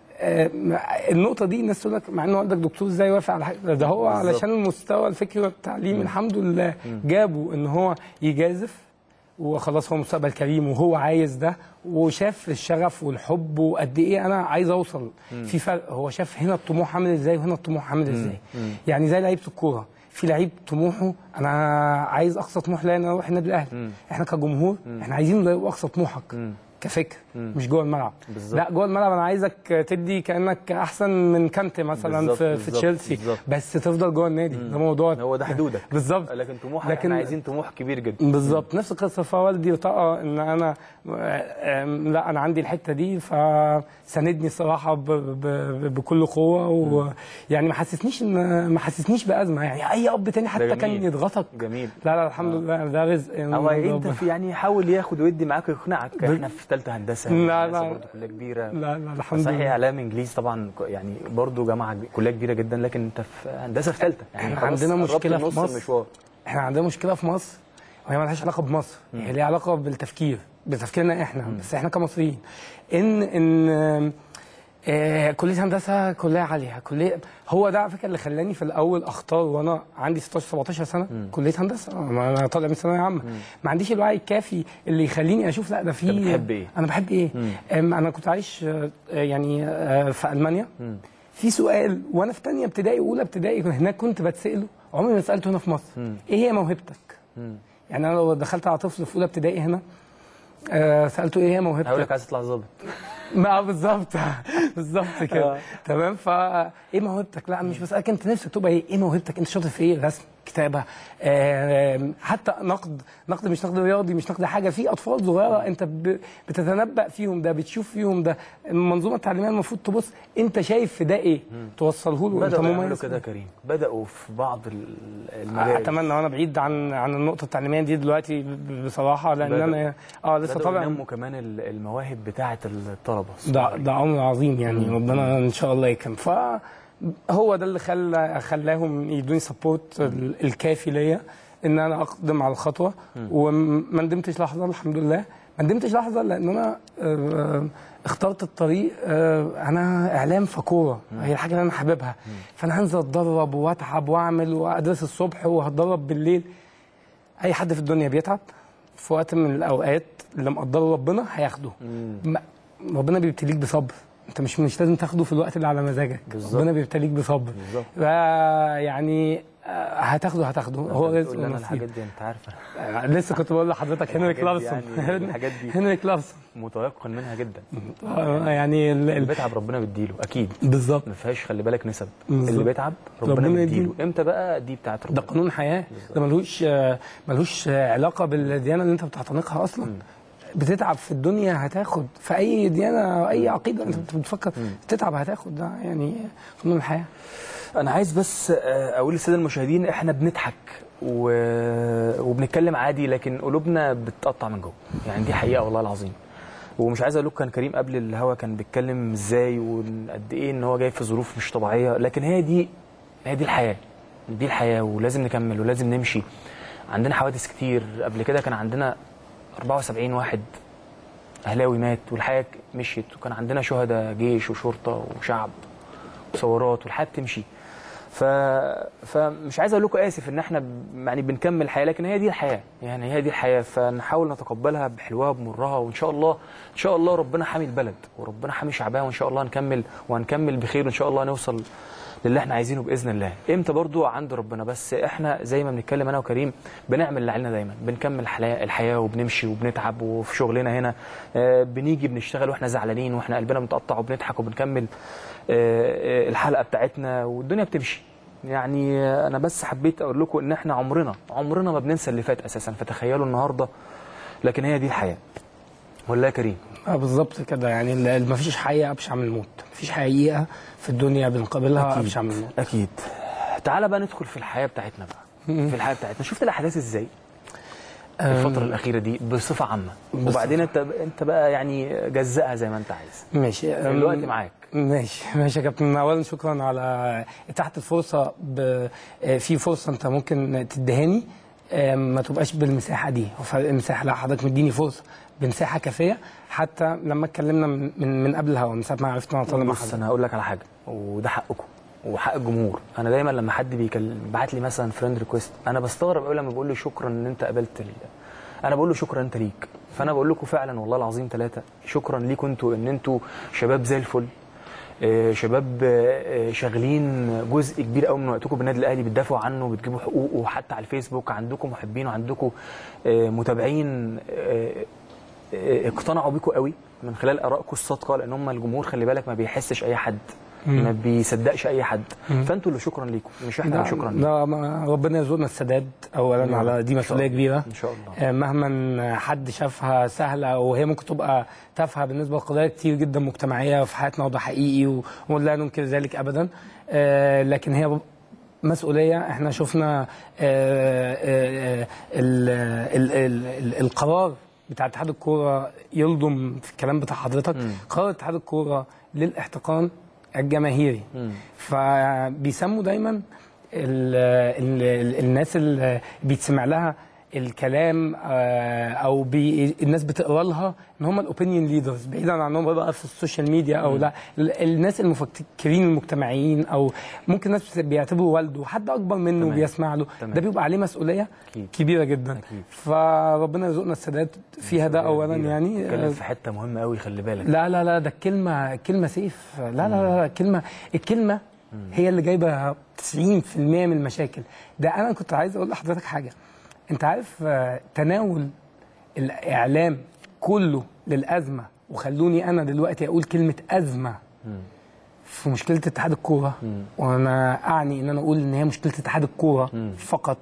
النقطة دي الناس تقول لك مع ان والدك دكتور ازاي وافق على حاجة ده هو بالظبط. علشان المستوى الفكري والتعليم الحمد لله جابوا ان هو يجازف وخلاص هو مستقبل كريم وهو عايز ده وشاف الشغف والحب وقد ايه انا عايز اوصل في فرق هو شاف هنا الطموح عامل ازاي وهنا الطموح عامل ازاي يعني زي لعيبه الكوره في لعيب طموحه انا عايز اقصى طموح ليا ان أنا اروح النادي الاهلي احنا كجمهور احنا عايزين نلاقي اقصى طموحك كفكر مش جوه الملعب بالظبط. لا جوه الملعب انا عايزك تدي كانك احسن من كانتي مثلا بالظبط، في, في بالظبط، تشيلسي بالظبط. بس تفضل جوه النادي ده موضوع هو ده حدودك بالظبط لكن طموحك لكن- احنا عايزين طموح كبير جدا بالظبط نفس القصه فوالدي وطاقه ان انا آم، لا انا عندي الحته دي فساندني الصراحه ب- ب- بكل قوه ويعني ما حسسنيش ان ما حسسنيش بازمه يعني اي اب تاني حتى جميل. كان يضغطك جميل لا لا الحمد لله ده رزق من هو ربنا. انت في يعني يحاول ياخد ويدي معاك ويقنعك احنا في ثالثه هندسه لا، هندسة لا. برضه كليه كبيره لا لا الحمد صحيح لله اعلام انجليزي طبعا ك- يعني برضه جامعه كبي- كليه كبيره جدا لكن انت في هندسه في ثالثه يعني إحنا خلاص عندنا قربت مشكلة في نص مصر. المشوار احنا عندنا مشكله في مصر وهي مالهاش علاقه بمصر هي ليها علاقه بالتفكير بتفكيرنا احنا بس احنا كمصريين ان ان آه، كليه هندسه كليه عاليه كليه هو ده على فكره اللي خلاني في الاول اختار وانا عندي 16 17 سنه كليه هندسه ما انا طالع من ثانويه عامه ما عنديش الوعي الكافي اللي يخليني اشوف لا ده في أنت بتحب إيه؟ انا بحب ايه أم، انا كنت عايش آه، يعني آه، في المانيا في سؤال وانا في ثانيه ابتدائي اولى ابتدائي هناك كنت بتساله عمري ما سالته هنا في مصر ايه هي موهبتك يعني انا لو دخلت على طفل في اولى ابتدائي هنا آه سالته ايه هي موهبتك هقول لك عايز تطلع ظابط ما بالظبط بالظبط كده تمام فا ايه موهبتك لا أنا مش بسالك انت نفسك تبقى ايه ايه موهبتك انت شاطر في ايه رسم كتابه آه حتى نقد نقد مش نقد رياضي مش نقد حاجه في اطفال صغيره انت ب- بتتنبأ فيهم ده بتشوف فيهم ده المنظومه التعليميه المفروض تبص انت شايف في ده ايه توصله له انت بداوا يعملوا مميز كده يا كريم بداوا في بعض ال- المجال اتمنى وانا بعيد عن عن النقطه التعليميه دي دلوقتي ب- بصراحه لان بدأوا. انا اه لسه بدأوا طالع ينموا كمان ال- المواهب بتاعه الطلبه ده ده امر عظيم يعني ربنا ان شاء الله يكرم فهو ده اللي خلى خلاهم يدوني سبورت الكافي ليا ان انا اقدم على الخطوه وما ندمتش لحظه الحمد لله ما ندمتش لحظه لان انا آه، اخترت الطريق آه، انا اعلام فكوره هي الحاجه اللي انا حاببها فانا هنزل اتدرب واتعب واعمل وادرس الصبح وهتدرب بالليل اي حد في الدنيا بيتعب في وقت من الاوقات اللي مقدره ربنا هياخده ما- ربنا بيبتليك بصبر انت مش مش لازم تاخده في الوقت اللي على مزاجك بالظبط. ربنا بيبتليك بصبر بالظبط. ف- يعني آه، هتاخده هتاخده هو رزق تقول لي انا ونصيب. الحاجات دي انت عارف آه، لسه كنت بقول لحضرتك هنري الحاجات دي كلارسون يعني- الحاجات دي. هنري كلارسون متيقن منها جدا آه، يعني ال- اللي ال- بيتعب ربنا بيديله اكيد بالظبط ما فيهاش خلي بالك نسب بالظبط. اللي بيتعب ربنا, ربنا بيديله يديله. امتى بقى دي بتاعت ده ربنا قانون حياه ده ملوش آه، ملوش آه، علاقه بالديانه اللي انت بتعتنقها اصلا بتتعب في الدنيا هتاخد في اي ديانه او اي عقيده انت بتفكر تتعب هتاخد ده يعني قانون الحياه انا عايز بس آه، اقول للساده المشاهدين احنا بنضحك و... وبنتكلم عادي لكن قلوبنا بتقطع من جوه يعني دي حقيقه والله العظيم ومش عايز اقول لكم كان كريم قبل الهوا كان بيتكلم ازاي وقد ايه ان هو جاي في ظروف مش طبيعيه لكن هي دي هي دي الحياه دي الحياه ولازم نكمل ولازم نمشي عندنا حوادث كتير قبل كده كان عندنا 74 واحد اهلاوي مات والحياه مشيت وكان عندنا شهداء جيش وشرطه وشعب وثورات والحياه بتمشي ف... فمش عايز اقول لكم اسف ان احنا ب- يعني بنكمل الحياه لكن هي دي الحياه يعني هي دي الحياه فنحاول نتقبلها بحلوها بمرها وان شاء الله ان شاء الله ربنا حامي البلد وربنا حامي شعبها وان شاء الله هنكمل وهنكمل بخير وان شاء الله هنوصل للي احنا عايزينه باذن الله امتى برضو عند ربنا بس احنا زي ما بنتكلم انا وكريم بنعمل اللي علينا دايما بنكمل الحياه الحياه وبنمشي وبنتعب وفي شغلنا هنا آه، بنيجي بنشتغل واحنا زعلانين واحنا قلبنا متقطع وبنضحك وبنكمل آه، آه، الحلقه بتاعتنا والدنيا بتمشي يعني آه، انا بس حبيت اقول لكم ان احنا عمرنا عمرنا ما بننسى اللي فات اساسا فتخيلوا النهارده لكن هي دي الحياه ولا يا كريم اه بالظبط كده يعني ال- مفيش حقيقه ابشع من الموت مفيش حقيقه في الدنيا بنقابلها ابشع من الموت اكيد تعالى بقى ندخل في الحياه بتاعتنا بقى في الحياه بتاعتنا شفت الاحداث ازاي الفتره الاخيره دي بصفه عامه وبعدين انت انت بقى يعني جزأها زي ما انت عايز ماشي أم، الوقت معاك ماشي ماشي يا كابتن اولا شكرا على اتاحه الفرصه ب... آه، في فرصه انت ممكن تدهاني آه، ما تبقاش بالمساحه دي هو فرق المساحه لا حضرتك مديني فرصه بمساحه كافيه حتى لما اتكلمنا من من, من قبل الهوا من ساعه ما عرفت ان انا طالع مع بص حضرتك انا هقول لك على حاجه وده حقكم وحق الجمهور انا دايما لما حد بيكلم بعت لي مثلا فريند ريكويست انا بستغرب قوي لما بيقول لي شكرا ان انت قابلت ال... انا بقول له شكرا انت ليك فانا بقول لكم فعلا والله العظيم ثلاثه شكرا ليكم انتوا ان انتوا شباب زي الفل آه، شباب آه، آه، شاغلين جزء كبير قوي من وقتكم بالنادي الاهلي بتدافعوا عنه بتجيبوا حقوقه حتى على الفيسبوك عندكم محبين وعندكم آه، متابعين آه، آه، اقتنعوا بيكم قوي من خلال ارائكم الصادقه لان هم الجمهور خلي بالك ما بيحسش اي حد ما بيصدقش اي حد فانتوا اللي شكرا ليكم مش احنا اللي شكرا ليكم ده ما- ربنا يرزقنا السداد اولا على دي مسؤوليه كبيره ان شاء الله آه، مهما حد شافها سهله وهي ممكن تبقى تافهه بالنسبه لقضايا كتير جدا مجتمعيه في حياتنا وده حقيقي و- ولا ننكر ذلك ابدا آه، لكن هي مسؤوليه احنا شفنا آه، آه، آه، ال- ال- ال- ال- القرار بتاع اتحاد الكوره يلضم في الكلام بتاع حضرتك قرار اتحاد الكوره للاحتقان الجماهيري فبيسموا دايما ال ال ال الناس اللي بيتسمع لها الكلام آه، او بي الناس بتقرا لها ان هم الاوبينيون ليدرز بعيدا عنهم بقى في السوشيال ميديا او لا ال- الناس المفكرين المجتمعيين او ممكن ناس بيعتبروا والده حد اكبر منه تمام. بيسمع له تمام. ده بيبقى عليه مسؤوليه أكيد. كبيره جدا أكيد. فربنا يرزقنا السداد فيها ده اولا يعني اتكلم آه، في حته مهمه قوي خلي بالك لا لا لا ده الكلمة الكلمة سيف لا لا لا, لا الكلمة الكلمة هي اللي جايبة 90% من المشاكل ده أنا كنت عايز أقول لحضرتك حاجة أنت عارف آه، تناول الإعلام كله للأزمة وخلوني أنا دلوقتي أقول كلمة أزمة في مشكلة اتحاد الكورة وأنا أعني إن أنا أقول إن هي مشكلة اتحاد الكورة فقط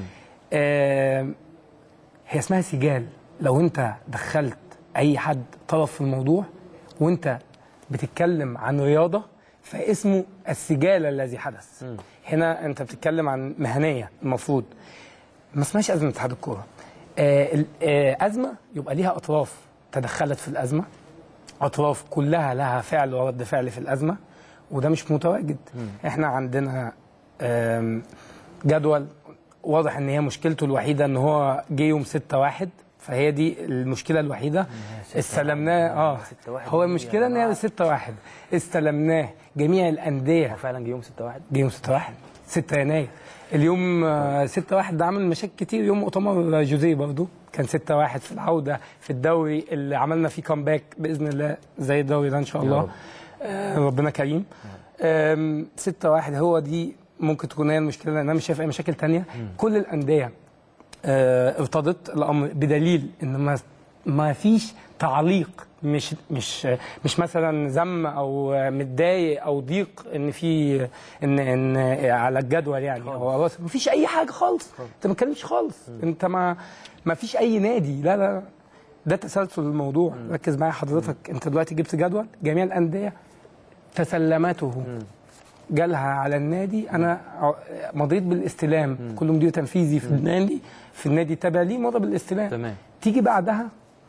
آه هي اسمها سجال لو انت دخلت اي حد طرف في الموضوع وانت بتتكلم عن رياضه فاسمه السجال الذي حدث هنا انت بتتكلم عن مهنيه المفروض ما اسمهاش ازمه اتحاد الكوره آه ال- آه ازمه يبقى ليها اطراف تدخلت في الازمه اطراف كلها لها فعل ورد فعل في الازمه وده مش متواجد احنا عندنا آم، جدول واضح ان هي مشكلته الوحيده ان هو جه يوم 6 1 فهي دي المشكله الوحيده استلمناه اه 6 واحد هو دي المشكله ان يا هي 6 1 استلمناه جميع الانديه هو فعلا جه يوم 6 1 جه يوم 6 1 6 يناير اليوم آه، 6 1 ده عمل مشاكل كتير يوم مؤتمر جوزيه برضو كان 6 1 في العوده في الدوري اللي عملنا فيه كامباك باذن الله زي الدوري ده ان شاء الله رب. آه، ربنا كريم آم، 6 1 هو دي ممكن تكون هي المشكله لان انا مش شايف اي مشاكل تانية كل الانديه آه، ارتضت الامر بدليل ان ما ما فيش تعليق مش مش مش مثلا ذم او متضايق او ضيق ان في ان ان على الجدول يعني هو ما فيش اي حاجه خالص انت ما تتكلمش خالص انت ما ما فيش اي نادي لا لا لا. ده تسلسل الموضوع ركز معايا حضرتك انت دلوقتي جبت جدول جميع الانديه تسلمته جالها على النادي انا ع- مضيت بالاستلام كل مدير تنفيذي في النادي في النادي تابع ليه مضى بالاستلام تمام. تيجي بعدها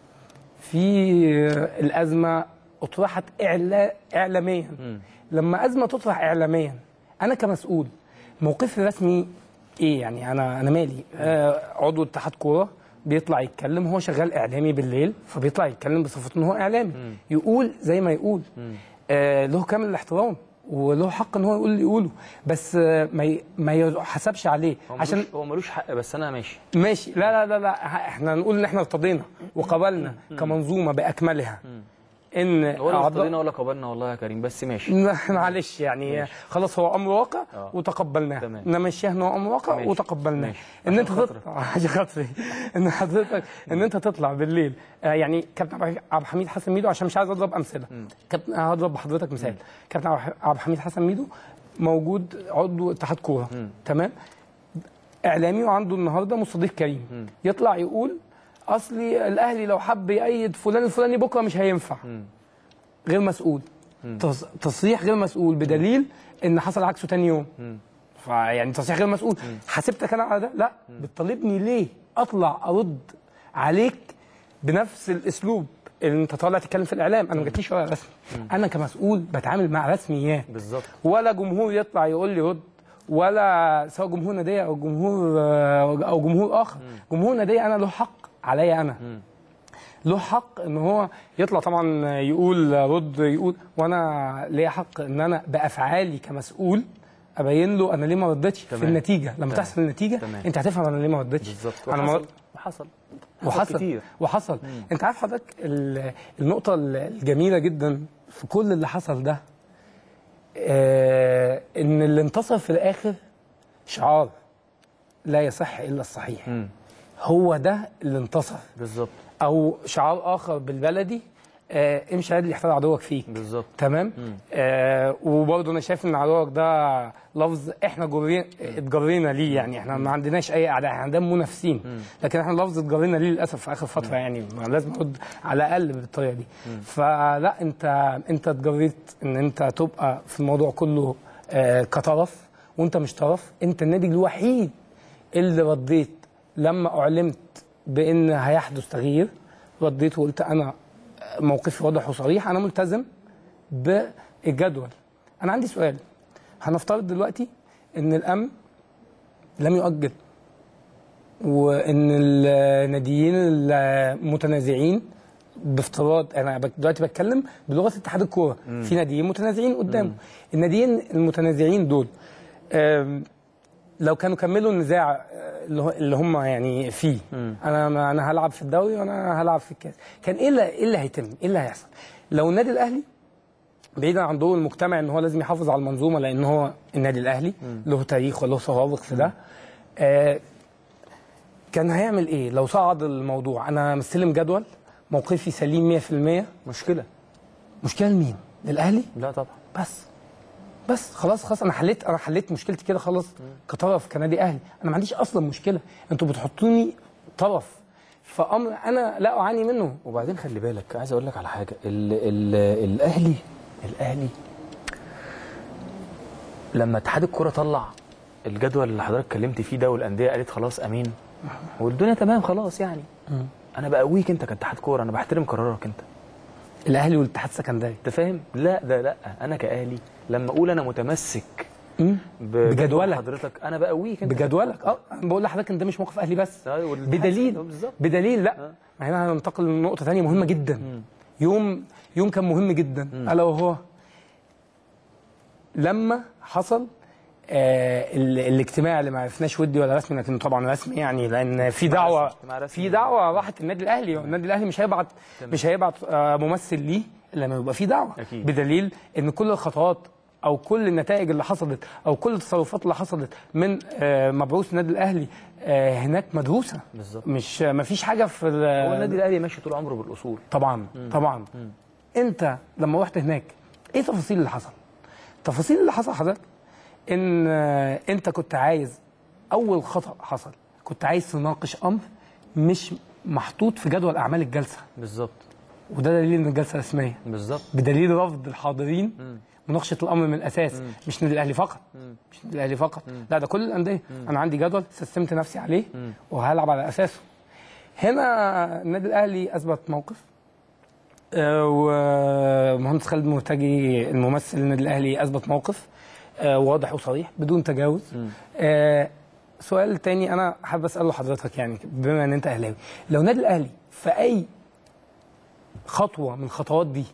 في الازمه اطرحت إعلا اعلاميا لما ازمه تطرح اعلاميا انا كمسؤول موقفي الرسمي ايه يعني انا انا مالي آه عضو اتحاد كوره بيطلع يتكلم هو شغال اعلامي بالليل فبيطلع يتكلم بصفته ان هو اعلامي يقول زي ما يقول آه له كامل الاحترام وله حق ان هو يقول اللي يقوله بس آه ما ي- ما يحسبش عليه هو عشان ملوش هو ملوش حق بس انا ماشي ماشي لا لا لا لا احنا نقول ان احنا ارتضينا وقبلنا كمنظومه باكملها ان ولا أعضاء- ارتضينا ولا قبلنا والله يا كريم بس ماشي معلش يعني خلاص هو امر واقع آه. وتقبلناه تمام. نمشيها ان هو امر واقع ماشي. وتقبلناه ماشي. ان انت عشان تطلع عشان خاطري ان حضرتك ان انت تطلع بالليل آه يعني كابتن عبد الحميد حسن ميدو عشان مش عايز اضرب امثله كابتن هضرب بحضرتك مثال كابتن عبد الحميد حسن ميدو موجود عضو اتحاد كوره تمام اعلامي وعنده النهارده مستضيف كريم يطلع يقول اصلي الاهلي لو حب يأيد فلان الفلاني بكره مش هينفع غير مسؤول تص- تصريح غير مسؤول بدليل ان حصل عكسه تاني يوم فيعني تصريح غير مسؤول حاسبتك انا على ده لا بتطالبني ليه اطلع ارد عليك بنفس الاسلوب اللي انت طالع تتكلم في الاعلام انا ما جاتليش ورقه رسمي انا كمسؤول بتعامل مع رسميات بالظبط ولا جمهور يطلع يقول لي رد ولا سواء جمهور ناديه او جمهور او جمهور اخر جمهور ناديه انا له حق عليا انا له حق ان هو يطلع طبعا يقول رد يقول وانا ليا حق ان انا بافعالي كمسؤول ابين له انا ليه ما ردتش في تمام. النتيجه لما تمام. تحصل النتيجه تمام. انت هتفهم انا ليه ما ردتش بالظبط انا ما وحصل وحصل وحصل كتير وحصل انت عارف حضرتك ال- النقطه الجميله جدا في كل اللي حصل ده آه ان اللي انتصر في الاخر شعار لا يصح الا الصحيح مم. هو ده اللي انتصر بالظبط او شعار اخر بالبلدي آه امشي عادل يحتاج عدوك فيك بالظبط تمام آه وبرضه انا شايف ان عدوك ده لفظ احنا جرين اتجرينا ليه يعني احنا ما عندناش اي اعداء احنا عندنا منافسين لكن احنا لفظ اتجرينا ليه للاسف في اخر فتره يعني ما لازم نرد على الاقل بالطريقه دي فلا انت انت اتجريت ان انت تبقى في الموضوع كله آه كطرف وانت مش طرف انت النادي الوحيد اللي رديت لما اعلمت بان هيحدث تغيير رديت وقلت انا موقفي واضح وصريح انا ملتزم بالجدول انا عندي سؤال هنفترض دلوقتي ان الامن لم يؤجل وان الناديين المتنازعين بافتراض انا بك- دلوقتي بتكلم بلغه اتحاد الكوره في ناديين متنازعين قدامه الناديين المتنازعين دول آم، لو كانوا كملوا النزاع آه، اللي هو- اللي هم يعني فيه انا انا هلعب في الدوري وانا هلعب في الكاس كان ايه اللي ايه اللي هيتم ايه اللي هيحصل لو النادي الاهلي بعيدا عن دور المجتمع ان هو لازم يحافظ على المنظومه لان هو النادي الاهلي له تاريخ وله سوابق في ده آه كان هيعمل ايه لو صعد الموضوع انا مستلم جدول موقفي سليم 100% مشكله مشكله لمين للاهلي لا طبعا بس بس خلاص خلاص انا حليت انا حليت مشكلتي كده خلاص كطرف كنادي اهلي انا ما عنديش اصلا مشكله انتوا بتحطوني طرف فامر انا لا اعاني منه وبعدين خلي بالك عايز اقول لك على حاجه ال ال الاهلي الاهلي لما اتحاد الكوره طلع الجدول اللي حضرتك اتكلمت فيه ده والانديه قالت خلاص امين والدنيا تمام خلاص يعني انا بقويك انت كاتحاد كوره انا بحترم قرارك انت الاهلي والاتحاد السكندري انت فاهم لا ده لا انا كاهلي لما اقول انا متمسك مم. بجدول بجدولك. حضرتك انا بقويك انت بجدولك اه أنا بقول لحضرتك ان ده مش موقف اهلي بس أيوة، والاتحاد بدليل بالظبط. بدليل لا ما هنا هننتقل لنقطه ثانيه مهمه جدا يوم يوم كان مهم جدا الا وهو لما حصل آه ال- الاجتماع اللي ما عرفناش ودي ولا رسمي لكنه طبعا رسمي يعني لان في دعوه اجتماع رسمي. في دعوه راحت النادي الاهلي والنادي الاهلي مش هيبعت مش هيبعت آه ممثل ليه الا لما يبقى في دعوه أكيد. بدليل ان كل الخطوات او كل النتائج اللي حصلت او كل التصرفات اللي حصلت من آه، مبعوث النادي الاهلي آه، هناك مدروسه بالظبط. مش ما فيش حاجه في ال- هو النادي الاهلي ماشي طول عمره بالاصول طبعا طبعا انت لما رحت هناك ايه التفاصيل اللي حصل التفاصيل اللي حصل حضرتك ان آه، انت كنت عايز اول خطا حصل كنت عايز تناقش امر مش محطوط في جدول اعمال الجلسه بالظبط وده دليل ان الجلسه رسميه بالظبط بدليل رفض الحاضرين مناقشه الامر من الاساس مش النادي الاهلي فقط مش النادي الاهلي فقط لا ده كل الانديه انا عندي جدول سستمت نفسي عليه وهلعب على اساسه هنا النادي الاهلي اثبت موقف آه، ومهندس خالد مرتجي الممثل النادي الاهلي اثبت موقف آه، واضح وصريح بدون تجاوز آه، سؤال تاني انا حابب اساله حضرتك يعني بما ان انت اهلاوي لو النادي الاهلي في اي خطوه من الخطوات دي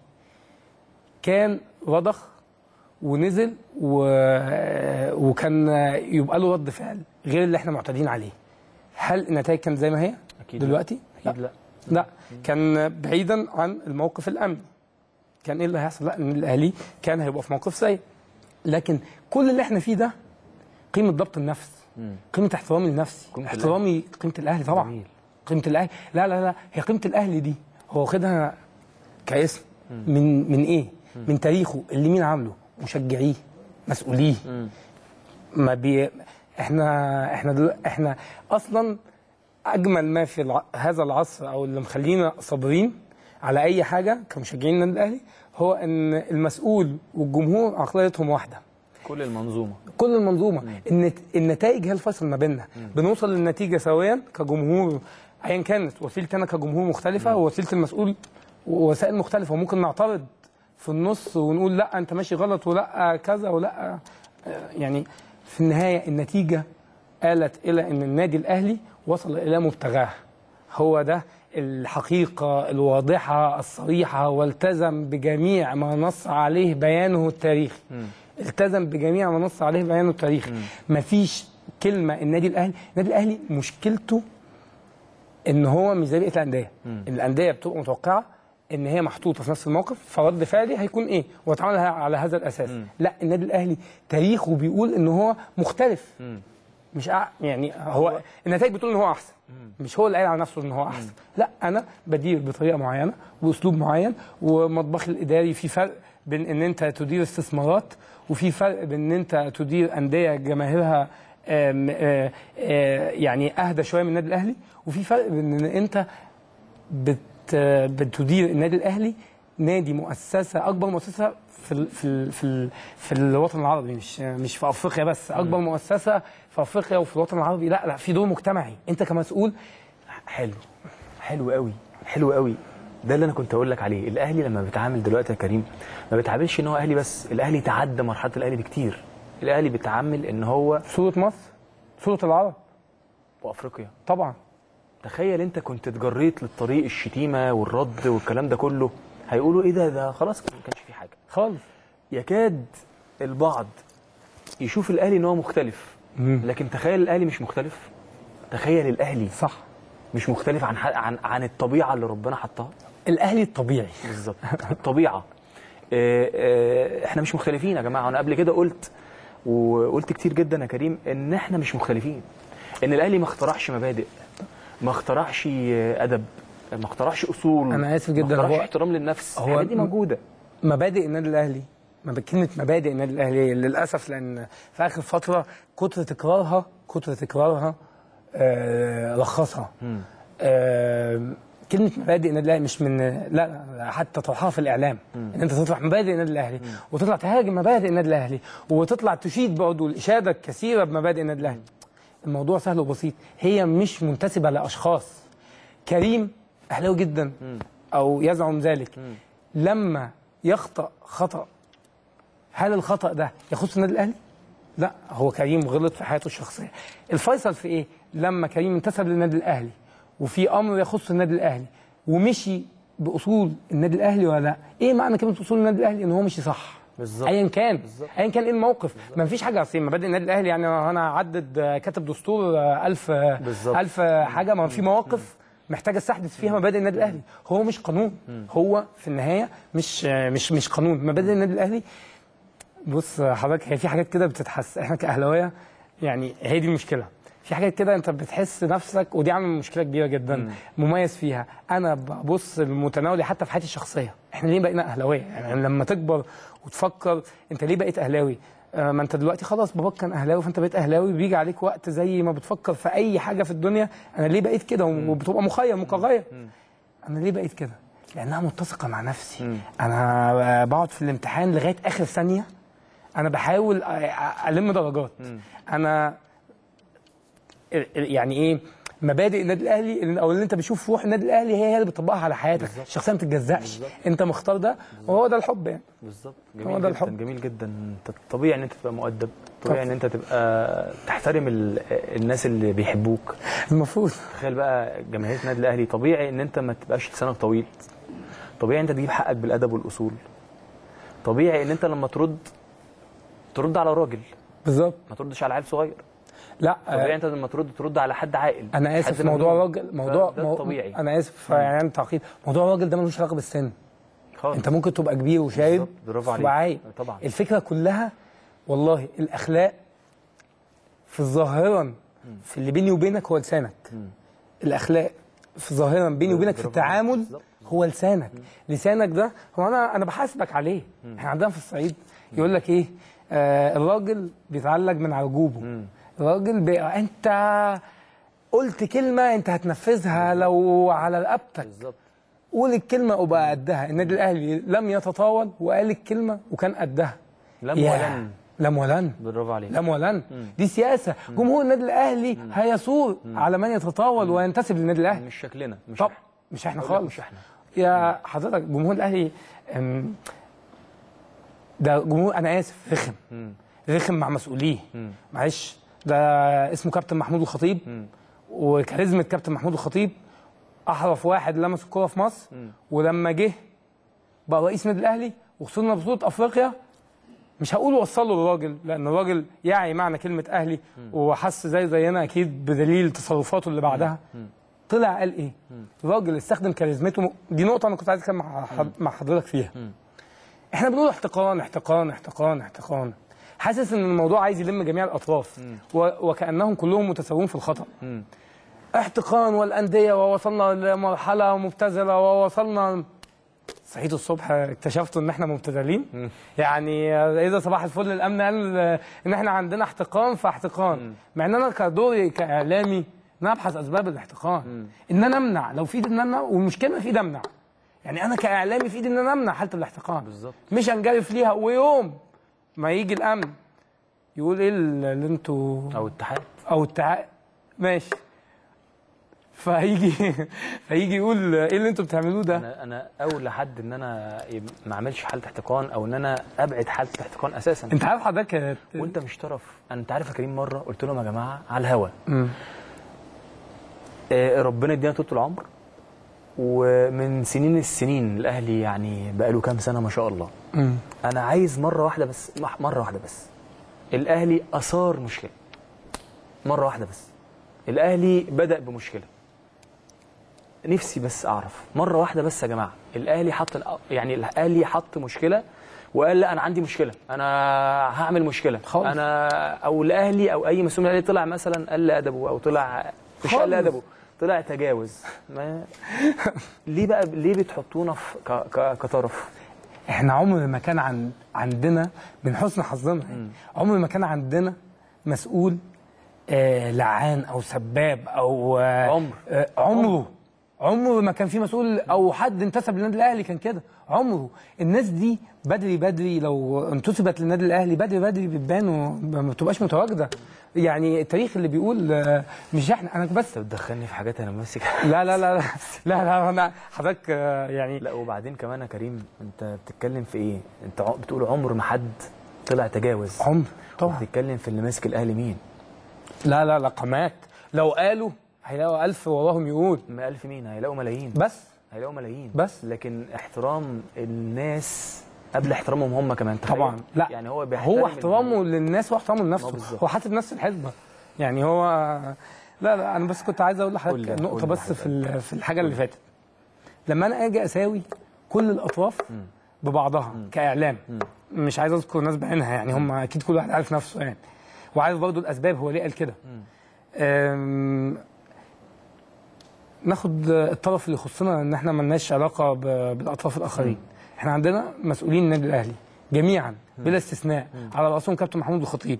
كان رضخ ونزل و... وكان يبقى له رد فعل غير اللي احنا معتادين عليه هل النتائج كانت زي ما هي أكيد لا. دلوقتي اكيد لا لا كان بعيدا عن الموقف الامني كان ايه اللي هيحصل لا النادي الاهلي كان هيبقى في موقف سيء لكن كل اللي احنا فيه ده قيمه ضبط النفس قيمه احترامي لنفسي قيمة احترامي قيمه الاهلي طبعا جميل. قيمه الاهلي لا لا لا هي قيمه الاهلي دي هو واخدها كاسم من من ايه من تاريخه اللي مين عامله مشجعيه مسؤوليه ما بي احنا احنا دل... احنا اصلا اجمل ما في الع... هذا العصر او اللي مخلينا صابرين على اي حاجه كمشجعين النادي الاهلي هو ان المسؤول والجمهور عقليتهم واحده كل المنظومه كل المنظومه النت... النتائج هي الفيصل ما بيننا بنوصل للنتيجه سويا كجمهور ايا كانت وسيلتي انا كجمهور مختلفه ووسيله المسؤول وسائل مختلفه وممكن نعترض في النص ونقول لا انت ماشي غلط ولا كذا ولا يعني في النهايه النتيجه آلت الى ان النادي الاهلي وصل الى مبتغاه هو ده الحقيقه الواضحه الصريحه والتزم بجميع ما نص عليه بيانه التاريخي التزم بجميع ما نص عليه بيانه التاريخي مفيش كلمه النادي الاهلي النادي الاهلي مشكلته ان هو مش زي بقيه الانديه الانديه بتبقى متوقعه ان هي محطوطه في نفس الموقف فرد فعلي هيكون ايه واتعامل على هذا الاساس لا النادي الاهلي تاريخه بيقول ان هو مختلف مش أع... يعني هو النتائج بتقول ان هو احسن مش هو اللي قايل على نفسه ان هو احسن لا انا بدير بطريقه معينه باسلوب معين ومطبخي الاداري في فرق بين ان انت تدير استثمارات وفي فرق بين ان انت تدير انديه جماهيرها آم، آه، آه، يعني اهدى شويه من النادي الاهلي وفي فرق بين ان انت بت بتدير النادي الاهلي نادي مؤسسه اكبر مؤسسه في ال في ال في, ال في الوطن العربي مش مش في افريقيا بس اكبر مؤسسه في افريقيا وفي الوطن العربي لا لا في دور مجتمعي انت كمسؤول حلو حلو قوي حلو قوي ده اللي انا كنت اقول لك عليه الاهلي لما بيتعامل دلوقتي يا كريم ما بيتعاملش ان هو اهلي بس الاهلي تعدى مرحله الاهلي بكتير الاهلي بيتعامل ان هو صوره مصر صوره العرب وافريقيا طبعا تخيل انت كنت اتجريت للطريق الشتيمه والرد والكلام ده كله هيقولوا ايه ده ده خلاص ما كانش في حاجه خالص يكاد البعض يشوف الاهلي ان هو مختلف لكن تخيل الاهلي مش مختلف تخيل الاهلي صح مش مختلف عن ح- عن عن الطبيعه اللي ربنا حطها الاهلي الطبيعي بالظبط الطبيعه آه، آه، احنا مش مختلفين يا جماعه انا قبل كده قلت وقلت كتير جدا يا كريم ان احنا مش مختلفين ان الاهلي ما اخترعش مبادئ ما اخترعش آه، ادب ما اخترعش اصول أنا آسف جداً، ما اخترعش هو- احترام للنفس هو الحاجات دي م- موجوده مبادئ النادي الاهلي ما كلمه مبادئ النادي الاهلي للاسف لان في اخر فتره كتر تكرارها كتر تكرارها آه لخصها آه كلمه مبادئ النادي الاهلي مش من لا, لا حتى طرحها في الاعلام ان انت تطرح مبادئ النادي الاهلي وتطلع تهاجم مبادئ النادي الاهلي وتطلع تشيد برضه الاشاده الكثيره بمبادئ النادي الاهلي الموضوع سهل وبسيط هي مش منتسبه لاشخاص كريم اهلاوي جدا او يزعم ذلك لما يخطا خطا هل الخطا ده يخص النادي الاهلي لا هو كريم غلط في حياته الشخصيه الفيصل في ايه لما كريم انتسب للنادي الاهلي وفي امر يخص النادي الاهلي ومشي باصول النادي الاهلي ولا لا ايه معنى كلمه اصول النادي الاهلي ان هو مشي صح بالظبط. ايا كان ايا كان ايه الموقف ما فيش حاجه اصل مبادئ النادي الاهلي يعني انا عدد آه، كاتب دستور آه، ألف آه، بالظبط. ألف آه، حاجه ما في مواقف محتاج استحدث فيها مبادئ النادي الاهلي هو مش قانون هو في النهايه مش آه، مش مش قانون مبادئ النادي الاهلي بص حضرتك هي في حاجات كده بتتحس احنا كاهلاويه يعني هي دي المشكله في حاجات كده انت بتحس نفسك ودي عامل مشكله كبيره جدا مميز فيها انا ببص المتناولي حتى في حياتي الشخصيه احنا ليه بقينا اهلاويه يعني لما تكبر وتفكر انت ليه بقيت اهلاوي آه، ما انت دلوقتي خلاص باباك كان اهلاوي فانت بقيت اهلاوي بيجي عليك وقت زي ما بتفكر في اي حاجه في الدنيا انا ليه بقيت كده وبتبقى مخير متغير انا ليه بقيت كده لانها متسقه مع نفسي انا بقعد في الامتحان لغايه اخر ثانيه انا بحاول أ- أ- الم درجات انا ال- ال- يعني ايه مبادئ النادي الاهلي اللي- او اللي انت بتشوف في روح النادي الاهلي هي هي اللي بتطبقها على حياتك الشخصيه ما تتجزأش انت مختار ده وهو ده الحب يعني بالظبط هو جميل ده جدا الحب. جميل جدا انت طبيعي ان انت تبقى مؤدب طبيعي ان طب. انت تبقى تحترم ال- الناس اللي بيحبوك المفروض تخيل بقى جماهير النادي الاهلي طبيعي ان انت ما تبقاش لسانك طويل طبيعي انت تجيب حقك بالادب والاصول طبيعي ان انت لما ترد ترد على راجل بالظبط ما تردش على عيل صغير لا طبيعي آه انت لما ترد ترد على حد عاقل انا حد اسف موضوع مجنون. راجل موضوع فده مو- طبيعي انا اسف يعني تعقيد موضوع راجل ده ملوش علاقه بالسن خالص انت ممكن تبقى كبير وشايب بالظبط، برافو عليك. تبقى عايب طبعا. الفكره كلها والله الاخلاق في ظاهرا في اللي بيني وبينك هو لسانك الاخلاق في ظاهرا بيني وبينك في برافو عليك. التعامل بالظبط. هو لسانك لسانك ده هو انا انا بحاسبك عليه احنا عندنا في الصعيد يقول لك ايه آه الراجل بيتعلق من عرجوبه الراجل بي... انت قلت كلمه انت هتنفذها لو على رقبتك بالظبط قول الكلمه وبقى قدها النادي الاهلي لم يتطاول وقال الكلمه وكان قدها لم يا. ولن لم ولن برافو عليك لم ولن دي سياسه جمهور النادي الاهلي هيثور على من يتطاول وينتسب للنادي الاهلي مش شكلنا مش طب احنا مش احنا أقول لك خالص مش احنا يا حضرتك جمهور الاهلي أم، ده جمهور انا اسف رخم رخم مع مسؤوليه معلش ده اسمه كابتن محمود الخطيب وكاريزما كابتن محمود الخطيب احرف واحد لمس الكوره في مصر ولما جه بقى رئيس النادي الاهلي وخسرنا بطوله افريقيا مش هقول وصله للراجل لان الراجل يعي معنى كلمه اهلي وحس زي زينا اكيد بدليل تصرفاته اللي بعدها طلع قال ايه؟ الراجل استخدم كاريزمته دي نقطه انا كنت عايز اتكلم مع حض- مع حضرتك فيها احنا بنقول احتقان احتقان احتقان احتقان حاسس ان الموضوع عايز يلم جميع الاطراف و- وكانهم كلهم متساويين في الخطا احتقان والانديه ووصلنا لمرحله مبتذله ووصلنا صحيت الصبح اكتشفت ان احنا مبتذلين يعني اذا صباح الفل الامن قال ان احنا عندنا احتقان فاحتقان مع ان انا كدوري كاعلامي ان انا ابحث اسباب الاحتقان ان انا امنع لو في ايدي ان انا والمشكله في ايدي امنع يعني انا كاعلامي في ايدي ان انا امنع حاله الاحتقان بالظبط. مش انجرف ليها ويوم ما يجي الامن يقول ايه اللي انتوا او اتحاد او التع... ماشي فهيجي فهيجي يقول ايه اللي انتوا بتعملوه ده انا انا اولى حد ان انا ما اعملش حاله احتقان او ان انا ابعد حاله الاحتقان اساسا انت عارف حضرتك وانت مش طرف انا انت عارف يا كريم مره قلت لهم يا جماعه على الهوا مم. آه، ربنا يدينا طول العمر ومن سنين السنين الاهلي يعني بقاله كام سنه ما شاء الله مم. انا عايز مره واحده بس مح- مره واحده بس الاهلي اثار مشكله مره واحده بس الاهلي بدا بمشكله نفسي بس اعرف مره واحده بس يا جماعه الاهلي حط الأ- يعني الاهلي حط مشكله وقال لا انا عندي مشكله انا هعمل مشكله خالص. انا او الاهلي او اي مسؤول من الاهلي طلع مثلا قل ادبه او طلع مش قل خالص. ادبه طلع تجاوز ما ليه بقى ليه بتحطونا في ك... ك... كطرف احنا عمر ما كان عن عندنا من حسن حظنا يعني عمر ما كان عندنا مسؤول آه لعان او سباب او آه عمر. آه عمره عمره ما كان في مسؤول او حد انتسب للنادي الاهلي كان كده عمره الناس دي بدري بدري لو انتسبت للنادي الاهلي بدري بدري بتبان وما بتبقاش متواجده يعني التاريخ اللي بيقول آه، مش احنا انا بس انت بتدخلني في حاجات انا ماسك لا لا لا لا لا, لا انا حضرتك آه، يعني لا وبعدين كمان يا كريم انت بتتكلم في ايه انت ع- بتقول عمر ما حد طلع تجاوز عمر طبعا بتتكلم في اللي ماسك الاهلي مين لا لا رقمات لو قالوا هيلاقوا ألف وراهم يقول ما ألف مين هيلاقوا ملايين بس هيلاقوا ملايين بس. لكن احترام الناس قبل احترامهم هم كمان تخيل. طبعا لا يعني هو بيحترم هو احترامه للناس واحترامه ما لنفسه بالظبط. هو حاسب نفس الحسبه يعني هو لا لا انا بس كنت عايز اقول قول لي- لحضرتك نقطه قول لي بس في ال- في الحاجه اللي فاتت لما انا اجي اساوي كل الاطراف ببعضها كاعلام مش عايز اذكر ناس بعينها يعني هم اكيد كل واحد عارف نفسه يعني وعارف برضه الاسباب هو ليه قال كده أم، ناخد الطرف اللي يخصنا ان احنا ملناش علاقه ب- بالاطراف الاخرين احنا عندنا مسؤولين النادي الاهلي جميعا بلا استثناء على راسهم كابتن محمود الخطيب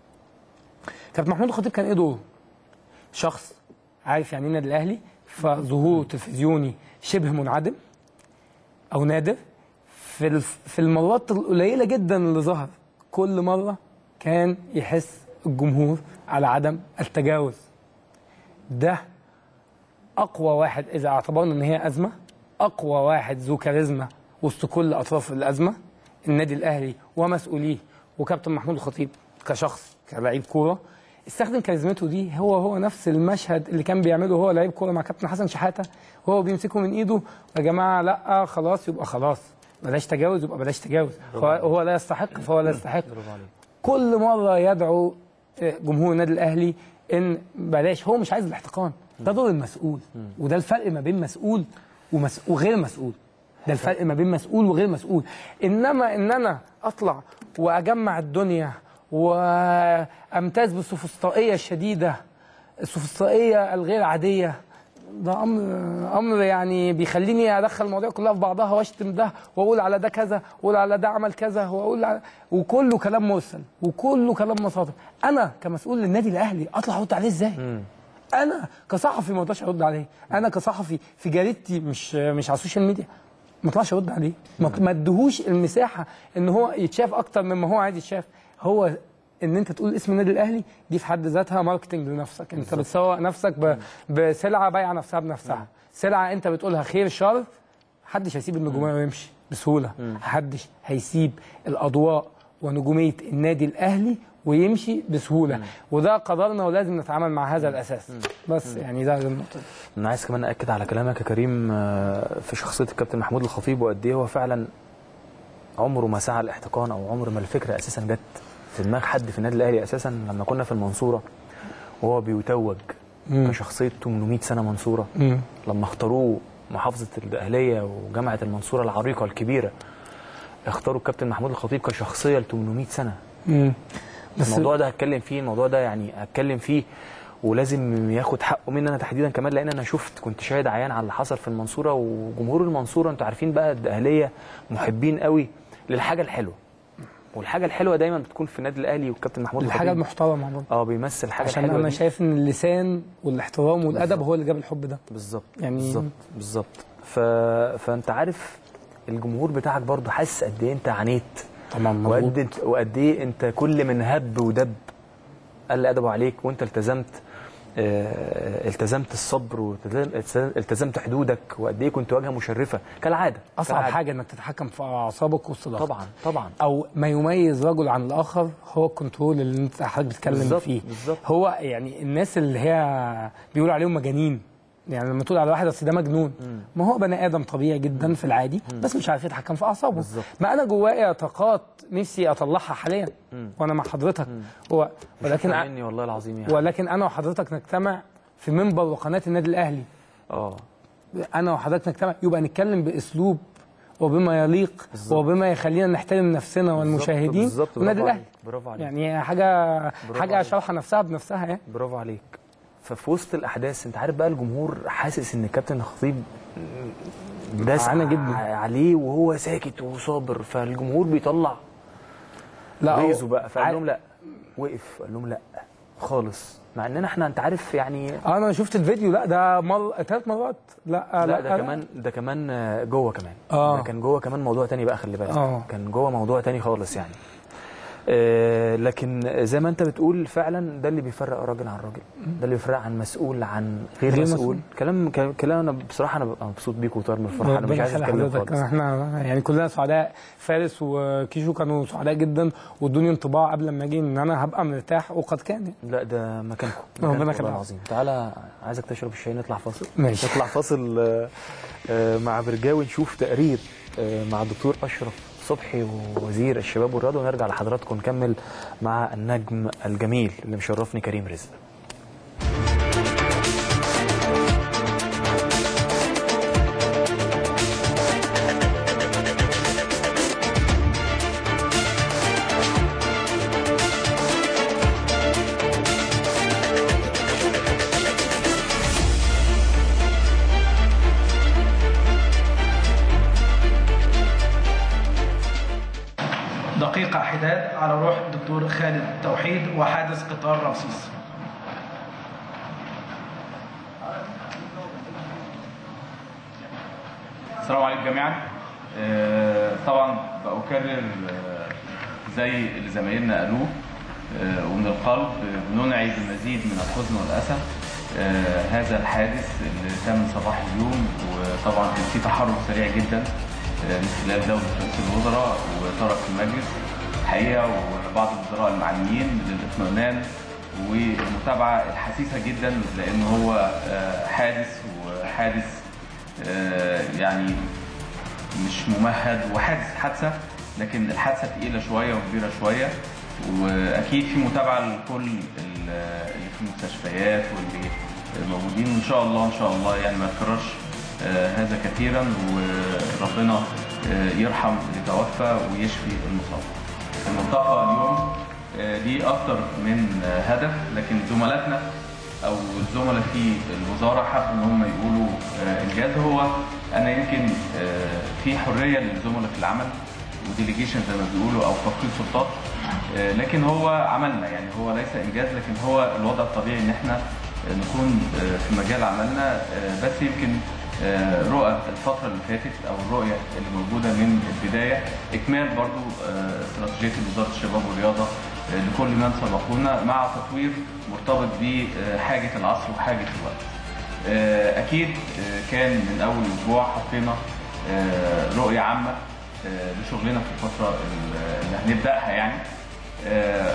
كابتن محمود الخطيب كان ايه دوره شخص عارف يعني ايه النادي الاهلي فظهوره تلفزيوني شبه منعدم او نادر في الف- في المرات القليله جدا اللي ظهر كل مره كان يحس الجمهور على عدم التجاوز ده اقوى واحد اذا اعتبرنا ان هي ازمه اقوى واحد ذو كاريزما وسط كل اطراف الازمه النادي الاهلي ومسؤوليه وكابتن محمود الخطيب كشخص كلاعب كوره استخدم كاريزمته دي هو هو نفس المشهد اللي كان بيعمله هو لعيب كوره مع كابتن حسن شحاته وهو بيمسكه من ايده يا جماعه لا خلاص يبقى خلاص بلاش تجاوز يبقى بلاش تجاوز هو, هو لا يستحق فهو لا يستحق برافو عليك كل مره يدعو جمهور النادي الاهلي ان بلاش هو مش عايز الاحتقان ده دور المسؤول وده الفرق ما بين مسؤول ومس... وغير مسؤول ده الفرق ما بين مسؤول وغير مسؤول انما ان انا اطلع واجمع الدنيا وامتاز بالسوفسطائيه الشديده السوفسطائيه الغير عاديه ده امر امر يعني بيخليني ادخل المواضيع كلها في بعضها واشتم ده واقول على ده كذا واقول على ده عمل كذا واقول على وكله كلام مرسل وكله كلام مصادر انا كمسؤول للنادي الاهلي اطلع ارد عليه ازاي؟ انا كصحفي ما اقدرش ارد عليه انا كصحفي في جريدتي مش مش على السوشيال ميديا ما اطلعش ارد عليه ما ما ادهوش المساحه ان هو يتشاف اكتر مما هو عايز يتشاف هو ان انت تقول اسم النادي الاهلي دي في حد ذاتها ماركتنج لنفسك انت بتسوق نفسك ب... بسلعه بايعه نفسها بنفسها سلعه انت بتقولها خير شر محدش هيسيب النجوميه ويمشي بسهوله محدش هيسيب الاضواء ونجوميه النادي الاهلي ويمشي بسهوله وده قرارنا ولازم نتعامل مع هذا الاساس بس يعني ده النقطه انا عايز كمان اكد على كلامك يا كريم آه، في شخصيه الكابتن محمود الخطيب وقد ايه هو فعلا عمره ما سعى الاحتقان او عمر ما الفكره اساسا جت في دماغ حد في النادي الاهلي اساسا لما كنا في المنصوره وهو بيتوج كشخصيه 800 سنه منصوره لما اختاروه محافظه الاهليه وجامعه المنصوره العريقه الكبيره اختاروا الكابتن محمود الخطيب كشخصيه ل 800 سنه مم. بس الموضوع ده هتكلم فيه الموضوع ده يعني هتكلم فيه ولازم ياخد حقه مني انا تحديدا كمان لان انا شفت كنت شاهد عيان على اللي حصل في المنصوره وجمهور المنصوره انتوا عارفين بقى الاهليه محبين قوي للحاجه الحلوه والحاجه الحلوه دايما بتكون في النادي الاهلي والكابتن محمود الحاجه الخطيب. المحترمه برضه اه بيمثل الحاجه عشان الحلوه انا دي. شايف ان اللسان والاحترام والادب هو اللي جاب الحب ده بالظبط يعني- بالظبط بالظبط ف... فانت عارف الجمهور بتاعك برضه حاسس قد ايه انت عانيت طبعا وقد وقد ايه انت كل من هب ودب قل ادبه عليك وانت التزمت آه، التزمت الصبر والتزمت حدودك وقد ايه كنت واجهه مشرفه كالعاده اصعب كالعادة. حاجه انك تتحكم في اعصابك وسط ضغط طبعا طبعا او ما يميز رجل عن الاخر هو الكنترول اللي انت حضرتك بتتكلم بالظبط، فيه بالظبط. هو يعني الناس اللي هي بيقولوا عليهم مجانين يعني لما تقول على واحد اصل ده مجنون ما هو بني ادم طبيعي جدا في العادي بس مش عارف يتحكم في اعصابه بالظبط. ما انا جوايا طاقات نفسي اطلعها حاليا وانا مع حضرتك هو ولكن ولكن مني والله العظيم يعني ولكن انا وحضرتك نجتمع في منبر وقناه النادي الاهلي اه انا وحضرتك نجتمع يبقى نتكلم باسلوب وبما يليق بالظبط. وبما يخلينا نحترم نفسنا والمشاهدين بالظبط والنادي برافو الاهلي عليك برافو عليك يعني حاجه حاجه عليك. شرحه نفسها بنفسها يعني برافو عليك ففي وسط الاحداث انت عارف بقى الجمهور حاسس ان الكابتن الخطيب داس معانا جدا. عليه وهو ساكت وصابر فالجمهور بيطلع لا هو- غيظه بقى فقال ع- لهم لا وقف قال لهم لا خالص مع اننا احنا انت عارف يعني اه انا شفت الفيديو لا ده مر ثلاث مرات لا لا, لا, ده كمان ده كمان آه، جوه كمان آه. ده كان جوه كمان موضوع تاني بقى خلي بالك آه. كان جوه موضوع تاني خالص يعني آه لكن زي ما انت بتقول فعلا ده اللي بيفرق راجل عن راجل ده اللي بيفرق عن مسؤول عن غير غير مسؤول مسؤول. كلام كلام كلام انا بصراحه انا ببقى مبسوط بيك وطار من الفرحه انا مش ربنا عايز يخلي اتكلم حضرتك خالص احنا يعني كلنا سعداء فارس وكيشو كانوا سعداء جدا وادوني انطباع قبل ما اجي ان انا هبقى مرتاح وقد كان يعني. لا ده مكانكم ربنا مكانكم يخليك. والله العظيم تعالى عايزك تشرب الشاي نطلع فاصل ماشي. نطلع فاصل آه، آه، مع برجاوي نشوف تقرير آه، مع الدكتور اشرف صبحي وزير الشباب والرياضه ونرجع لحضراتكم نكمل مع النجم الجميل اللي مشرفني كريم رزق دقيقة حداد على روح الدكتور خالد توحيد وحادث قطار رمسيس السلام عليكم جميعا آه، طبعا بأكرر آه، زي اللي زمايلنا قالوه آه، ومن القلب آه، بننعي بمزيد من الحزن والأسى آه، هذا الحادث اللي تم صباح اليوم وطبعا كان في تحرك سريع جدا آه، من خلال دولة رئيس الوزراء وطرف المجلس الحقيقة وبعض الوزراء المعنيين للاطمئنان والمتابعة الحثيثة جدا لأن هو آه، حادث وحادث آه، يعني مش ممهد وحادث حادثه لكن الحادثه تقيله شويه وكبيره شويه واكيد في متابعه لكل ال- اللي في المستشفيات واللي موجودين وان شاء الله ان شاء الله يعني ما يتكررش آه، هذا كثيرا وربنا آه، يرحم اللي توفى ويشفي المصاب. المنطقه اليوم آه، دي اكتر من آه، هدف لكن زملاتنا او الزملاء في الوزاره حبوا ان هم يقولوا آه، انجاز هو انا يمكن آه، في حريه للزملاء في العمل وديليجيشن زي ما بيقولوا او تفويض سلطات آه، لكن هو عملنا يعني هو ليس انجاز لكن هو الوضع الطبيعي ان احنا آه، نكون آه، في مجال عملنا آه، بس يمكن آه، رؤى الفترة اللي فاتت أو الرؤية اللي موجودة من البداية إكمال برضو آه، استراتيجية وزارة الشباب والرياضة آه، لكل من سبقونا مع تطوير مرتبط بحاجة العصر وحاجة الوقت. آه، أكيد آه، كان من أول أسبوع حطينا آه، رؤية عامة آه، لشغلنا في الفترة اللي هنبدأها يعني آه،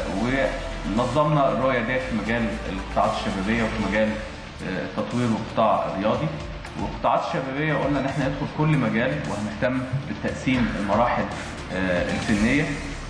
ونظمنا الرؤية ديت في مجال القطاعات الشبابية وفي مجال آه، التطوير والقطاع الرياضي والقطاعات الشبابية قلنا إن احنا ندخل كل مجال وهنهتم بالتقسيم المراحل آه، السنية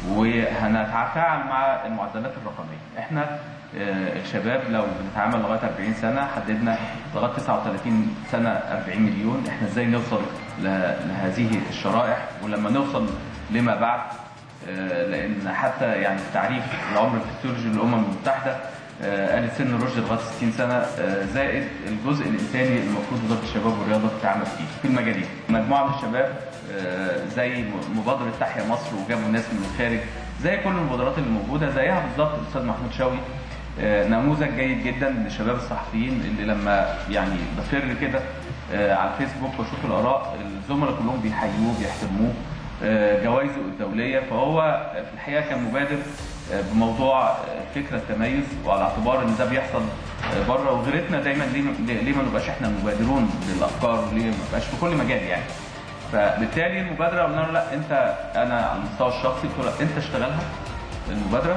وهنتفاعل مع المعدلات الرقمية احنا آه، الشباب لو بنتعامل لغاية 40 سنة حددنا لغاية 39 سنة 40 مليون احنا ازاي نوصل ل- لهذه الشرائح ولما نوصل لما بعد آه، لان حتى يعني تعريف العمر الفسيولوجي للامم المتحده آه، قالت سن الرشد لغايه 60 سنه آه، زائد الجزء الانساني المفروض وزاره الشباب والرياضه تتعامل فيه في المجالين مجموعه من الشباب آه، زي مبادره تحيا مصر وجابوا ناس من الخارج زي كل المبادرات اللي موجوده زيها بالظبط الاستاذ محمود شوقي آه، نموذج جيد جدا للشباب الصحفيين اللي لما يعني بفر كده آه، على الفيسبوك واشوف الاراء الزملاء كلهم بيحيوه بيحترموه آه، جوائزه الدوليه فهو في الحقيقه كان مبادر آه، بموضوع آه، فكره التميز وعلى اعتبار ان ده بيحصل آه، بره وغيرتنا دايما ليه ليه- ليه ما نبقاش احنا مبادرون للافكار وليه ما نبقاش في كل مجال يعني فبالتالي المبادره قلنا له لا انت انا على المستوى الشخصي قلت له لا، انت اشتغلها المبادره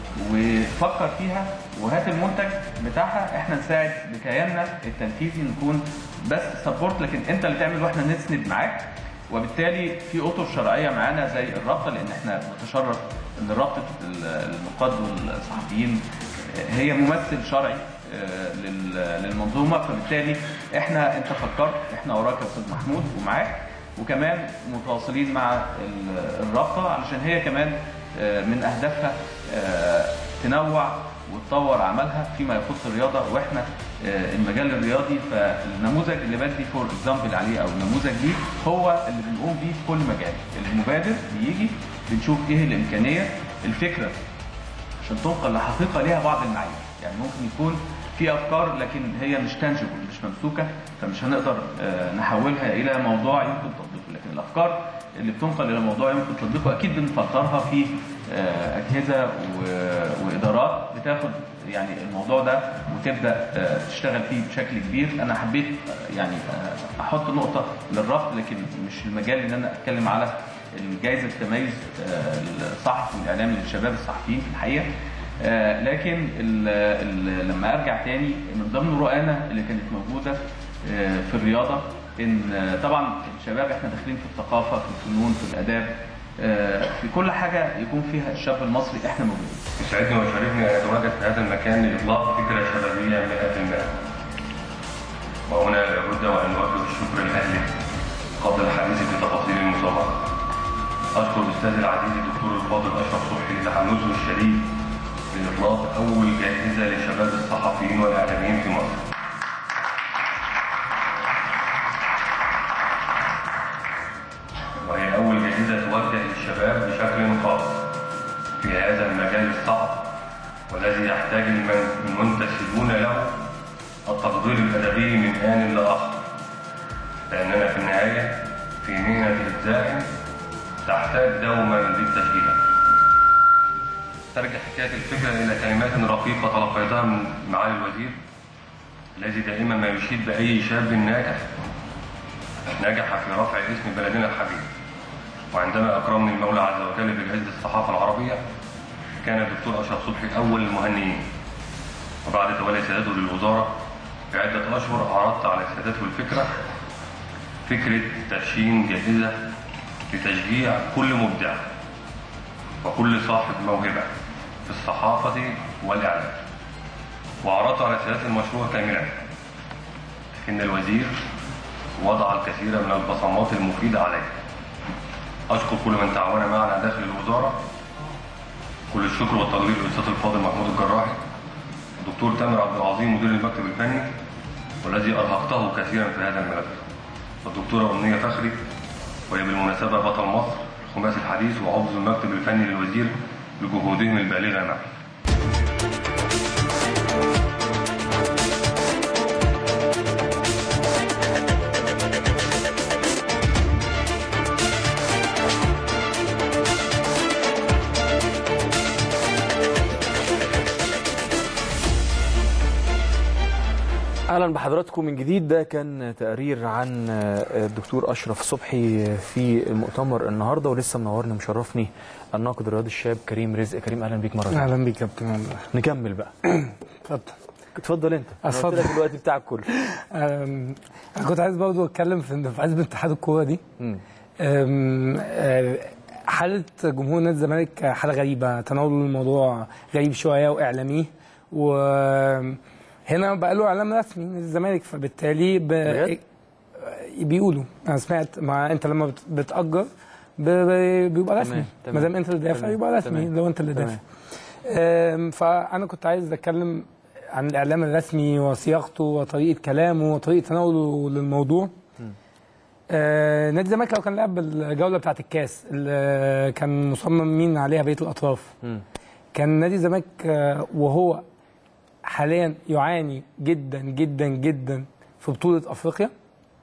وفكر فيها وهات المنتج بتاعها احنا نساعد بكياننا التنفيذي نكون بس سبورت لكن انت اللي تعمل واحنا نسند معاك وبالتالي في اطر شرعيه معانا زي الرابطه لان احنا بنتشرف ان رابطه النقاد والصحفيين هي ممثل شرعي آه، لل- للمنظومه فبالتالي احنا انت فكرت احنا وراك يا استاذ محمود ومعاك وكمان متواصلين مع ال- الرابطه علشان هي كمان آه، من اهدافها آه، تنوع وتطور عملها فيما يخص الرياضه واحنا آه، المجال الرياضي فالنموذج اللي بدي فور اكزامبل عليه او النموذج ليه هو اللي بنقوم بيه في كل مجال المبادر بيجي بنشوف ايه الامكانيه الفكره عشان تنقل لحقيقه ليها بعض المعايير يعني ممكن يكون في افكار لكن هي مش تانجبل مش ممسوكه فمش هنقدر آه، نحولها الى موضوع يمكن تطبيقه لكن الافكار اللي بتنقل الى موضوع يمكن تطبيقه اكيد بنفلترها في آه، اجهزه و- وادارات بتاخد يعني الموضوع ده وتبدا آه، تشتغل فيه بشكل كبير انا حبيت آه، يعني آه، احط نقطه للربط لكن مش المجال ان انا اتكلم على الجائزه التميز آه، الصحفي والاعلامي للشباب الصحفيين في الحقيقه آه، لكن ال ال لما ارجع تاني من ضمن رؤانا اللي كانت موجوده آه، في الرياضه ان آه، طبعا الشباب احنا داخلين في الثقافه في الفنون في الاداب آه، في كل حاجه يكون فيها الشاب المصري احنا موجودين يسعدني ويشرفني ان اتواجد في هذا المكان لاطلاق فكره شبابيه 100% وهنا لابد وان نوجه الشكر لاهله قبل الحديث في تفاصيل المسابقه اشكر الاستاذ العزيز الدكتور الفاضل اشرف صبحي لتحمسه الشديد لاطلاق اول جائزه لشباب الصحفيين والاعلاميين في مصر وهي أول جائزة توجه للشباب بشكل خاص في هذا المجال الصعب والذي يحتاج المن- المنتسبون له التقدير الأدبي من آن لآخر لأننا في النهاية في مهنة إبداع تحتاج دوما للتشجيع ترجع حكاية الفكرة إلى كلمات رقيقة تلقيتها من معالي الوزير الذي دائما ما يشيد بأي شاب ناجح نجح في رفع اسم بلدنا الحبيب وعندما أكرمني المولى عز وجل بجائزة الصحافة العربية كان الدكتور أشرف صبحي أول المهنيين وبعد تولي سيادته للوزارة بعدة أشهر عرضت على سيادته الفكرة فكرة تدشين جائزة لتشجيع كل مبدع وكل صاحب موهبة في الصحافة والإعلام وعرضت على سيادة المشروع كاملا لكن الوزير وضع الكثير من البصمات المفيدة عليه أشكر كل من تعاون معنا داخل الوزارة كل الشكر والتقدير للأستاذ الفاضل محمود الجراحي الدكتور تامر عبد العظيم مدير المكتب الفني والذي أرهقته كثيرا في هذا الملف والدكتورة أمنية فخري وهي بالمناسبة بطل مصر الخماسي الحديث وعضو المكتب الفني للوزير بجهودهم البالغة معي اهلا بحضراتكم من جديد ده كان تقرير عن الدكتور اشرف صبحي في المؤتمر النهارده ولسه منورني مشرفني الناقد الرياضي الشاب كريم رزق كريم اهلا بيك مره ثانيه اهلا بيك يا كابتن والله. نكمل بقى اتفضل اتفضل انت أنا قلت اتفضل. لك الوقت بتاعك كله أم، انا كنت عايز برضه اتكلم في في ازمه اتحاد الكوره دي مم. أم، آه، حاله جمهور نادي الزمالك حاله غريبه تناول الموضوع غريب شويه واعلاميه وهنا بقى له اعلام رسمي نادي الزمالك فبالتالي ب... بجد؟ بيقولوا انا سمعت ما انت لما بت- بتاجر ب- ب- بيبقى رسمي تمام. ما دام انت اللي دافع تمام. يبقى رسمي تمام. لو انت اللي تمام. دافع آم، فانا كنت عايز اتكلم عن الاعلام الرسمي وصياغته وطريقه كلامه وطريقه تناوله للموضوع آه، نادي الزمالك لو كان لعب الجوله بتاعه الكاس اللي كان مصمم مين عليها بقيه الاطراف مم. كان نادي الزمالك آه، وهو حاليا يعاني جدا جدا جدا في بطوله افريقيا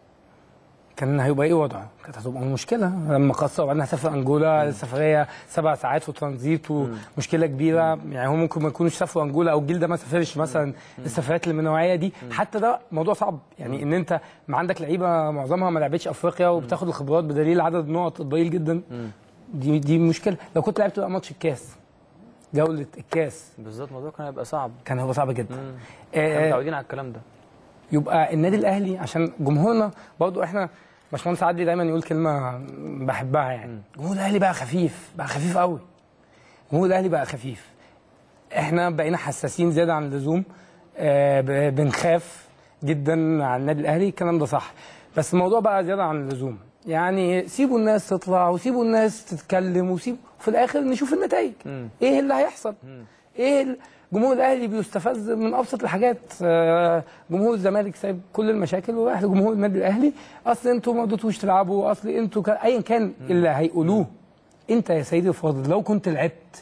كان هيبقى ايه وضعه؟ كانت هتبقى مشكله لما قصر وبعدين هسافر انجولا السفريه سبع ساعات في ترانزيت ومشكله كبيره يعني هو ممكن ما يكونوش سافروا انجولا او الجيل ده ما سافرش مثلا السفريات اللي من النوعيه دي حتى ده موضوع صعب يعني ان انت ما عندك لعيبه معظمها ما لعبتش افريقيا وبتاخد الخبرات بدليل عدد النقط الضئيل جدا دي دي مشكله لو كنت لعبت بقى ماتش الكاس جوله الكاس بالظبط الموضوع كان هيبقى صعب كان هيبقى صعب جدا احنا آه، متعودين على الكلام ده يبقى النادي الاهلي عشان جمهورنا برضه احنا باشمهندس عدلي دايما يقول كلمه بحبها يعني جمهور الاهلي بقى خفيف بقى خفيف قوي جمهور الاهلي بقى خفيف احنا بقينا حساسين زياده عن اللزوم آه، ب- بنخاف جدا على النادي الاهلي الكلام ده صح بس الموضوع بقى زياده عن اللزوم يعني سيبوا الناس تطلع وسيبوا الناس تتكلم وسيبوا في الاخر نشوف النتائج ايه اللي هيحصل ايه ال- جمهور الاهلي بيستفز من ابسط الحاجات آه، جمهور الزمالك سايب كل المشاكل ورايح لجمهور النادي الاهلي اصل انتوا ما قدرتوش تلعبوا اصل انتوا كا- ايا كان اللي هيقولوه انت يا سيدي الفاضل لو كنت لعبت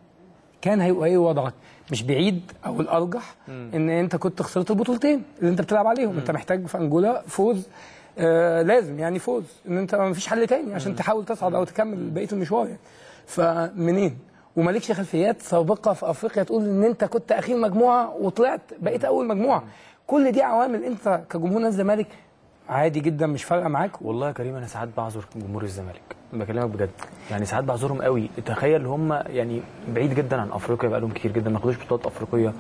كان هيبقى ايه وضعك مش بعيد او الارجح ان انت كنت خسرت البطولتين اللي انت بتلعب عليهم انت محتاج في انجولا فوز آه لازم يعني فوز ان انت ما فيش حل تاني عشان تحاول تصعد او تكمل بقيه المشوار يعني فمنين ومالكش خلفيات سابقه في افريقيا تقول ان انت كنت اخير مجموعه وطلعت بقيت اول مجموعه كل دي عوامل انت كجمهور نادي الزمالك عادي جدا مش فارقه معاك والله يا كريم انا ساعات بعذر جمهور الزمالك بكلمك بجد يعني ساعات بعذرهم قوي تخيل هم يعني بعيد جدا عن افريقيا بقالهم كتير جدا ما خدوش بطولات افريقيه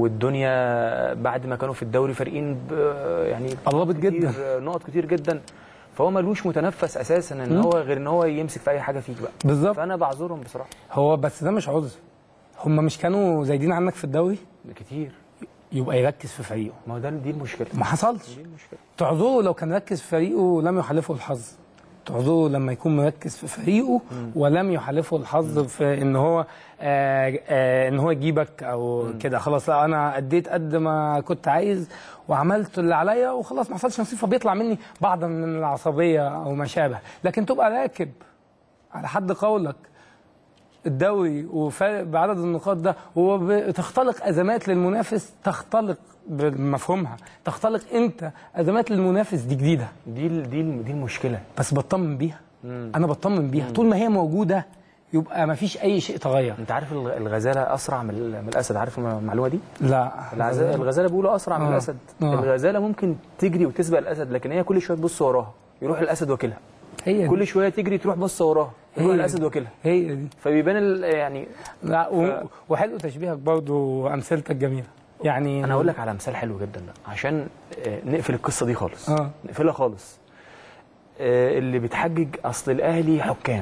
والدنيا بعد ما كانوا في الدوري فارقين ب- يعني قربت كتير- جدا. نقط كتير جدا فهو ملوش متنفس اساسا ان هو غير ان هو يمسك في اي حاجه فيك بقى بالظبط فانا بعذرهم بصراحه هو بس ده مش عذر هم مش كانوا زايدين عنك في الدوري كتير يبقى يركز في فريقه ما هو ده دي المشكله ما حصلش دي المشكله تعذره لو كان ركز في فريقه لم يحالفه الحظ تعذره لما يكون مركز في فريقه ولم يحالفه الحظ في ان هو آه آه ان هو يجيبك او كده خلاص لا انا اديت قد ما كنت عايز وعملت اللي عليا وخلاص ما حصلش نصيب فبيطلع مني بعض من العصبيه او ما شابه لكن تبقى راكب على حد قولك الدوري وفارق بعدد النقاط ده وتختلق ازمات للمنافس تختلق بمفهومها تختلق انت ازمات للمنافس دي جديده دي ال- دي ال- دي المشكله بس بطمن بيها انا بطمن بيها طول ما هي موجوده يبقى ما فيش اي شيء تغير انت عارف الغ- الغزاله اسرع من ال- من الاسد عارف المعلومه دي لا العز- الغزاله بيقولوا اسرع من آه. الاسد آه. الغزاله ممكن تجري وتسبق الاسد لكن هي كل شويه تبص وراها يروح الاسد واكلها هي دي. كل شويه تجري تروح بص وراها يروح هي الاسد دي. واكلها هي دي فبيبان ال- يعني لا و... وحلو تشبيهك برضو امثلتك جميله يعني انا هقول لك على مثال حلو جدا بقى عشان آه، نقفل القصه دي خالص آه. نقفلها خالص آه، اللي بتحجج اصل الاهلي حكام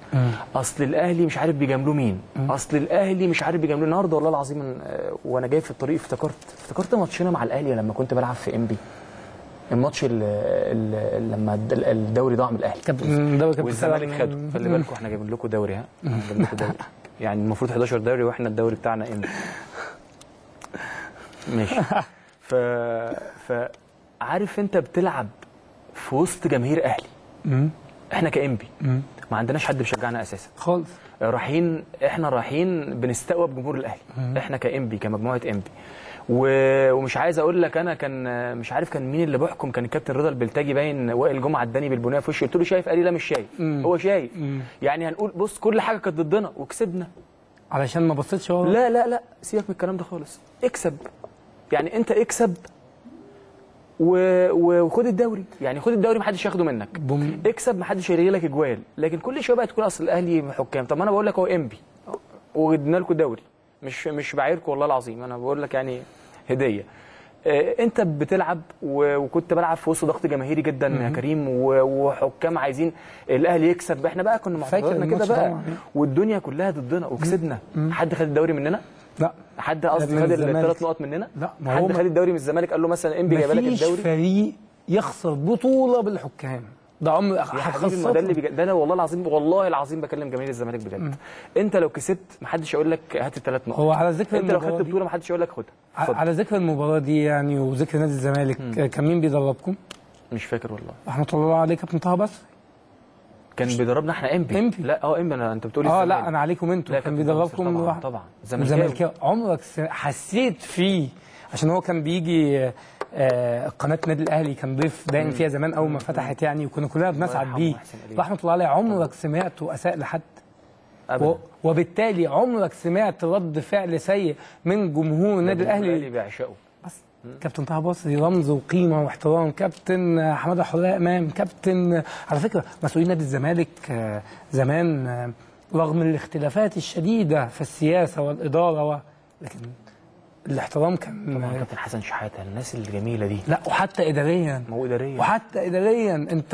اصل الاهلي مش عارف بيجاملوا مين اصل الاهلي مش عارف بيجاملوا النهارده والله العظيم آه، وانا جاي في الطريق افتكرت افتكرت ماتشنا مع الاهلي لما كنت بلعب في انبي الماتش اللي, اللي لما الد- الدوري ضاع من الاهلي كابتن دوري كابتن والزمالك سلام. خده خلي بالكم احنا جايبين لكم دوري ها جايبين لكم دوري يعني المفروض 11 دوري واحنا الدوري بتاعنا امتى ماشي ف ف عارف انت بتلعب في وسط جماهير اهلي مم. احنا كامبي ما عندناش حد بيشجعنا اساسا خالص رايحين احنا رايحين بنستقوى بجمهور الاهلي احنا كامبي كمجموعه امبي و... ومش عايز اقول لك انا كان مش عارف كان مين اللي بيحكم كان الكابتن رضا البلتاجي باين وائل جمعه اداني بالبنيه في وشي قلت له شايف قال لي لا مش شايف هو شايف يعني هنقول بص كل حاجه كانت ضدنا وكسبنا علشان ما بصيتش ورا لا لا لا سيبك من الكلام ده خالص اكسب يعني انت اكسب و... و... وخد الدوري يعني خد الدوري محدش ياخده منك بوم. اكسب محدش هيلغي لك اجوال لكن كل شويه بقى تقول اصل الاهلي حكام طب ما انا بقول لك هو انبي وادينا لكم الدوري مش مش بعايركم والله العظيم انا بقول لك يعني هديه آه، انت بتلعب و- وكنت بلعب في وسط ضغط جماهيري جدا يا كريم و- وحكام عايزين الاهلي يكسب احنا بقى كنا فاكر معتقدنا كده الماتش بقى طبعاً. والدنيا كلها ضدنا وكسبنا حد خد الدوري مننا لا حد قصدي من خد الزمالك. الثلاث نقط مننا لا، ما هو حد ما- خد الدوري من الزمالك قال له مثلا انبي جايب لك مفيش الدوري فريق يخسر بطوله بالحكام ده امر يا حبيبي ما هخصصه ده اللي بيج... ده انا والله العظيم والله العظيم بكلم جماهير الزمالك بجد انت لو كسبت ما حدش هيقول لك هات الثلاث نقط هو على ذكر انت لو المباراة خدت دي- بطوله ما حدش هيقول لك خدها ع- اتفضل. على ذكر المباراه دي يعني وذكر نادي الزمالك آه، كان مين بيدربكم؟ مش فاكر والله رحمه الله عليه كابتن طه بس كان بيدربنا احنا امبي إمبي. لا اه امبي انا انت بتقولي اه الزمالك. لا انا عليكم انتوا لا، كان كابتن ناصر بيدربكم طبعا واحد- طبعا زملكاوي زملكاوي عمرك س- حسيت فيه عشان هو كان بيجي آه، قناه النادي الاهلي كان ضيف دايم فيها زمان اول ما فتحت يعني وكنا كلنا بنسعد يرحمه بيه ويحسن إليه. رحمه الله عليه عمرك سمعته اساء لحد ابدا و- وبالتالي عمرك سمعت رد فعل سيء من جمهور النادي الاهلي بيعشقه بس كابتن طه بصري رمز وقيمه واحترام كابتن حماده حلاء امام كابتن على فكره مسؤولين نادي الزمالك آه، زمان آه، رغم الاختلافات الشديده في السياسه والاداره و... لكن الاحترام كان طبعا كابتن حسن شحاته الناس الجميله دي لا وحتى اداريا ما هو اداريا وحتى اداريا انت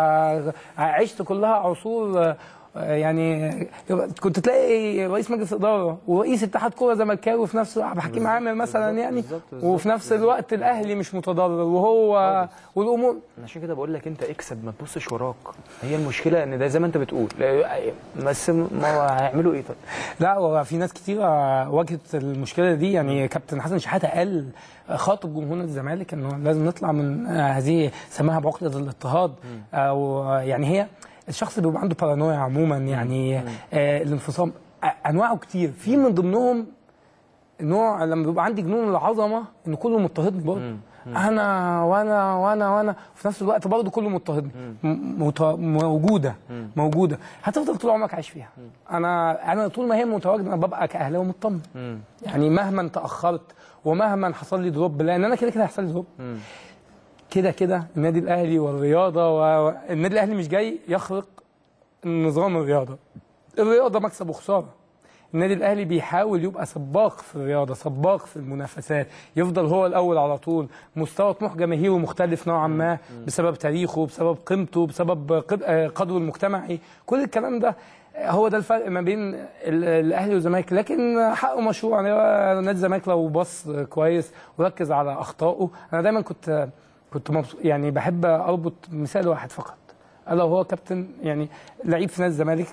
عشت كلها عصور آه، يعني كنت تلاقي رئيس مجلس اداره ورئيس اتحاد كوره زملكاوي وفي نفس الوقت عبد الحكيم عامر مثلا يعني بالظبط، بالظبط، وفي نفس الوقت الاهلي مش متضرر وهو والامور عشان كده بقول لك انت اكسب ما تبصش وراك هي المشكله ان ده زي ما انت بتقول لا، بس ما هو هيعملوا ايه طيب لا هو في ناس كتير واجهت المشكله دي يعني كابتن حسن شحاته قال خاطب جمهور نادي الزمالك انه لازم نطلع من آه، هذه سماها بعقده الاضطهاد او يعني هي الشخص بيبقى عنده بارانويا عموما يعني آه الانفصام آه، انواعه كتير في من ضمنهم نوع لما بيبقى عندي جنون العظمه ان كله مضطهدني برضه انا وانا وانا وانا في نفس الوقت برضه كله مضطهدني م- مت- موجوده موجوده هتفضل طول عمرك عايش فيها انا انا طول ما هي متواجده انا ببقى كاهلاوي مطمن يعني مهما تاخرت ومهما حصل لي دروب لان انا كده كده هيحصل لي دروب كده كده النادي الاهلي والرياضه والنادي الاهلي مش جاي يخرق نظام الرياضه الرياضه مكسب وخساره النادي الاهلي بيحاول يبقى سباق في الرياضه سباق في المنافسات يفضل هو الاول على طول مستوى طموح جماهيري مختلف نوعا ما بسبب تاريخه بسبب قيمته بسبب قد- آه، قدره المجتمعي كل الكلام ده آه، هو ده الفرق ما بين ال- الاهلي والزمالك لكن حقه مشروع يعني هو نادي الزمالك لو بص كويس وركز على اخطائه انا دايما كنت كنت مبسوط يعني بحب اربط مثال واحد فقط الا وهو كابتن يعني لعيب في نادي الزمالك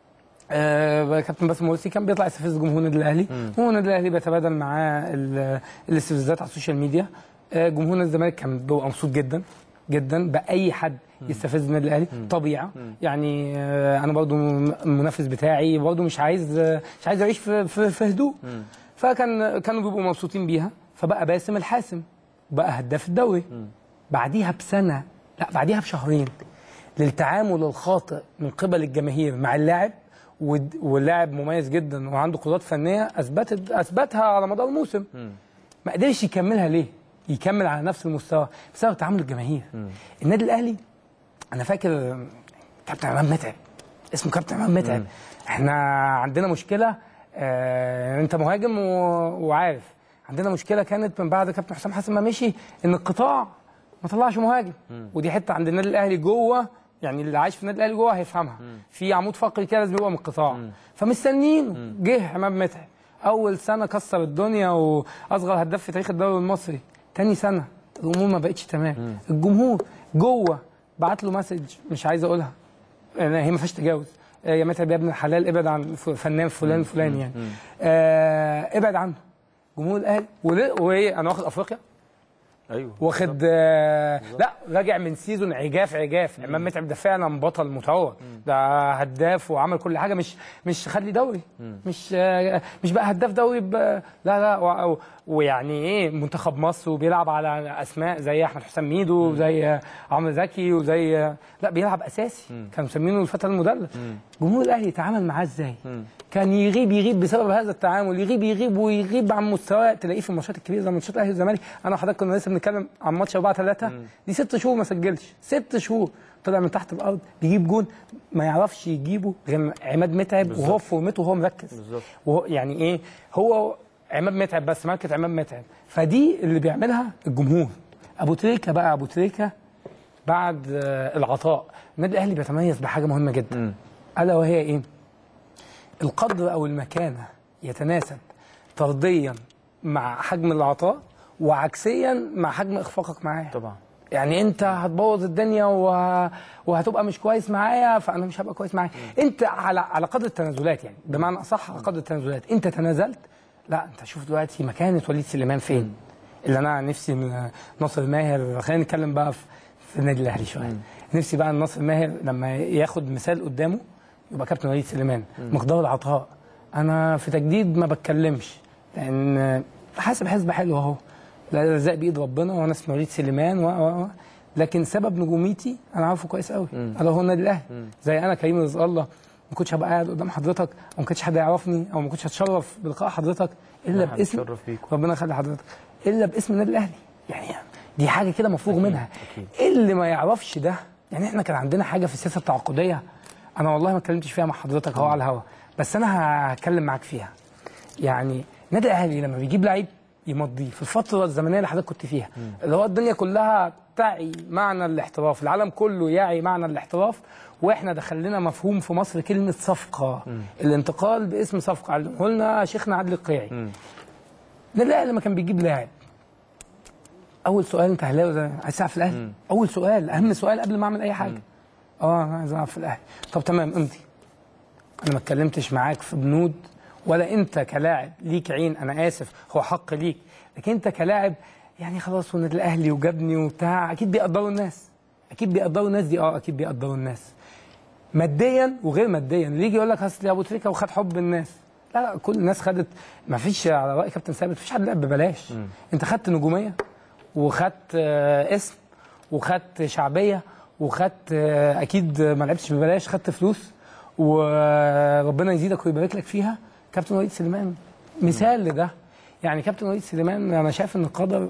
آه كابتن باسم مرسي كان بيطلع يستفز جمهور النادي الاهلي هو النادي الاهلي بيتبادل معاه ال- الاستفزازات على السوشيال ميديا آه جمهور نادي الزمالك كان بيبقى مبسوط جدا جدا باي حد يستفز النادي الاهلي طبيعه يعني آه انا برضو م- المنافس بتاعي برضو مش عايز آه مش عايز اعيش في في, في هدوء فكان كانوا بيبقوا مبسوطين بيها فبقى باسم الحاسم بقى هداف الدوري بعديها بسنه لا بعديها بشهرين للتعامل الخاطئ من قبل الجماهير مع اللاعب ود- واللاعب مميز جدا وعنده قدرات فنيه اثبتت اثبتها على مدار الموسم ما قدرش يكملها ليه؟ يكمل على نفس المستوى بسبب تعامل الجماهير النادي الاهلي انا فاكر كابتن عماد متعب اسمه كابتن عماد متعب احنا عندنا مشكله آه انت مهاجم و... وعارف عندنا مشكله كانت من بعد كابتن حسام حسن ما مشي ان القطاع ما طلعش مهاجم ودي حته عند النادي الاهلي جوه يعني اللي عايش في النادي الاهلي جوه هيفهمها في عمود فقري كده لازم يبقى من القطاع فمستنيينه جه عماد متعب اول سنه كسر الدنيا واصغر هداف في تاريخ الدوري المصري تاني سنه الامور ما بقتش تمام الجمهور جوه بعت له مسج مش عايز اقولها يعني هي ما فيهاش تجاوز آه، يا متعب يا ابن الحلال ابعد عن ف- فنان فلان فلان يعني آه ابعد عنه جمهور الاهلي وليه- وايه انا واخد افريقيا ايوه واخد آه لا راجع من سيزون عجاف عجاف امام متعب ده فعلا بطل متعوض ده هداف وعمل كل حاجه مش مش خد لي دوري مش آه مش بقى هداف دوري ب- لا لا و- ويعني ايه منتخب مصر وبيلعب على اسماء زي احمد حسام ميدو وزي آه، عمرو زكي وزي آه، لا بيلعب اساسي كانوا مسمينه الفتى المدلل جمهور الاهلي يتعامل معاه ازاي كان يغيب يغيب بسبب هذا التعامل يغيب يغيب ويغيب عن مستواه تلاقيه في الماتشات الكبيره زي ماتشات الاهلي والزمالك انا وحضرتك كنا لسه بنتكلم عن ماتش 4 3 دي ست شهور ما سجلش ست شهور طلع من تحت الارض بيجيب جون ما يعرفش يجيبه غير عماد متعب وهو في فورمته وهو مركز بالظبط. وهو يعني ايه هو عماد متعب بس ماركه عماد متعب فدي اللي بيعملها الجمهور ابو تريكه بقى ابو تريكه بعد آه، العطاء النادي الاهلي بيتميز بحاجه مهمه جدا الا وهي ايه القدر او المكانه يتناسب طرديا مع حجم العطاء وعكسيا مع حجم اخفاقك معاه طبعا يعني انت هتبوظ الدنيا وه... وهتبقى مش كويس معايا فانا مش هبقى كويس معاك انت على على قدر التنازلات يعني بمعنى اصح على قدر التنازلات انت تنازلت لا انت شوف دلوقتي مكانه وليد سليمان فين اللي انا نفسي من ناصر ماهر خلينا نتكلم بقى في, في النادي الاهلي شويه نفسي بقى ناصر ماهر لما ياخد مثال قدامه يبقى كابتن وليد سليمان مقدار العطاء انا في تجديد ما بتكلمش لان حاسب حسبه حلوه اهو لا الرزاق بايد ربنا وانا اسمي وليد سليمان و و و لكن سبب نجوميتي انا عارفه كويس قوي الا هو النادي الاهلي زي انا كريم رزق الله ما كنتش هبقى قاعد قدام حضرتك او ما كنتش حد يعرفني او ما كنتش هتشرف بلقاء حضرتك الا نعم، باسم نتشرف بيكم. ربنا يخلي حضرتك الا باسم النادي الاهلي يعني دي حاجه كده مفروغ منها أكيد. اللي ما يعرفش ده يعني احنا كان عندنا حاجه في السياسه التعاقديه انا والله ما اتكلمتش فيها مع حضرتك اهو على الهوا بس انا هتكلم معاك فيها يعني النادي الاهلي لما بيجيب لعيب يمضيه في الفتره الزمنيه اللي حضرتك كنت فيها اللي هو الدنيا كلها تعي معنى الاحتراف العالم كله يعي معنى الاحتراف واحنا دخل لنا مفهوم في مصر كلمه صفقه الانتقال باسم صفقه علمه لنا شيخنا عادل القيعي النادي الاهلي لما كان بيجيب لاعب اول سؤال انت اهلاوي ده عايز تلعب في الاهلي اول سؤال اهم سؤال قبل ما اعمل اي حاجه اه انا عايز العب في الاهلي طب تمام امضي انا ما اتكلمتش معاك في بنود ولا انت كلاعب ليك عين انا اسف هو حق ليك لكن انت كلاعب يعني خلاص والنادي الاهلي وجابني وبتاع اكيد بيقدروا الناس اكيد بيقدروا الناس دي اه اكيد بيقدروا الناس ماديا وغير ماديا اللي يجي يقول لك اصل ابو تريكه وخد حب الناس لا لا كل الناس خدت ما فيش على راي كابتن ثابت مفيش حد لعب ببلاش انت خدت نجوميه وخدت آه، اسم وخدت شعبيه وخدت آه، اكيد ما لعبتش ببلاش خدت فلوس وربنا يزيدك ويبارك لك فيها كابتن وليد سليمان مثال لده يعني كابتن وليد سليمان انا شايف ان القدر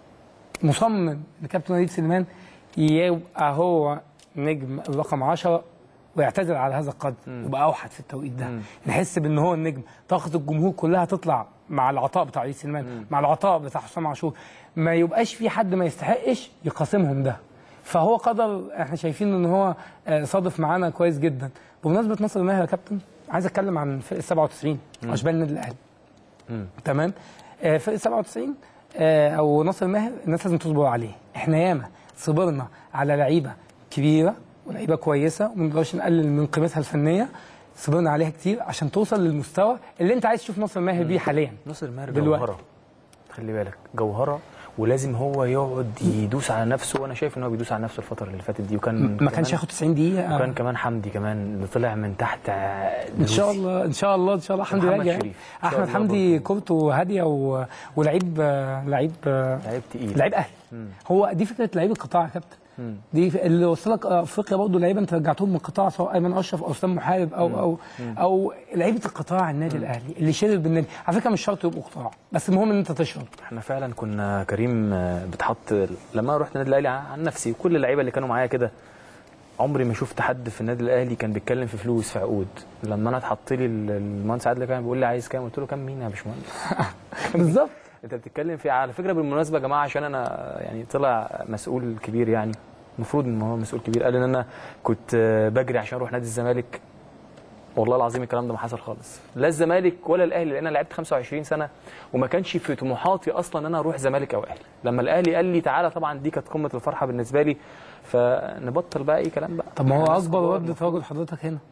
مصمم ان كابتن وليد سليمان يبقى هو نجم الرقم 10 ويعتذر على هذا القدر يبقى اوحد في التوقيت ده نحس بان هو النجم طاقه الجمهور كلها تطلع مع العطاء بتاع وليد سليمان مع العطاء بتاع حسام عاشور ما يبقاش في حد ما يستحقش يقاسمهم ده فهو قدر احنا شايفين ان هو آه، صادف معانا كويس جدا بمناسبه نصر الماهر يا كابتن عايز اتكلم عن فرقه 97 اشبال النادي الاهلي تمام آه، فرقه 97 آه، او ناصر ماهر الناس لازم تصبر عليه احنا ياما صبرنا على لعيبه كبيره ولعيبه كويسه وما نقدرش نقلل من قيمتها الفنيه صبرنا عليها كتير عشان توصل للمستوى اللي انت عايز تشوف ناصر ماهر بيه حاليا ناصر ماهر دلوقتي. جوهره خلي بالك جوهره ولازم هو يقعد يدوس على نفسه وانا شايف ان هو بيدوس على نفسه الفتره اللي فاتت دي وكان ما كمان- كانش ياخد 90 دقيقه وكان كمان حمدي كمان اللي طلع من تحت ان شاء الله ان شاء الله ان شاء الله حمدي محمد راجع شريف. إن شاء احمد الله حمدي برضه. كورته هاديه و... ولعيب آه، لعيب آه، لعيب تقيل لعيب اهلي هو دي فكره لعيب القطاع يا كابتن دي ف- اللي وصلك افريقيا برضه لعيبه انت رجعتهم من القطاع سواء ايمن اشرف او اسلام محارب او او او لعيبه القطاع النادي الاهلي اللي شرب بالنادي على فكره مش شرط يبقوا قطاع بس المهم ان انت تشرب احنا فعلا كنا كريم آه، بتحط لما رحت النادي الاهلي عن نفسي وكل اللعيبه اللي كانوا معايا كده عمري ما شفت حد في النادي الاهلي كان بيتكلم في فلوس في عقود لما انا اتحط لي ال- المهندس عادل كان بيقول لي عايز كام قلت له كام مين يا باشمهندس بالظبط انت بتتكلم في على فكره بالمناسبه يا جماعه عشان انا يعني طلع مسؤول كبير يعني المفروض ان هو مسؤول كبير قال ان انا كنت آه، بجري عشان اروح نادي الزمالك والله العظيم الكلام ده ما حصل خالص لا الزمالك ولا الاهلي لان انا لعبت 25 سنه وما كانش في طموحاتي اصلا ان انا اروح زمالك او اهلي لما الاهلي قال لي تعالى طبعا دي كانت قمه الفرحه بالنسبه لي فنبطل بقى اي كلام بقى طب ما هو إحنا اكبر كبار. رد تواجد حضرتك هنا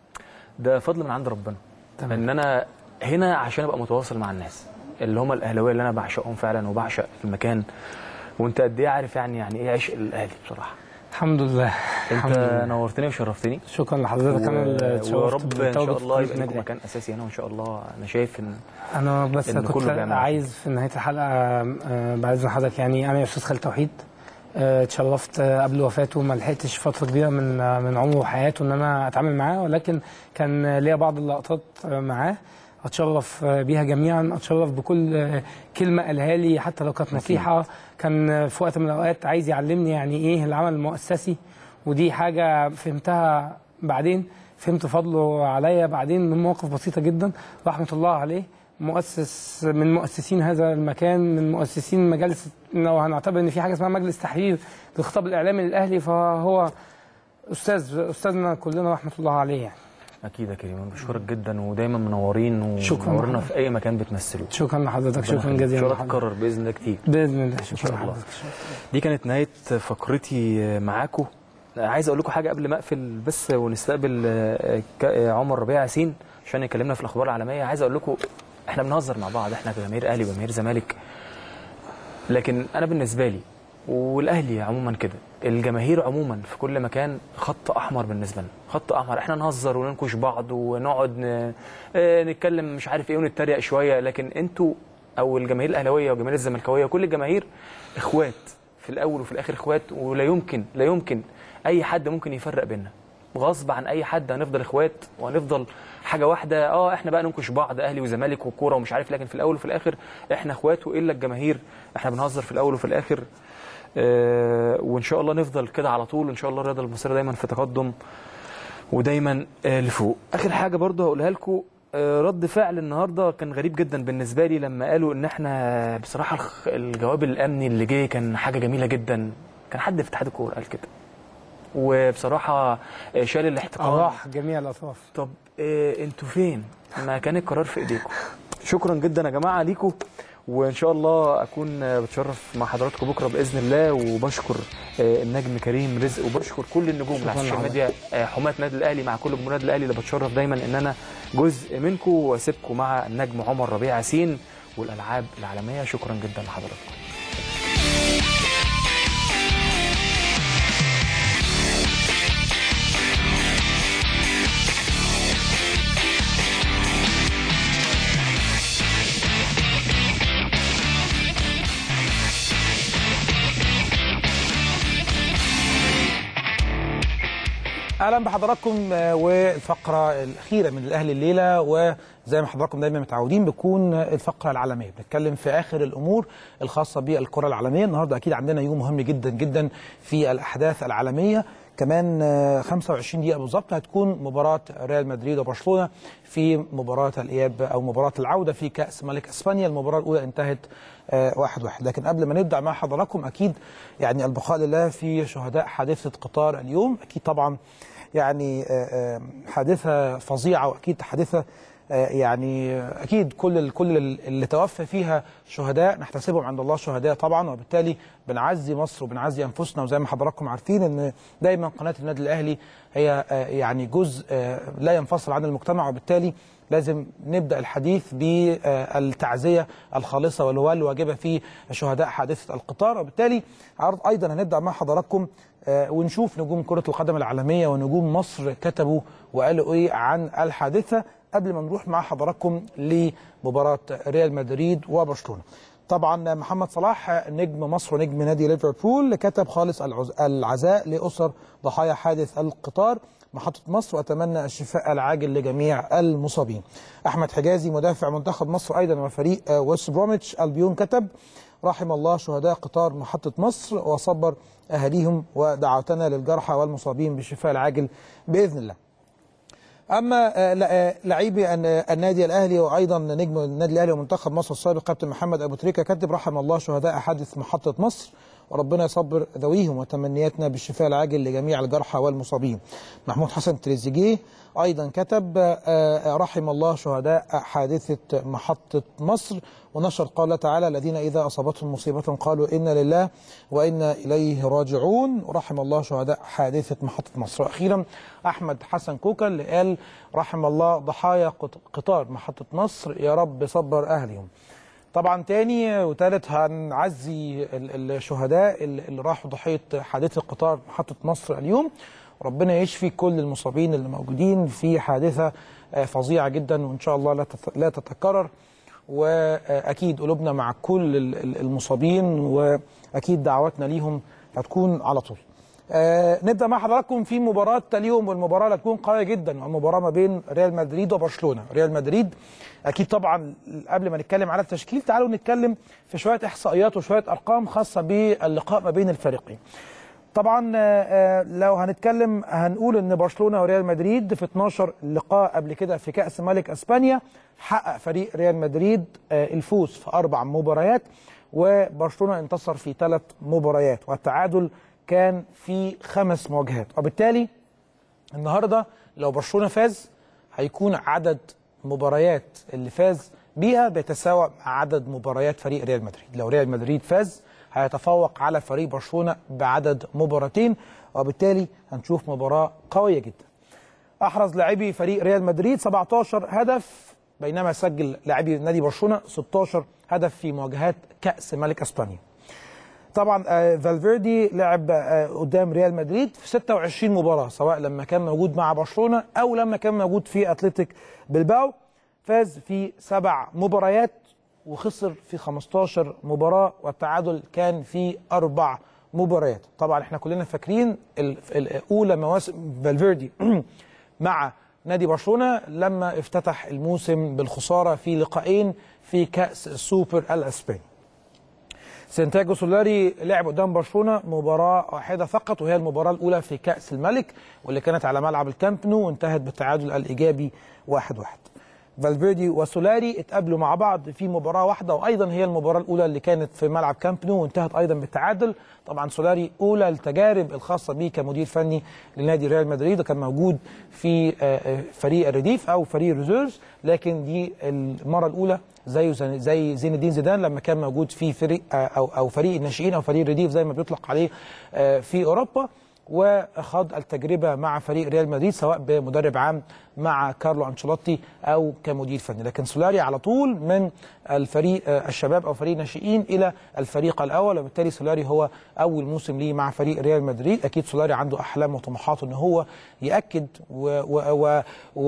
ده فضل من عند ربنا تمام. ان انا هنا عشان ابقى متواصل مع الناس اللي هم الاهلاويه اللي انا بعشقهم فعلا وبعشق المكان وانت قد ايه عارف يعني يعني ايه عشق الاهلي بصراحه الحمد لله الحمد انت لله نورتني وشرفتني شكرا لحضرتك انا اللي و- اتشرفت ويا رب ان شاء بالتواجد في الله قناة يبقى النادي لكم مكان اساسي هنا وان شاء الله انا شايف ان انا بس إن كنت كله بيعمل عايز في نهايه الحلقه آه، بعد اذن حضرتك يعني انا يا استاذ خالد توحيد آه، اتشرفت آه، قبل وفاته ما لحقتش فتره كبيره من آه، من عمره وحياته ان انا اتعامل معاه ولكن كان آه، ليا بعض اللقطات آه، معاه اتشرف آه، بيها جميعا اتشرف بكل آه، كلمه قالها لي حتى لو كانت نصيحه كان آه، في وقت من الاوقات عايز يعلمني يعني ايه العمل المؤسسي ودي حاجه فهمتها بعدين فهمت فضله عليا بعدين من مواقف بسيطه جدا رحمه الله عليه مؤسس من مؤسسين هذا المكان من مؤسسين مجالس لو هنعتبر ان في حاجه اسمها مجلس تحرير للخطاب الاعلامي للاهلي فهو استاذ استاذنا كلنا رحمه الله عليه يعني اكيد يا كريم انا بشكرك جدا ودايما منورين شكراً ومنورنا لحضرتك. في اي مكان بتمثلوا شكرا لحضرتك شكرا ان جزيلا شاء الله لحضرتك. تتكرر باذن الله كتير باذن الله شاء شكرا الله. لحضرتك دي كانت نهايه فقرتي معاكم عايز اقول لكم حاجه قبل ما اقفل بس ونستقبل آه، ك- آه، عمر ربيع ياسين عشان يكلمنا في الاخبار العالميه عايز اقول لكم احنا بنهزر مع بعض احنا كجماهير اهلي وجماهير زمالك لكن انا بالنسبه لي والاهلي عموما كده الجماهير عموما في كل مكان خط احمر بالنسبه لنا خط احمر احنا نهزر وننكش بعض ونقعد ن... آه، نتكلم مش عارف ايه ونتريق شويه لكن انتوا او الجماهير الاهلاويه والجماهير الزملكاويه وكل الجماهير اخوات في الاول وفي الاخر اخوات ولا يمكن لا يمكن اي حد ممكن يفرق بيننا غصب عن اي حد هنفضل اخوات وهنفضل حاجه واحده اه احنا بقى ننكش بعض اهلي وزمالك وكوره ومش عارف لكن في الاول وفي الاخر احنا اخوات والا الجماهير احنا بنهزر في الاول وفي الاخر آه وان شاء الله نفضل كده على طول ان شاء الله الرياضه المصريه دايما في تقدم ودايما آه لفوق اخر حاجه برضه هقولها لكم آه، رد فعل النهارده كان غريب جدا بالنسبه لي لما قالوا ان احنا بصراحه الخ- الجواب الامني اللي جه كان حاجه جميله جدا كان حد في اتحاد الكوره قال كده وبصراحه آه، شال الاحتقان أراح جميع الأطراف طب إيه انتوا فين؟ ما كان القرار في ايديكم. شكرا جدا يا جماعه ليكم وان شاء الله اكون آه، بتشرف مع حضراتكم بكره باذن الله وبشكر آه، النجم كريم رزق وبشكر كل النجوم اللي على السوشيال ميديا آه، حماة نادي الاهلي مع كل جمهور النادي الاهلي اللي بتشرف دايما ان انا جزء منكم واسيبكم مع النجم عمر ربيع ياسين والالعاب العالميه شكرا جدا لحضراتكم. اهلا بحضراتكم آه، والفقره الاخيره من الاهلي الليله وزي ما حضراتكم دايما متعودين بتكون الفقره العالميه بنتكلم في اخر الامور الخاصه بالكره العالميه النهارده اكيد عندنا يوم مهم جدا جدا في الاحداث العالميه كمان آه، 25 دقيقه بالظبط هتكون مباراه ريال مدريد وبرشلونه في مباراه الاياب او مباراه العوده في كاس ملك اسبانيا المباراه الاولى انتهت آه، واحد واحد لكن قبل ما نبدا مع حضراتكم اكيد يعني البقاء لله في شهداء حادثه قطار اليوم اكيد طبعا يعني آه، آه، حادثه فظيعه واكيد حادثه آه، يعني آه، اكيد كل ال- كل ال- اللي توفى فيها شهداء نحتسبهم عند الله شهداء طبعا وبالتالي بنعزي مصر وبنعزي انفسنا وزي ما حضراتكم عارفين ان دايما قناه النادي الاهلي هي آه، يعني جزء آه، لا ينفصل عن المجتمع وبالتالي لازم نبدا الحديث بالتعزيه الخالصه والوا- الواجبه في شهداء حادثه القطار وبالتالي عرض ايضا هنبدا مع حضراتكم آه، ونشوف نجوم كره القدم العالميه ونجوم مصر كتبوا وقالوا ايه عن الحادثه قبل ما نروح مع حضراتكم لمباراه ريال مدريد وبرشلونه. طبعا محمد صلاح نجم مصر ونجم نادي ليفربول كتب خالص العز- العزاء لاسر ضحايا حادث القطار محطة مصر وأتمنى الشفاء العاجل لجميع المصابين. أحمد حجازي مدافع منتخب مصر أيضا وفريق آه، ويست بروميتش البيون كتب رحم الله شهداء قطار محطة مصر وصبر أهاليهم ودعوتنا للجرحى والمصابين بالشفاء العاجل بإذن الله. اما آه، لا- آه، لاعبي الن- النادي الاهلي وايضا نجم النادي الاهلي ومنتخب مصر السابق كابتن محمد ابو تريكه كتب رحم الله شهداء حادث محطه مصر وربنا يصبر ذويهم وتمنياتنا بالشفاء العاجل لجميع الجرحى والمصابين. محمود حسن تريزيجيه ايضا كتب آه، آه، رحم الله شهداء حادثه محطه مصر ونشر قال تعالى الذين اذا اصابتهم مصيبه قالوا انا لله وانا اليه راجعون رحم الله شهداء حادثه محطه مصر واخيرا احمد حسن كوكا اللي قال رحم الله ضحايا قط- قطار محطه مصر يا رب صبر اهلهم طبعا تاني وتالت هنعزي ال- الشهداء اللي اللي راحوا ضحيه حادثه قطار محطه مصر اليوم ربنا يشفي كل المصابين اللي موجودين في حادثه آه، فظيعه جدا وان شاء الله لا تت- لا تتكرر واكيد قلوبنا مع كل ال- ال- المصابين واكيد دعواتنا ليهم هتكون على طول. آه نبدا مع حضراتكم في مباراه اليوم والمباراه اللي هتكون قويه جدا المباراه ما بين ريال مدريد وبرشلونه، ريال مدريد اكيد طبعا قبل ما نتكلم على التشكيل تعالوا نتكلم في شويه احصائيات وشويه ارقام خاصه باللقاء ما بين الفريقين. طبعا آه، آه، لو هنتكلم هنقول ان برشلونه وريال مدريد في 12 لقاء قبل كده في كاس ملك اسبانيا حقق فريق ريال مدريد آه، الفوز في اربع مباريات وبرشلونه انتصر في ثلاث مباريات والتعادل كان في خمس مواجهات وبالتالي النهارده لو برشلونه فاز هيكون عدد مباريات اللي فاز بيها بيتساوى مع عدد مباريات فريق ريال مدريد لو ريال مدريد فاز هيتفوق على فريق برشلونه بعدد مباراتين وبالتالي هنشوف مباراه قويه جدا احرز لاعبي فريق ريال مدريد 17 هدف بينما سجل لاعبي نادي برشلونه 16 هدف في مواجهات كاس ملك اسبانيا طبعا آه، فالفيردي لعب آه، قدام ريال مدريد في 26 مباراه سواء لما كان موجود مع برشلونه او لما كان موجود في اتلتيك بلباو فاز في سبع مباريات وخسر في 15 مباراه والتعادل كان في اربع مباريات طبعا احنا كلنا فاكرين ال- الاولى مواسم فالفيردي مع نادي برشلونه لما افتتح الموسم بالخساره في لقاءين في كاس السوبر الاسباني سانتياغو سولاري لعب قدام برشلونه مباراه واحده فقط وهي المباراه الاولى في كاس الملك واللي كانت على ملعب الكامب نو وانتهت بالتعادل الايجابي 1-1 واحد واحد. فالفيردي وسولاري اتقابلوا مع بعض في مباراه واحده وايضا هي المباراه الاولى اللي كانت في ملعب كامب نو وانتهت ايضا بالتعادل طبعا سولاري اولى التجارب الخاصه به كمدير فني لنادي ريال مدريد وكان موجود في آه، آه، فريق الرديف او فريق ريزيرز لكن دي المره الاولى زيه زي- زي زين الدين زيدان لما كان موجود في فريق آه، او او فريق الناشئين او فريق الرديف زي ما بيطلق عليه آه، في اوروبا وخاض التجربه مع فريق ريال مدريد سواء بمدرب عام مع كارلو انشيلوتي او كمدير فني لكن سولاري على طول من الفريق آه، الشباب او فريق الناشئين الى الفريق الاول وبالتالي سولاري هو اول موسم ليه مع فريق ريال مدريد اكيد سولاري عنده احلام وطموحات ان هو ياكد و و و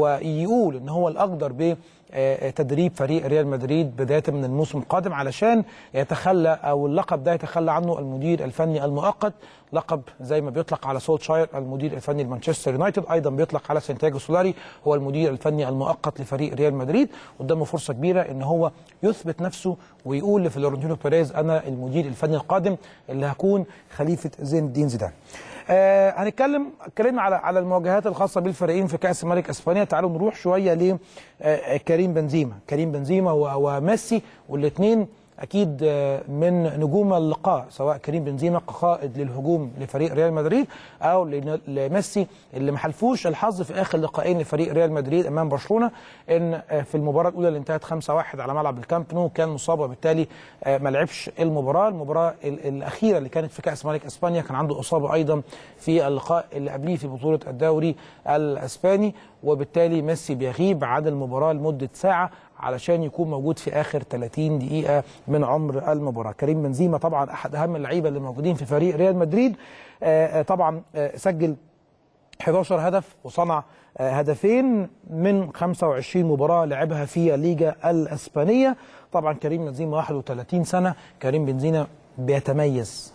ويقول ان هو الاقدر ب آه، تدريب فريق ريال مدريد بدايه من الموسم القادم علشان يتخلى او اللقب ده يتخلى عنه المدير الفني المؤقت لقب زي ما بيطلق على سولشاير المدير الفني لمانشستر يونايتد ايضا بيطلق على سانتياغو سولاري هو المدير الفني المؤقت لفريق ريال مدريد قدامه فرصه كبيره ان هو يثبت نفسه ويقول لفلورنتينو بيريز انا المدير الفني القادم اللي هكون خليفه زين الدين زيدان آه هنتكلم اتكلمنا على على المواجهات الخاصه بالفريقين في كاس الملك اسبانيا تعالوا نروح شويه ل آه كريم بنزيما كريم بنزيما و- وميسي والاثنين اكيد آه، من نجوم اللقاء سواء كريم بنزيما كقائد للهجوم لفريق ريال مدريد او لن- لميسي اللي ما حلفوش الحظ في اخر لقاءين لفريق ريال مدريد امام برشلونه ان آه، في المباراه الاولى اللي انتهت 5-1 على ملعب الكامب نو كان مصاب وبالتالي آه، ما لعبش المباراه المباراه ال- الاخيره اللي كانت في كاس ملك اسبانيا كان عنده اصابه ايضا في اللقاء اللي قبليه في بطوله الدوري الاسباني وبالتالي ميسي بيغيب عن المباراه لمده ساعه علشان يكون موجود في اخر 30 دقيقه من عمر المباراه كريم بنزيما طبعا احد اهم اللعيبه اللي موجودين في فريق ريال مدريد آه، آه، طبعا آه، سجل 11 هدف وصنع آه، هدفين من 25 مباراة لعبها في الليجا الأسبانية طبعا كريم بنزيما 31 سنة كريم بنزيما بيتميز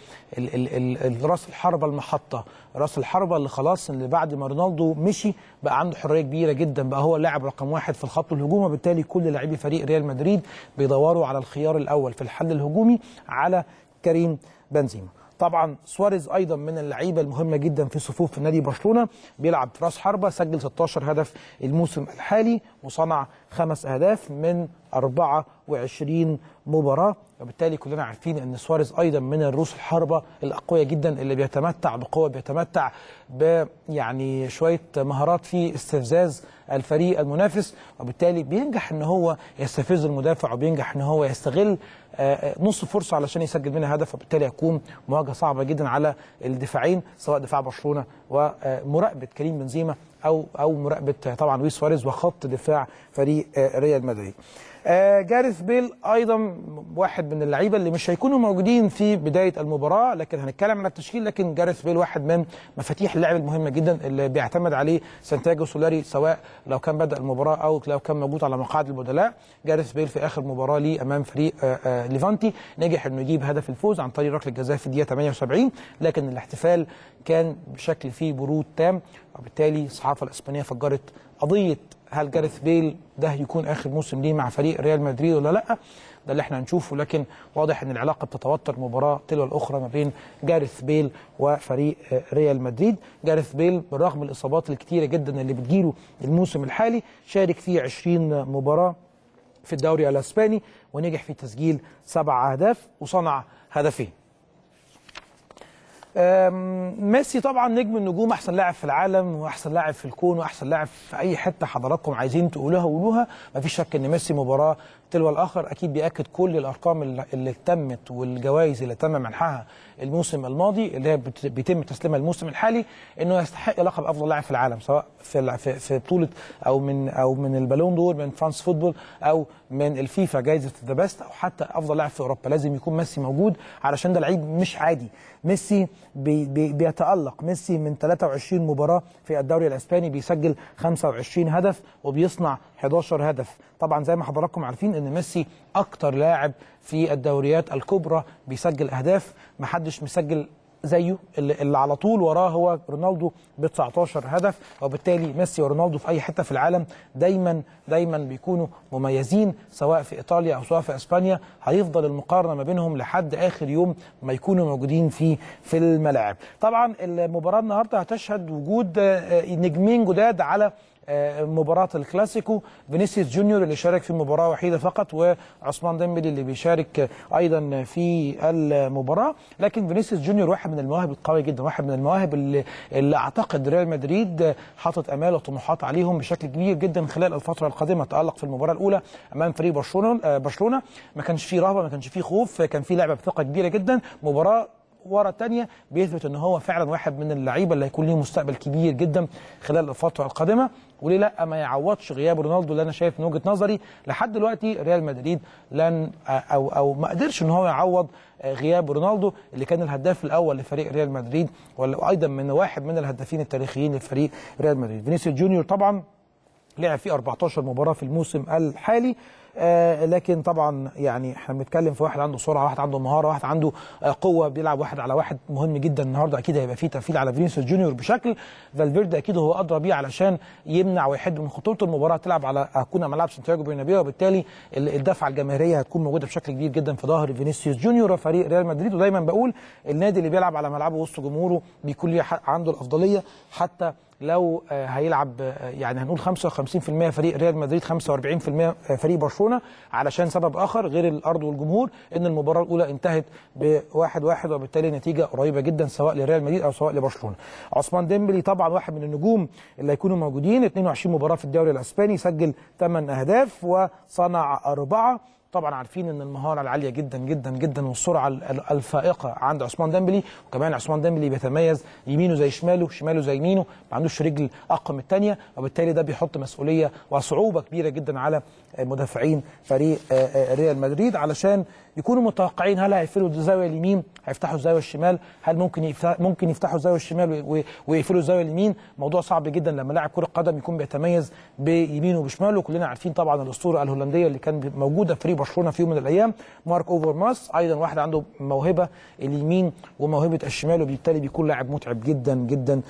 براس الحربة المحطة راس الحربة اللي خلاص اللي بعد ما رونالدو مشي بقى عنده حرية كبيرة جدا بقى هو اللاعب رقم واحد في الخط الهجومي وبالتالي كل لاعبي فريق ريال مدريد بيدوروا على الخيار الأول في الحل الهجومي على كريم بنزيما طبعا سواريز ايضا من اللعيبه المهمه جدا في صفوف نادي برشلونه بيلعب راس حربه سجل 16 هدف الموسم الحالي وصنع خمس اهداف من 24 مباراه وبالتالي كلنا عارفين ان سواريز ايضا من الروس الحربه الاقوياء جدا اللي بيتمتع بقوه بيتمتع ب يعني شويه مهارات في استفزاز الفريق المنافس وبالتالي بينجح ان هو يستفز المدافع وبينجح ان هو يستغل آه، آه، نص فرصه علشان يسجل منها هدف وبالتالي هيكون مواجهه صعبه جدا على الدفاعين سواء دفاع برشلونه ومراقبه كريم بنزيما او او مراقبه آه، طبعا لويس سواريز وخط دفاع فريق آه، ريال مدريد. آه، جاريث بيل ايضا واحد من اللعيبه اللي مش هيكونوا موجودين في بدايه المباراه لكن هنتكلم عن التشكيل لكن جاريث بيل واحد من مفاتيح اللعب المهمه جدا اللي بيعتمد عليه سانتياغو سولاري سواء لو كان بدا المباراه او لو كان موجود على مقاعد البدلاء جاريث بيل في اخر مباراه ليه امام فريق آه، آه، ليفانتي نجح انه يجيب هدف الفوز عن طريق ركله جزاء في الدقيقه 78 لكن الاحتفال كان بشكل فيه برود تام وبالتالي الصحافه الاسبانيه فجرت قضيه هل جاريث بيل ده هيكون اخر موسم ليه مع فريق ريال مدريد ولا لا ده اللي احنا هنشوفه لكن واضح ان العلاقه بتتوتر مباراه تلو الاخرى ما بين جاريث بيل وفريق آه، ريال مدريد جاريث بيل بالرغم من الاصابات الكتيره جدا اللي بتجيله الموسم الحالي شارك فيه 20 مباراه في الدوري الاسباني ونجح في تسجيل سبع اهداف وصنع هدفين أم، ميسي طبعا نجم النجوم احسن لاعب في العالم واحسن لاعب في الكون واحسن لاعب في اي حته حضراتكم عايزين تقولوها قولوها مفيش شك ان ميسي مباراه تلو الاخر اكيد بياكد كل الارقام اللي, اللي تمت والجوائز اللي تم منحها الموسم الماضي اللي هي بت- بيتم تسليمها الموسم الحالي انه يستحق لقب افضل لاعب في العالم سواء في الع- في, في بطوله او من او من البالون دور من فرانس فوتبول او من الفيفا جائزه ذا بيست او حتى افضل لاعب في اوروبا لازم يكون ميسي موجود علشان ده لعيب مش عادي ميسي بي بي بيتالق ميسي من 23 مباراه في الدوري الاسباني بيسجل 25 هدف وبيصنع 11 هدف طبعا زي ما حضراتكم عارفين ان ميسي اكتر لاعب في الدوريات الكبرى بيسجل اهداف محدش مسجل زيه اللي, اللي على طول وراه هو رونالدو ب 19 هدف وبالتالي ميسي ورونالدو في اي حته في العالم دايما دايما بيكونوا مميزين سواء في ايطاليا او سواء في اسبانيا هيفضل المقارنه ما بينهم لحد اخر يوم ما يكونوا موجودين في في الملاعب طبعا المباراه النهارده هتشهد وجود آه، نجمين جداد على آه، مباراة الكلاسيكو فينيسيوس جونيور اللي شارك في مباراة وحيدة فقط وعثمان ديمبلي اللي بيشارك آه، أيضا في المباراة لكن فينيسيوس جونيور واحد من المواهب القوية جدا واحد من المواهب اللي, اللي أعتقد ريال مدريد آه، حاطط أمال وطموحات عليهم بشكل كبير جدا خلال الفترة القادمة تألق في المباراة الأولى أمام فريق برشلونة آه، برشلونة ما كانش فيه رهبة ما كانش فيه خوف كان فيه لعبة بثقة كبيرة جدا مباراة ورا الثانيه بيثبت ان هو فعلا واحد من اللعيبه اللي هيكون ليه مستقبل كبير جدا خلال الفتره القادمه وليه لا ما يعوضش غياب رونالدو اللي انا شايف من وجهه نظري لحد دلوقتي ريال مدريد لن او او ما قدرش ان هو يعوض غياب رونالدو اللي كان الهداف الاول لفريق ريال مدريد وايضا من واحد من الهدافين التاريخيين لفريق ريال مدريد فينيسيوس جونيور طبعا لعب فيه 14 مباراه في الموسم الحالي آه لكن طبعا يعني احنا بنتكلم في واحد عنده سرعه واحد عنده مهاره واحد عنده آه قوه بيلعب واحد على واحد مهم جدا النهارده اكيد هيبقى فيه تفعيل على فينيسيوس جونيور بشكل فالفيردي اكيد هو ادرى بيه علشان يمنع ويحد من خطوره المباراه تلعب على هتكون على ملعب سانتياغو برنابيو وبالتالي ال- الدفعه الجماهيريه هتكون موجوده بشكل كبير جدا في ظهر فينيسيوس جونيور وفريق ريال مدريد ودايما بقول النادي اللي بيلعب على ملعبه وسط جمهوره بيكون ليه حق- عنده الافضليه حتى لو آه، هيلعب آه، يعني هنقول 55% فريق ريال مدريد 45% فريق برشلونه علشان سبب اخر غير الارض والجمهور ان المباراه الاولى انتهت بواحد واحد وبالتالي نتيجه قريبه جدا سواء لريال مدريد او سواء لبرشلونه. عثمان ديمبلي طبعا واحد من النجوم اللي هيكونوا موجودين 22 مباراه في الدوري الاسباني سجل 8 اهداف وصنع اربعه طبعا عارفين ان المهاره العاليه جدا جدا جدا والسرعه ال- ال- الفائقه عند عثمان ديمبلي وكمان عثمان ديمبلي بيتميز يمينه زي شماله شماله زي يمينه ما عندوش رجل اقوى من الثانيه وبالتالي ده بيحط مسؤوليه وصعوبه كبيره جدا على مدافعين فريق آه، آه، ريال مدريد علشان يكونوا متوقعين هل هيقفلوا الزاويه اليمين هيفتحوا الزاويه الشمال هل ممكن يفتح ممكن يفتحوا الزاويه الشمال و- ويقفلوا الزاويه اليمين موضوع صعب جدا لما لاعب كره قدم يكون بيتميز بيمينه وبشماله كلنا عارفين طبعا الاسطوره الهولنديه اللي كان موجوده في فريق برشلونه في يوم من الايام مارك اوفر ماس ايضا واحد عنده موهبه اليمين وموهبه الشمال وبالتالي بيكون لاعب متعب جدا جدا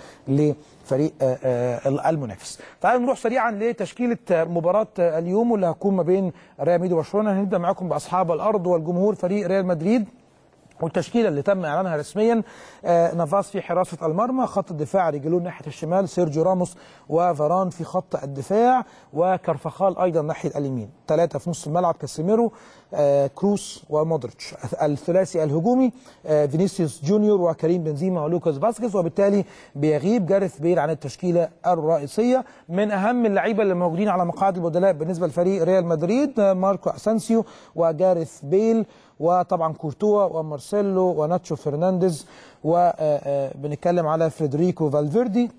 لفريق آه، آه، المنافس. تعالوا نروح سريعا لتشكيله آه، مباراه آه، اليوم واللي هتكون ما بين ريال مدريد وبرشلونه هنبدا معاكم باصحاب الارض والجمهور فريق ريال مدريد والتشكيله اللي تم اعلانها رسميا آه نافاس في حراسه المرمى خط الدفاع رجلون ناحيه الشمال سيرجيو راموس وفاران في خط الدفاع وكرفخال ايضا ناحيه اليمين ثلاثه في نص الملعب كاسيميرو آه كروس ومودريتش الثلاثي الهجومي آه فينيسيوس جونيور وكريم بنزيما ولوكاس فاسكيز وبالتالي بيغيب جاريث بيل عن التشكيله الرئيسيه من اهم اللعيبه اللي موجودين على مقاعد البدلاء بالنسبه لفريق ريال مدريد آه ماركو اسانسيو وجاريث بيل وطبعا كورتوا ومارسيلو وناتشو فرنانديز وبنتكلم على فريدريكو فالفيردي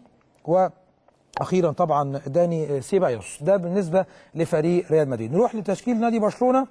واخيرا طبعا داني سيبايوس ده بالنسبه لفريق ريال مدريد نروح لتشكيل نادي برشلونه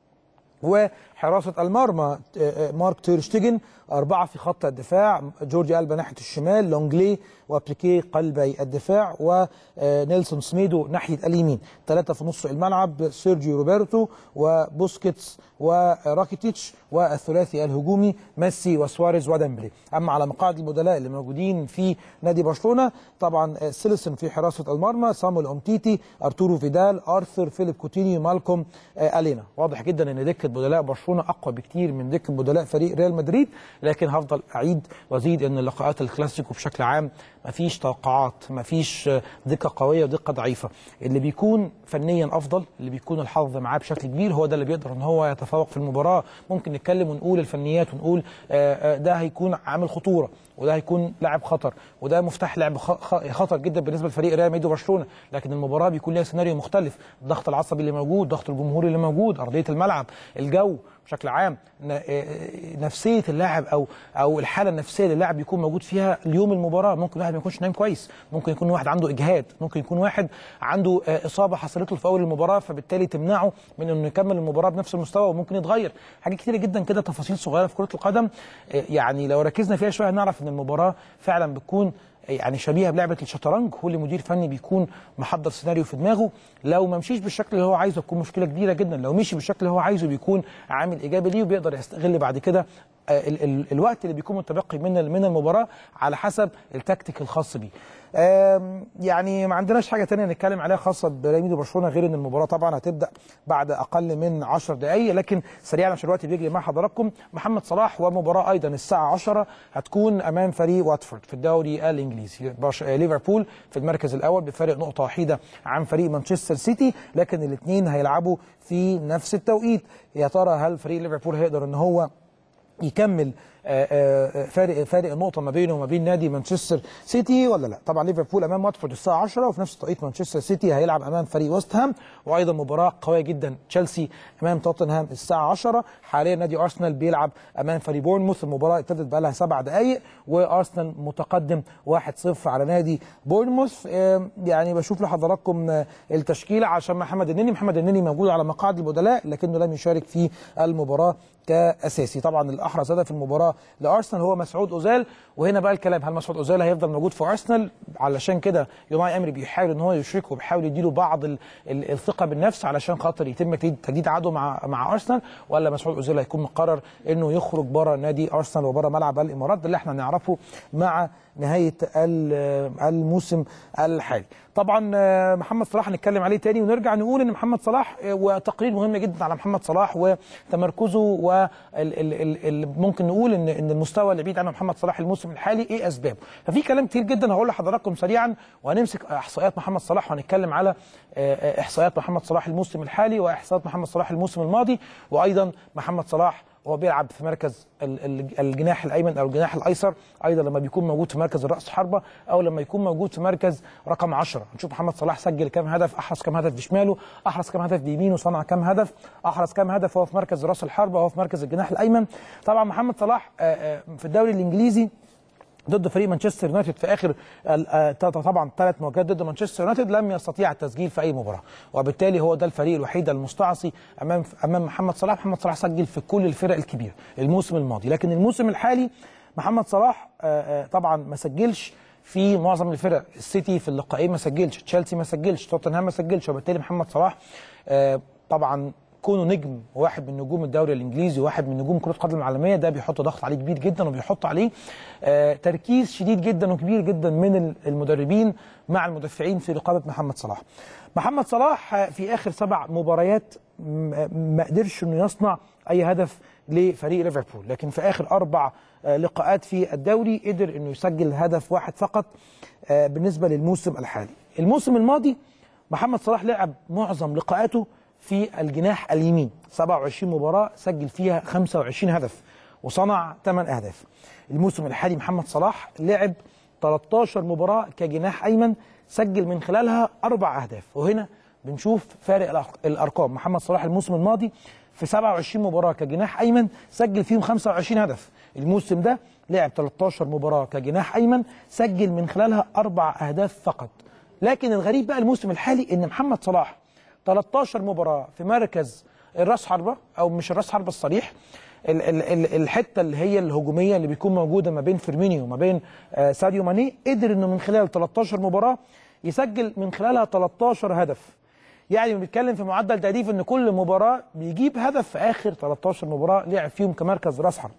وحراسة المرمى مارك تيرشتيجن أربعة في خط الدفاع جورجي ألبا ناحية الشمال لونجلي وبريكي قلبي الدفاع ونيلسون سميدو ناحية اليمين ثلاثة في نص الملعب سيرجيو روبرتو وبوسكيتس وراكيتيتش والثلاثي الهجومي ميسي وسواريز وديمبلي أما على مقاعد البدلاء اللي موجودين في نادي برشلونة طبعا سيلسون في حراسة المرمى صامويل أومتيتي أرتورو فيدال أرثر فيليب كوتينيو مالكوم ألينا واضح جدا ان دكه بدلاء برشلونه اقوى بكتير من دكه بدلاء فريق ريال مدريد لكن هفضل اعيد وازيد ان لقاءات الكلاسيكو بشكل عام مفيش توقعات مفيش آه، دقه قويه ودقه ضعيفه اللي بيكون فنيا افضل اللي بيكون الحظ معاه بشكل كبير هو ده اللي بيقدر ان هو يتفوق في المباراه ممكن نتكلم ونقول الفنيات ونقول آه، آه، ده هيكون عامل خطوره وده هيكون لاعب خطر وده مفتاح لعب خ- خ- خطر جدا بالنسبه لفريق ريال مدريد وبرشلونه لكن المباراه بيكون ليها سيناريو مختلف الضغط العصبي اللي موجود الضغط الجمهوري اللي موجود ارضيه الملعب الجو بشكل عام ن- آه، آه، نفسيه اللاعب او او الحاله النفسيه اللي اللاعب بيكون موجود فيها اليوم المباراه ممكن واحد ما يكونش نايم كويس ممكن يكون واحد عنده اجهاد ممكن يكون واحد عنده آه، اصابه حصلت له في اول المباراه فبالتالي تمنعه من انه يكمل المباراه بنفس المستوى وممكن يتغير حاجات كتيره جدا كده تفاصيل صغيره في كره القدم آه، يعني لو ركزنا فيها شويه هنعرف ان المباراه فعلا بتكون يعني شبيهه بلعبه الشطرنج كل مدير فني بيكون محضر سيناريو في دماغه لو ما مشيش بالشكل اللي هو عايزه تكون مشكله كبيره جدا لو مشي بالشكل اللي هو عايزه بيكون عامل ايجابي ليه وبيقدر يستغل بعد كده آه، ال ال الوقت اللي بيكون متبقي من ال- من المباراه على حسب التكتيك الخاص بيه آم، يعني ما عندناش حاجه تانية نتكلم عليها خاصه بريال مدريد وبرشلونه غير ان المباراه طبعا هتبدا بعد اقل من 10 دقائق لكن سريعا عشان الوقت بيجري مع حضراتكم محمد صلاح ومباراه ايضا الساعه 10 هتكون امام فريق واتفورد في الدوري الانجليزي برش- آه، ليفربول في المركز الاول بفارق نقطه وحيده عن فريق مانشستر سيتي لكن الاثنين هيلعبوا في نفس التوقيت يا ترى هل فريق ليفربول هيقدر ان هو يكمل آه، آه، فارق فارق النقطه ما بينه وما بين نادي مانشستر سيتي ولا لا طبعا ليفربول امام واتفورد الساعه 10 وفي نفس التوقيت مانشستر سيتي هيلعب امام فريق ويست هام وايضا مباراه قويه جدا تشيلسي امام توتنهام الساعه 10 حاليا نادي ارسنال بيلعب امام فريق بورنموث المباراه ابتدت بقى لها سبع دقائق وارسنال متقدم 1-0 على نادي بورنموث آه، يعني بشوف لحضراتكم آه، التشكيله عشان محمد النني محمد النني موجود على مقاعد البدلاء لكنه لم يشارك في المباراه كاساسي طبعا الاحرز هدف المباراه لارسنال هو مسعود اوزيل وهنا بقى الكلام هل مسعود اوزيل هيفضل موجود في ارسنال علشان كده يوماي امري بيحاول ان هو يشركه وبيحاول يديله بعض ال- ال- الثقه بالنفس علشان خاطر يتم تجديد تجديد عقده مع مع ارسنال ولا مسعود اوزيل هيكون مقرر انه يخرج بره نادي ارسنال وبره ملعب الامارات ده اللي احنا نعرفه مع نهايه ال- الموسم الحالي طبعا آه، محمد صلاح هنتكلم عليه تاني ونرجع نقول ان محمد صلاح آه، وتقرير مهم جدا على محمد صلاح وتمركزه وممكن نقول ان ان المستوى اللي بعيد عنه محمد صلاح الموسم الحالي ايه اسبابه ففي كلام كتير جدا هقول لحضراتكم سريعا وهنمسك احصائيات محمد صلاح وهنتكلم على آه، آه، احصائيات محمد صلاح الموسم الحالي واحصائيات محمد صلاح الموسم الماضي وايضا محمد صلاح وهو بيلعب في مركز ال- ال- الجناح الايمن او الجناح الايسر ايضا لما بيكون موجود في مركز الراس حربه او لما يكون موجود في مركز رقم 10 نشوف محمد صلاح سجل كام هدف احرز كام هدف بشماله احرز كام هدف بيمينه صنع كام هدف احرز كام هدف وهو في مركز راس الحربه وهو في مركز الجناح الايمن طبعا محمد صلاح آه، آه، في الدوري الانجليزي ضد فريق مانشستر يونايتد في اخر ال- آه، طبعا ثلاث مواجهات ضد مانشستر يونايتد لم يستطيع التسجيل في اي مباراه وبالتالي هو ده الفريق الوحيد المستعصي امام امام محمد صلاح محمد صلاح سجل في كل الفرق الكبيره الموسم الماضي لكن الموسم الحالي محمد صلاح آه، آه، طبعا ما سجلش في معظم الفرق السيتي في اللقاءين ما سجلش تشيلسي ما سجلش توتنهام ما سجلش وبالتالي محمد صلاح آه، طبعا كونه نجم واحد من نجوم الدوري الانجليزي وواحد من نجوم كره القدم العالميه ده بيحط ضغط عليه كبير جدا وبيحط عليه آه، تركيز شديد جدا وكبير جدا من ال- المدربين مع المدافعين في رقابه محمد صلاح. محمد صلاح آه، في اخر سبع مباريات م- ما قدرش انه يصنع اي هدف لفريق ليفربول لكن في اخر اربع آه، لقاءات في الدوري قدر انه يسجل هدف واحد فقط آه، بالنسبه للموسم الحالي. الموسم الماضي محمد صلاح لعب معظم لقاءاته في الجناح اليمين 27 مباراة سجل فيها 25 هدف وصنع 8 أهداف الموسم الحالي محمد صلاح لعب 13 مباراة كجناح أيمن سجل من خلالها أربع أهداف وهنا بنشوف فارق الأرق- الأرقام محمد صلاح الموسم الماضي في 27 مباراة كجناح أيمن سجل فيهم 25 هدف الموسم ده لعب 13 مباراة كجناح أيمن سجل من خلالها أربع أهداف فقط لكن الغريب بقى الموسم الحالي ان محمد صلاح 13 مباراه في مركز الراس حربه او مش الراس حربه الصريح ال- ال- ال- الحته اللي هي الهجوميه اللي بيكون موجوده ما بين فيرمينيو وما بين آه، ساديو ماني قدر انه من خلال 13 مباراه يسجل من خلالها 13 هدف يعني بنتكلم في معدل تهديف ان كل مباراه بيجيب هدف في اخر 13 مباراه لعب فيهم كمركز راس حربه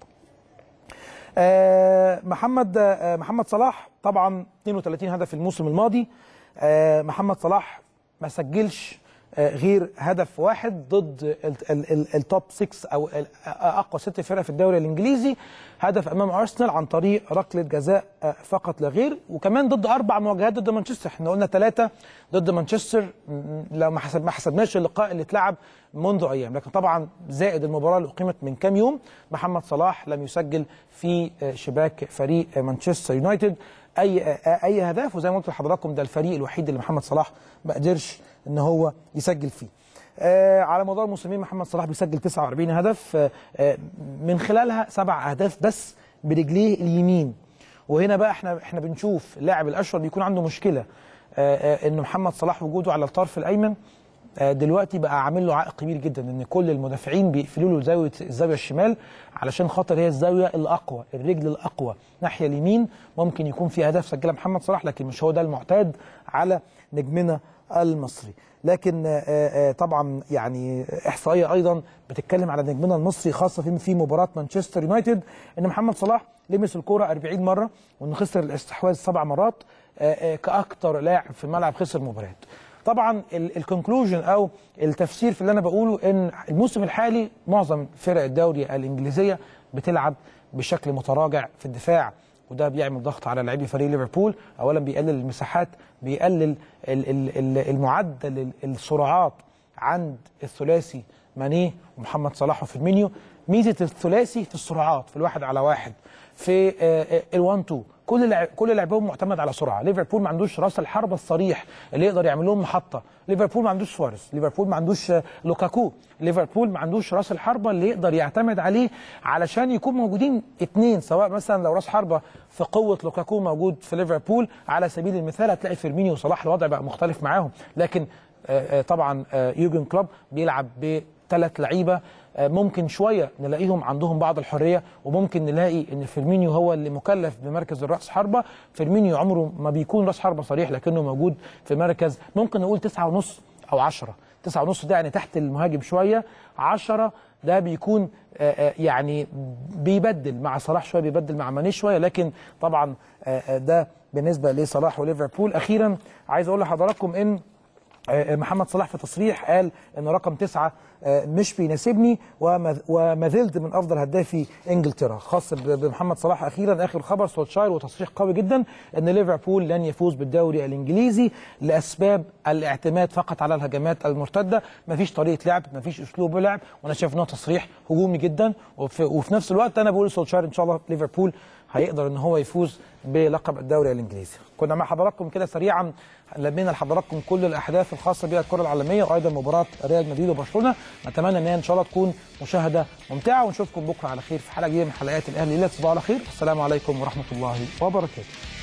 آه، محمد آه، محمد صلاح طبعا 32 هدف الموسم الماضي آه، محمد صلاح ما سجلش آه، غير هدف واحد ضد ال- ال- ال- التوب 6 او ال- اقوى ست فرق في الدوري الانجليزي هدف امام ارسنال عن طريق ركله جزاء آه، فقط لا غير وكمان ضد اربع مواجهات ضد مانشستر احنا قلنا ثلاثه ضد مانشستر م- لو ما حسب ما حسبناش اللقاء اللي اتلعب منذ ايام لكن طبعا زائد المباراه اللي اقيمت من كام يوم محمد صلاح لم يسجل في آه، شباك فريق آه، مانشستر يونايتد اي آه، اي هدف وزي ما قلت لحضراتكم ده الفريق الوحيد اللي محمد صلاح ما قدرش ان هو يسجل فيه آه على مدار الموسمين محمد صلاح بيسجل 49 هدف آه آه من خلالها سبع اهداف بس برجليه اليمين وهنا بقى احنا احنا بنشوف اللاعب الاشول بيكون عنده مشكله آه آه ان محمد صلاح وجوده على الطرف الايمن آه، دلوقتي بقى عامل له عائق كبير جدا ان كل المدافعين بيقفلوا له زاويه الزاويه الشمال علشان خاطر هي الزاويه الاقوى الرجل الاقوى ناحيه اليمين ممكن يكون في اهداف سجلها محمد صلاح لكن مش هو ده المعتاد على نجمنا المصري لكن آه، آه، طبعا يعني احصائيه ايضا بتتكلم على نجمنا المصري خاصه في في مباراه مانشستر يونايتد ان محمد صلاح لمس الكوره 40 مره وانه خسر الاستحواذ سبع مرات آه، آه، كاكثر لاعب في الملعب خسر مباريات طبعا الكونكلوجن او التفسير في اللي انا بقوله ان الموسم الحالي معظم فرق الدوري الانجليزيه بتلعب بشكل متراجع في الدفاع وده بيعمل ضغط على لاعبي فريق ليفربول اولا بيقلل المساحات بيقلل ال- ال- ال- المعدل ال- السرعات عند الثلاثي ماني ومحمد صلاح وفيرمينيو ميزه الثلاثي في السرعات في الواحد على واحد في ال1 2 كل لعب كل لعبهم معتمد على سرعه ليفربول ما عندوش راس الحربه الصريح اللي يقدر يعمل لهم محطه ليفربول ما عندوش سواريز ليفربول ما عندوش آه، لوكاكو ليفربول ما عندوش راس الحربه اللي يقدر يعتمد عليه علشان يكون موجودين اثنين سواء مثلا لو راس حربه في قوه لوكاكو موجود في ليفربول على سبيل المثال هتلاقي فيرمينيو وصلاح الوضع بقى مختلف معاهم لكن آه، آه، طبعا آه، يوجن كلوب بيلعب بثلاث لعيبه آه، ممكن شويه نلاقيهم عندهم بعض الحريه وممكن نلاقي ان فيرمينيو هو اللي مكلف بمركز الراس حربه فيرمينيو عمره ما بيكون راس حربه صريح لكنه موجود في مركز ممكن نقول تسعة ونص او عشرة تسعة ونص ده يعني تحت المهاجم شويه عشرة ده بيكون آه، آه، يعني بيبدل مع صلاح شويه بيبدل مع ماني شويه لكن طبعا آه، آه، ده بالنسبه لصلاح وليفربول اخيرا عايز اقول لحضراتكم ان آه، محمد صلاح في تصريح قال ان رقم تسعة آه، مش بيناسبني وما وما زلت من افضل هدافي انجلترا خاص ب- بمحمد صلاح اخيرا اخر خبر سولشاير وتصريح قوي جدا ان ليفربول لن يفوز بالدوري الانجليزي لاسباب الاعتماد فقط على الهجمات المرتده مفيش طريقه لعب مفيش اسلوب لعب وانا شايف ان هو تصريح هجومي جدا وفي, وفي نفس الوقت انا بقول لسولشاير ان شاء الله ليفربول هيقدر ان هو يفوز بلقب الدوري الانجليزي كنا مع حضراتكم كده سريعا لمينا لحضراتكم كل الاحداث الخاصه بالكره العالميه وايضا مباراه ريال مدريد وبرشلونه نتمنى ان هي ان شاء الله تكون مشاهده ممتعه ونشوفكم بكره على خير في حلقه جديده من حلقات الاهلي لا تصبحوا على خير السلام عليكم ورحمه الله وبركاته